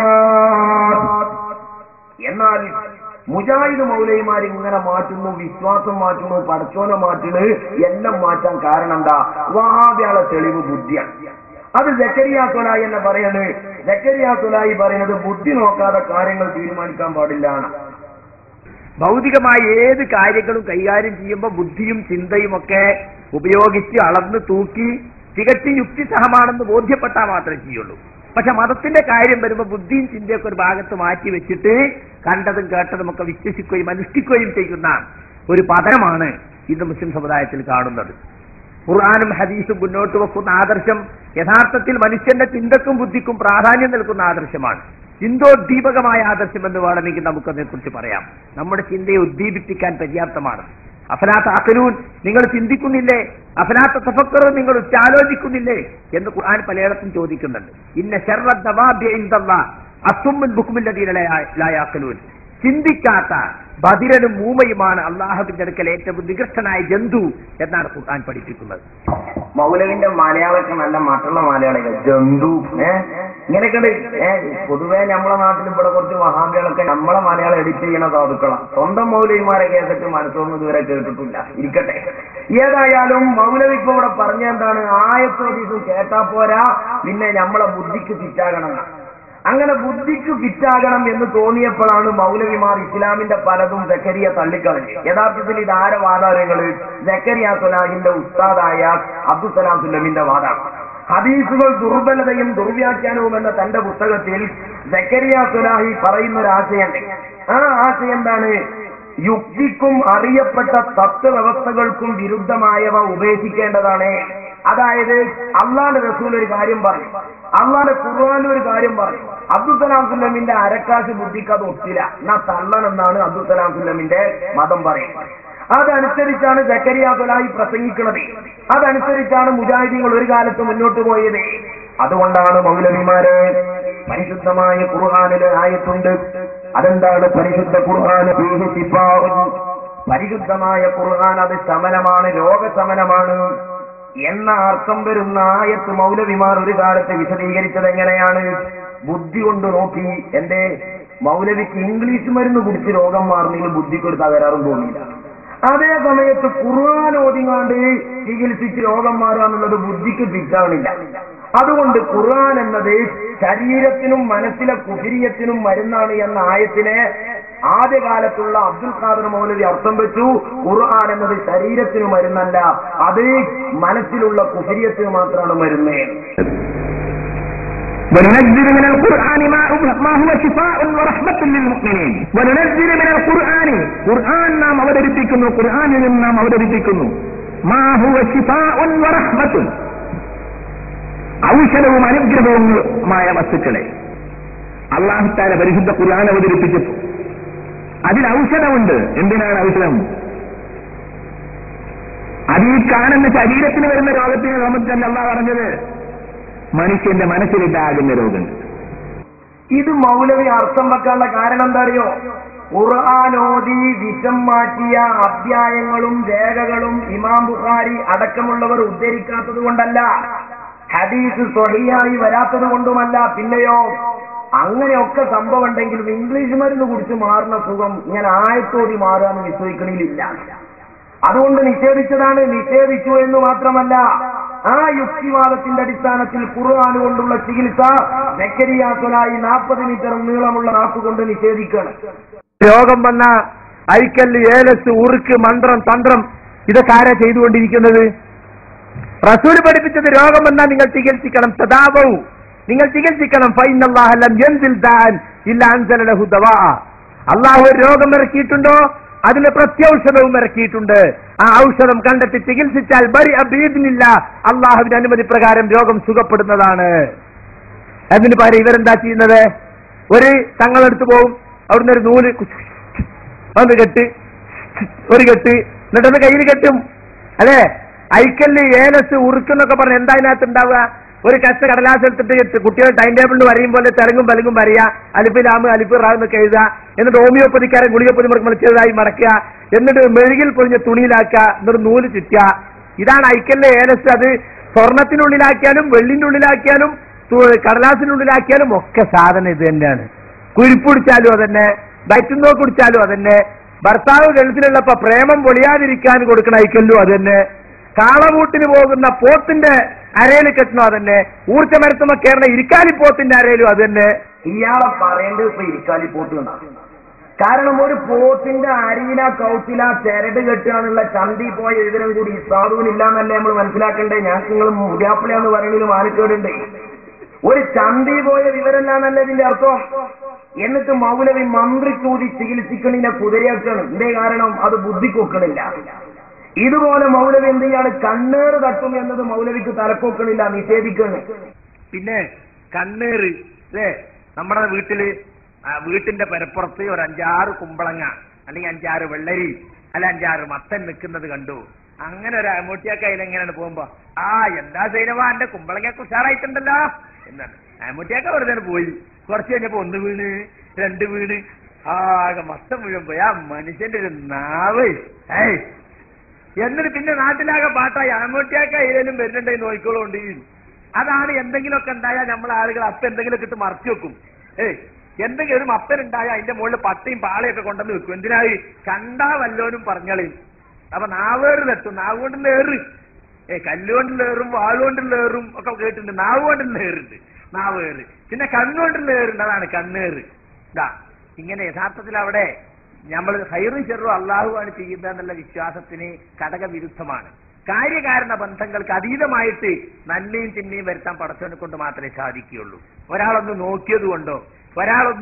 Speaker 4: എന്നാൽ മുജാഹിദ് മൗലൈമാർ ഇങ്ങനെ മാറ്റുന്നു വിശ്വാസം മാറ്റുന്നു പടച്ചോനെ മാറ്റുന്നു എല്ലാം മാറ്റാൻ കാരണം എന്താ വഹാബിയാളെ തെളിവ് ബുദ്ധിയാണ് അത് ജക്കരിയ തൊലായി എന്ന് പറയാണ് ജക്കരിയ തൊലായി പറയുന്നത് ബുദ്ധി നോക്കാതെ കാര്യങ്ങൾ തീരുമാനിക്കാൻ പാടില്ല
Speaker 1: ഭൗതികമായ ഏത് കാര്യങ്ങളും കൈകാര്യം ചെയ്യുമ്പോൾ ബുദ്ധിയും ചിന്തയും ഒക്കെ ഉപയോഗിച്ച് അളന്ന് തൂക്കി തികച്ചും യുക്തിസഹമാണെന്ന് ബോധ്യപ്പെട്ടാൽ മാത്രമേ ചെയ്യുള്ളൂ പക്ഷെ മതത്തിന്റെ കാര്യം വരുമ്പോൾ ബുദ്ധിയും ചിന്തയൊക്കെ ഒരു ഭാഗത്ത് മാറ്റി വെച്ചിട്ട് കണ്ടതും കേട്ടതും ഒക്കെ വിശ്വസിക്കുകയും അനുഷ്ഠിക്കുകയും ചെയ്യുന്ന ഒരു പതനമാണ് ഇന്ന് മുസ്ലിം സമുദായത്തിൽ കാണുന്നത് ഖുർആാനും ഹദീസും മുന്നോട്ട് വെക്കുന്ന ആദർശം യഥാർത്ഥത്തിൽ മനുഷ്യന്റെ ചിന്തക്കും ബുദ്ധിക്കും പ്രാധാന്യം നൽകുന്ന ആദർശമാണ് ചിന്തോദ്ദീപകമായ ആദർശം എന്ന് വേണമെങ്കിൽ നമുക്കതിനെ കുറിച്ച് പറയാം നമ്മുടെ ചിന്തയെ ഉദ്ദീപിപ്പിക്കാൻ പര്യാപ്തമാണ് അഫനാത്ത അക്കലൂൻ നിങ്ങൾ ചിന്തിക്കുന്നില്ലേ അഫനാത്ത തഫക്കറും നിങ്ങൾ ഉച്ചാലോചിക്കുന്നില്ലേ എന്ന് ഖുർആൻ പലയിടത്തും ചോദിക്കുന്നുണ്ട് ഇന്ന ശർവദ്ദവാബ്യ അത്തുമ്മൻ ബുക്കുമില്ലതീരലായാക്കലൂൻ ചിന്തിക്കാത്ത ബദിരനും മൂമയുമാണ് അള്ളാഹുവിന്റെ അടുക്കൽ ഏറ്റവും നികൃഷ്ടനായ ജന്തു എന്നാണ് ഖുർആൻ പഠിപ്പിക്കുന്നത്
Speaker 4: മൗലവിന്റെ മലയാളമൊക്കെ നല്ല മറ്റുള്ള മലയാളികൾ ജന്തു ഏഹ് ഇങ്ങനെയൊക്കെ ഏഹ് പൊതുവെ നമ്മളെ നാട്ടിൽ ഇവിടെ കുറച്ച് മഹാബികളൊക്കെ നമ്മളെ മലയാളം എഡിറ്റ് ചെയ്യണ സാധുക്കളാണ് സ്വന്തം മൗലവിമാരെ കേട്ടിട്ട് മനസ്സൊന്നും ഇതുവരെ കേട്ടിട്ടില്ല ഇരിക്കട്ടെ ഏതായാലും മൗലവി ഇപ്പൊ ഇവിടെ പറഞ്ഞ എന്താണ് ആയത്തോടീസും കേട്ടാ പോരാ പിന്നെ നമ്മളെ ബുദ്ധിക്ക് ഫിറ്റാകണം അങ്ങനെ ബുദ്ധിക്ക് ഫിറ്റാകണം എന്ന് തോന്നിയപ്പോഴാണ് മൗലവിമാർ ഇസ്ലാമിന്റെ പലതും ജക്കരിയ തള്ളിക്കളഞ്ഞ് യഥാർത്ഥത്തിൽ ഇത് ആരെ വാദാരങ്ങള് ജക്കരിയ സുലാഹിന്റെ ഉസ്താദായ അബ്ദുസലാം സുലമിന്റെ വാദാണ് ഹദീസുകൾ ദുർബലതയും ദുർവ്യാഖ്യാനവും എന്ന തന്റെ പുസ്തകത്തിൽ ജക്കരിയ സുലാഹി പറയുന്ന ഒരു ആശയമുണ്ട് ആ ആശയം എന്താണ് യുക്തിക്കും അറിയപ്പെട്ട തത്വവ്യവസ്ഥകൾക്കും വിരുദ്ധമായവ ഉപേക്ഷിക്കേണ്ടതാണ് അതായത് അള്ളാന്റെ റസൂൽ ഒരു കാര്യം പറഞ്ഞു അള്ളാന്റെ ഖുർആാനിൽ ഒരു കാര്യം പറഞ്ഞു അബ്ദുൽ സലാം സുല്ലമിന്റെ അരക്കാശ് ബുദ്ധിക്ക് അത് ഒത്തില്ല എന്നാ തള്ളണമെന്നാണ് അബ്ദുൽ സലാം സുല്ലമിന്റെ മതം പറയുന്നത് അതനുസരിച്ചാണ് ജക്കരിയ തൊലായി പ്രസംഗിക്കുന്നത് അതനുസരിച്ചാണ് മുജാഹിദീങ്ങൾ ഒരു കാലത്ത് മുന്നോട്ട് പോയത് അതുകൊണ്ടാണ് മൗലവിമാരെ പരിശുദ്ധമായ ഖുർആാനിലെ ആയത്തുണ്ട് അതെന്താണ് പരിശുദ്ധ ഖുർആാന് ഫീഹി ശിഫാഉൻ. പരിശുദ്ധമായ ഖുർആൻ അത് ശമനമാണ് രോഗശമനമാണ് എന്ന അർത്ഥം വരുന്ന ആയത്ത് മൗലവിമാർ ഒരു കാലത്ത് വിശദീകരിച്ചത് എങ്ങനെയാണ് ബുദ്ധി കൊണ്ട് നോക്കി എന്റെ മൗലവിക്ക് ഇംഗ്ലീഷ് മരുന്ന് കുടിച്ച് രോഗം മാറുന്നതിൽ ബുദ്ധിക്ക് ഒരു തകരാറും തോന്നിയില്ല അതേ സമയത്ത് ഖുർആൻ ഓതിങ്ങാണ്ട് ചികിത്സിച്ച് രോഗം മാറുക എന്നുള്ളത് ബുദ്ധിക്ക് തിരിച്ചാവണില്ല അതുകൊണ്ട് ഖുർആൻ എന്നത് ശരീരത്തിനും മനസ്സിലെ കുഫിരിയത്തിനും മരുന്നാണ് എന്ന ആയത്തിനെ ആദ്യകാലത്തുള്ള അബ്ദുൽ ഖാദർ മൗലവി അർത്ഥം വെച്ചു ഖുർആൻ എന്നത് ശരീരത്തിന് മരുന്നല്ല അത് മനസ്സിലുള്ള കുഫിരിയത്തിന് മാത്രമാണ് മരുന്ന്
Speaker 2: وننزل من القرآن ما ما هو شفاء ورحمة للمؤمنين وننزل من القرآن ഖുർആൻ നാം അവതരിപ്പിക്കുന്നു ഖുർആനിൽ നിന്ന് നാം അവതരിപ്പിക്കുന്നു മാ ഹുവ ശിഫാഉൻ വറഹ്മത്തുൻ ഔഷധവും അനുഗ്രഹവുമായ വസ്തുക്കളെ അള്ളാഹുത്താല പരിശുദ്ധ ഖുർആൻ അവതരിപ്പിച്ചപ്പോൾ അതിൽ ഔഷധമുണ്ട് എന്തിനാണ് ഔഷധം അത് ഈ കാണുന്ന ശരീരത്തിന് വരുന്ന രോഗത്തിന് നമുക്കല്ല അള്ളാഹ് പറഞ്ഞത് മനുഷ്യന്റെ മനസ്സിലുണ്ടാകുന്ന രോഗങ്ങൾ
Speaker 4: ഇത് മൗലവി അർത്ഥം വെക്കാനുള്ള കാരണം എന്താ അറിയോ ഖുർആാനോദി വിഷം മാറ്റിയ അധ്യായങ്ങളും രേഖകളും ഇമാം ബുഖാരി അടക്കമുള്ളവർ ഉദ്ധരിക്കാത്തത് കൊണ്ടല്ല ഹദീസ് സ്വഹിയായി വരാത്തത് കൊണ്ടുമല്ല പിന്നെയോ അങ്ങനെയൊക്കെ സംഭവം ഉണ്ടെങ്കിലും ഇംഗ്ലീഷ് മരുന്ന് കുടിച്ച് മാറുന്ന സുഖം ഇങ്ങനെ ആയത്തോടി മാറാന്ന് വിശ്വസിക്കണില്ല അതുകൊണ്ട് നിഷേധിച്ചതാണ് നിഷേധിച്ചു എന്ന് മാത്രമല്ല ആ യുക്തിവാദത്തിന്റെ അടിസ്ഥാനത്തിൽ ഖുർആൻ കൊണ്ടുള്ള ചികിത്സ മെക്കരിയാസലായി നാൽപ്പത് മീറ്റർ നീളമുള്ള നാക്കുകൊണ്ട് നിഷേധിക്കണം
Speaker 2: രോഗം വന്ന ഐക്കല്ല് ഏലസ് ഉറുക്ക് മന്ത്രം തന്ത്രം ഇതൊക്കെ ആരാ ചെയ്തുകൊണ്ടിരിക്കുന്നത് റസൂൽ പഠിപ്പിച്ചത് രോഗം വന്നാൽ നിങ്ങൾ ചികിത്സിക്കണം സദാവവും നിങ്ങൾ ചികിത്സിക്കണം ഫൈനല്ലാഹലം എന്തിൽ താൻ ഇല്ല അൻസലഹു ദവാ അള്ളാഹു ഒരു രോഗം ഇറക്കിയിട്ടുണ്ടോ അതിന് പ്രത്യൗഷധവും ഇറക്കിയിട്ടുണ്ട് ആ ഔഷധം കണ്ടെത്തി ചികിത്സിച്ചാൽ ബരി അബീദിനില്ല അള്ളാഹുവിന്റെ അനുമതി പ്രകാരം രോഗം സുഖപ്പെടുന്നതാണ് അതിന് പകരം ഇവരെന്താ ചെയ്യുന്നത് ഒരു തങ്ങളെടുത്ത് പോകും അവിടുന്ന് ഒരു നൂല് ഒന്ന് കെട്ട് ഒരു കെട്ട് എന്നിട്ടൊന്ന് കയ്യിൽ കെട്ടും അല്ലേ ഐക്കല്ല് ഏലസ് ഉറുക്കെന്നൊക്കെ പറഞ്ഞ് എന്താ അതിനകത്ത് ഉണ്ടാവുക ഒരു കഷ്ട കടലാസ് എടുത്തിട്ട് കുട്ടികൾ ടൈം ടേബിളിൽ വരയും പോലെ തെരങ്ങും പലങ്ങും വരിക അലിപ്പ് ലാമ് അലിപ്പ് റാ എന്നൊക്കെ എഴുതുക എന്നിട്ട് ഹോമിയോപ്പതിക്കാരൻ ഗുളികപ്പൊതി മുറിച്ചതായി മടക്കുക എന്നിട്ട് മെഴുകിൽ പൊഴിഞ്ഞ തുണിയിലാക്കുക എന്നിട്ട് നൂല് ചുറ്റുക ഇതാണ് ഐക്കല്ല് ഏലസ് അത് സ്വർണത്തിനുള്ളിലാക്കിയാലും വെള്ളിന്റെ ഉള്ളിലാക്കിയാലും തു- കടലാസിനുള്ളിലാക്കിയാലും ഒക്കെ സാധനം ഇത് തന്നെയാണ് കുഴിപ്പിടിച്ചാലും അതന്നെ വയറ്റുന്നോ കുടിച്ചാലും അതന്നെ ഭർത്താവ് ഗൾഫിലുള്ളപ്പോ പ്രേമം പൊളിയാതിരിക്കാൻ കൊടുക്കണ ഐക്കല്ലും അതന്നെ കാളവൂട്ടിന് പോകുന്ന പോത്തിന്റെ അരയിൽ കെട്ടണോ അതന്നെ ഊർജ്ജമരത്തുമ്പോ കയറുന്ന ഇരിക്കാലി പോത്തിന്റെ അരയിലും അതന്നെ
Speaker 4: ഇയാളെ പറയേണ്ടത് ഇപ്പൊ ഇരിക്കാലി പോത്ത് എന്നാണ് കാരണം ഒരു പോത്തിന്റെ അരിയില കൗത്തില ചരട് കെട്ടുകയാണുള്ള ചന്തി പോയ വിവരം കൂടി സാധുവിനില്ല എന്നല്ലേ നമ്മൾ മനസ്സിലാക്കണ്ടേ ഞങ്ങൾക്ക് നിങ്ങൾ മുടിയാപ്പിളയാന്ന് പറയുന്നതിൽ മാനിക്കേടുണ്ട് ഒരു ചന്തി പോയ വിവരമില്ലാന്നല്ലേ ഇതിന്റെ അർത്ഥം എന്നിട്ട് മൗലവി മന്ത്രി കൂടി ചികിത്സിക്കണിനെ കുതിരയാക്കണം എന്തേ കാരണം അത് ബുദ്ധിക്കൊക്കണില്ല ഇതുപോലെ മൗലവി എന്ത് ചെയ്യാണ് കണ്ണേറ് തട്ടും എന്നത് മൗലവിക്ക് തലക്കൊക്കണില്ല നിഷേധിക്കണം
Speaker 2: പിന്നെ കണ്ണീറ് അല്ലേ നമ്മുടെ വീട്ടില് ആ, വീട്ടിന്റെ പരപ്പുറത്ത് ഒരു അഞ്ചാറ് കുമ്പളങ്ങ അല്ലെങ്കിൽ അഞ്ചാറ് വെള്ളരി അല്ല അഞ്ചാറ് മത്തൻ നിൽക്കുന്നത് കണ്ടു അങ്ങനെ ഒരു അമൂട്ടിയൊക്കെ അതിലെങ്ങനെയാണ് പോകുമ്പോ ആ എന്താ സൈനവാ എന്റെ കുമ്പളങ്ങ ഉഷാറായിട്ടുണ്ടല്ലോ എന്നാണ് അമൂട്ടിയൊക്കെ വെറുതെ അങ്ങട് പോയി കുറച്ച് കഴിഞ്ഞപ്പോ ഒന്ന് വീണ് രണ്ട് വീണ് ആകെ മൊത്തം മുഴുവൻ പോയി ആ മനുഷ്യന്റെ ഒരു നാവ് ഏയ് എന്നിട്ട് പിന്നെ നാട്ടിലാകെ പാട്ടായി ആൺകുട്ടിയൊക്കെ ഏതെങ്കിലും വരുന്നുണ്ടെങ്കിൽ നോക്കിക്കോളുണ്ട് അതാണ് എന്തെങ്കിലുമൊക്കെ ഉണ്ടായാൽ നമ്മൾ ആളുകൾ അപ്പ എന്തെങ്കിലുമൊക്കെ ഇട്ട് മറച്ചു വെക്കും ഏയ് എന്തെങ്കിലും ഒരു മപ്പൻ ഉണ്ടായാൽ അതിന്റെ മുകളിൽ പട്ടയും പാളയൊക്കെ കൊണ്ടുവന്ന് വെക്കും എന്തിനായി കണ്ടാ വല്ലോനും പറഞ്ഞളയും അപ്പൊ നാവേറ് തട്ടും നാവ് കൊണ്ട് ലേറ് ഏ കല്ലുകൊണ്ട് ലേറും വാളുകൊണ്ട് ലേറും ഒക്കെ കേട്ടിട്ടുണ്ട് നാവ് കൊണ്ട് ലേറുണ്ട് നാവേറ് പിന്നെ കണ്ണുകൊണ്ട് ലേറുണ്ട് അതാണ് കണ്ണേറ് ഇതാ ഇങ്ങനെ യഥാർത്ഥത്തിൽ അവിടെ നമ്മൾ ഹൈറും ചെറും അള്ളാഹുവാണ് ചെയ്യുന്നത് എന്നുള്ള വിശ്വാസത്തിന് ഘടകവിരുദ്ധമാണ് കാര്യകാരണ ബന്ധങ്ങൾക്ക് അതീതമായിട്ട് നന്മയും തിന്മയും വരുത്താൻ പടച്ചവനെ കൊണ്ട് മാത്രമേ സാധിക്കുകയുള്ളൂ ഒരാളൊന്ന് നോക്കിയത് കൊണ്ടോ ഒരാളൊന്ന്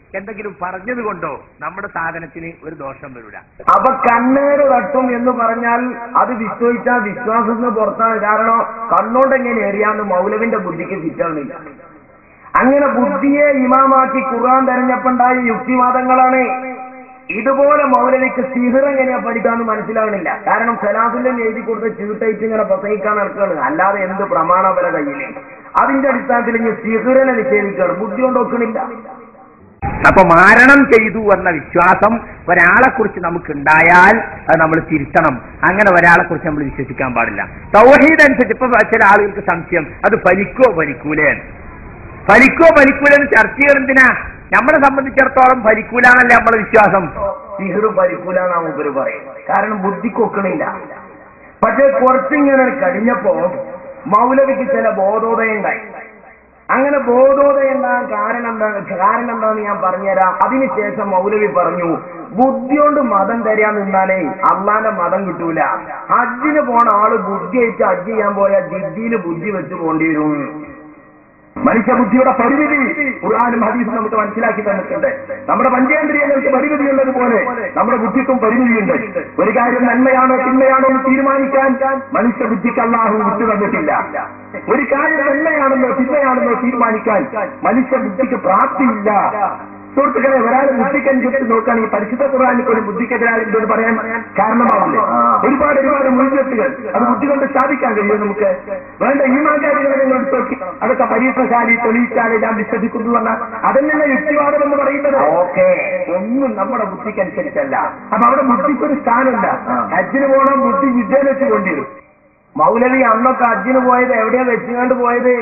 Speaker 2: എന്തെങ്കിലും പറഞ്ഞത് കൊണ്ടോ നമ്മുടെ സാധനത്തിന് ഒരു ദോഷം വരില്ല
Speaker 4: അപ്പൊ കണ്ണേറ് തട്ടും എന്ന് പറഞ്ഞാൽ അത് വിശ്വസിച്ചാൽ വിശ്വാസത്തിന് പുറത്താണ് കാരണം കണ്ണോണ്ട് എങ്ങനെ എറിയാന്ന് മൗലവിന്റെ ബുദ്ധിക്ക് ഫിറ്റാവുന്നില്ല അങ്ങനെ ബുദ്ധിയെ ഇമാമാക്കി ഖുർആൻ തെരഞ്ഞെടുപ്പുണ്ടായ യുക്തിവാദങ്ങളാണ് ഇതുപോലെ മൗലവിക്ക് സിഹിർ എങ്ങനെയാ പഠിക്കാന്ന് മനസ്സിലാവണില്ല കാരണം സലാഫിന്റെ എഴുതി കൊടുത്ത ചീട്ടയിട്ട് ഇങ്ങനെ പ്രസംഗിക്കാൻ നടക്കുകയാണ് അല്ലാതെ എന്ത് പ്രമാണം അവരെ കയ്യില് അതിന്റെ അടിസ്ഥാനത്തിൽ ഇനി സിഹിറിനെ നിഷേധിക്കുകയാണ് ബുദ്ധി കൊണ്ട് ഒക്കണില്ല
Speaker 2: അപ്പൊ മാരണം ചെയ്തു എന്ന വിശ്വാസം ഒരാളെ കുറിച്ച് നമുക്ക് ഉണ്ടായാൽ അത് നമ്മൾ തിരുത്തണം അങ്ങനെ ഒരാളെ കുറിച്ച് നമ്മൾ വിശ്വസിക്കാൻ പാടില്ല സൗഹീദ് അനുസരിച്ച് ഇപ്പൊ ചില ആളുകൾക്ക് സംശയം അത് ഫലിക്കോ ഫലിക്കൂലേ ഫലിക്കോ ഫലിക്കൂലെന്ന് ചർച്ച ചെയ്യണെന്തിനാ നമ്മളെ സംബന്ധിച്ചിടത്തോളം ഫലിക്കൂലാന്നല്ലേ നമ്മളെ വിശ്വാസം
Speaker 4: സിഹിർ ഭരിക്കൂല എന്നാ മൂപ്പര് പറയും കാരണം ബുദ്ധിക്ക് ഒക്കണില്ല പക്ഷെ കുറച്ചിങ്ങനെ കഴിഞ്ഞപ്പോ മൗലവിക്ക് ചില ബോധോദയം ഉണ്ടായി അങ്ങനെ ബോധോദയം ഉണ്ടാകാൻ കാരണം എന്താ കാരണം എന്താന്ന് ഞാൻ പറഞ്ഞുതരാം അതിനുശേഷം മൗലവി പറഞ്ഞു ബുദ്ധി കൊണ്ട് മതം തരാൻ നിന്നാലേ അള്ളാന്റെ മതം കിട്ടൂല ഹജ്ജിന് പോണ ആള് ബുദ്ധി അയച്ച് ഹജ്ജ് ചെയ്യാൻ പോയാൽ ജിദ്ദിയിൽ ബുദ്ധി വെച്ച് പോണ്ടി വരും മനുഷ്യബുദ്ധിയുടെ പരിമിതി ഖുർആാനും ഹദീസും നമുക്ക് മനസ്സിലാക്കി തന്നിട്ടുണ്ട് നമ്മുടെ പഞ്ചേന്ദ്രിയങ്ങൾക്ക് പരിമിതി ഉള്ളതുപോലെ നമ്മുടെ ബുദ്ധിക്കും പരിമിതിയുണ്ട് ഒരു കാര്യം നന്മയാണോ തിന്മയാണോ എന്ന് തീരുമാനിക്കാൻ മനുഷ്യബുദ്ധിക്ക് അള്ളാഹു വിട്ടു തന്നിട്ടില്ല ഒരു കാര്യം നന്മയാണെന്നോ തിന്മയാണെന്നോ തീരുമാനിക്കാൻ മനുഷ്യബുദ്ധിക്ക് പ്രാപ്തിയില്ല സുഹൃത്തുക്കളെ ഒരാൾ ബുദ്ധിക്കനുസരിച്ച് നോക്കാൻ ഈ പരിശുദ്ധ ഖുർആാനിക്ക് ഒരു ബുദ്ധിക്കെതിരായി ഇതെന്ന് പറയാൻ കാരണമാവില്ലേ ഒരുപാട് ഒരുപാട് മുൻകെട്ടുകൾ അത് ബുദ്ധി കൊണ്ട് സ്ഥാപിക്കാൻ കഴിയും നമുക്ക് വേണ്ട ഈ മാചാരികളെ നിങ്ങൾ എടുത്ത് നോക്കി അതൊക്കെ പരീക്ഷശാലി തെളിയിച്ചാലേ ഞാൻ വിശ്വസിക്കുന്നു പറഞ്ഞാൽ അതന്നെ യുക്തിവാദം എന്ന് പറയുന്നത് ഓക്കെ ഒന്നും നമ്മുടെ ബുദ്ധിക്കനുസരിച്ചല്ല അപ്പൊ അവിടെ ബുദ്ധിക്കൊരു സ്ഥാനമില്ല ഹജ്ജിന് പോകണം ബുദ്ധി വിദ്യ വെച്ച് കൊണ്ടിരും മൗലവി അന്നൊക്കെ ഹജ്ജിന് പോയത് എവിടെയാ വെച്ചുകൊണ്ട് പോയത്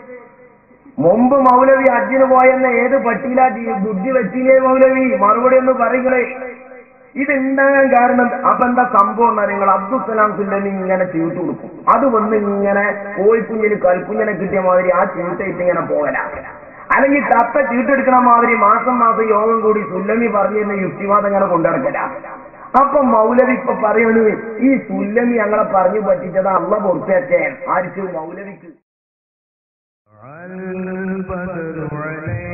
Speaker 4: മുമ്പ് മൗലവി ഹജ്ജിന് പോയെന്ന ഏത് പട്ടിയിലാ ജീ- ബുദ്ധി വെച്ചില്ലേ മൗലവി മറുപടി ഒന്ന് പറയുകളെ ഇതുണ്ടാകാൻ കാരണം അപ്പൊ എന്താ സംഭവം എന്നാ നിങ്ങൾ അബ്ദുസലാം സുല്ലമി ഇങ്ങനെ ചീട്ട് കൊടുക്കും അത് വന്ന് ഇങ്ങനെ കോഴിക്കുഞ്ഞിന് കൽക്കുഞ്ഞിനെ കിട്ടിയ മാതിരി ആ ചീട്ടയിട്ട് ഇങ്ങനെ പോകല അല്ലെങ്കിൽ തത്ത ചീട്ടെടുക്കണ മാതിരി മാസം മാസം യോഗം കൂടി സുല്ലമി പറഞ്ഞിരുന്ന യുക്തിവാദം ഇങ്ങനെ കൊണ്ടിറക്കല അപ്പൊ മൗലവി ഇപ്പൊ പറയണു ഈ സുല്ലമി ഞങ്ങളെ പറഞ്ഞു പറ്റിച്ചത് അള്ള പുറത്തേച്ചേ ആരിച്ചു മൗലവിക്ക്
Speaker 6: البدر علينا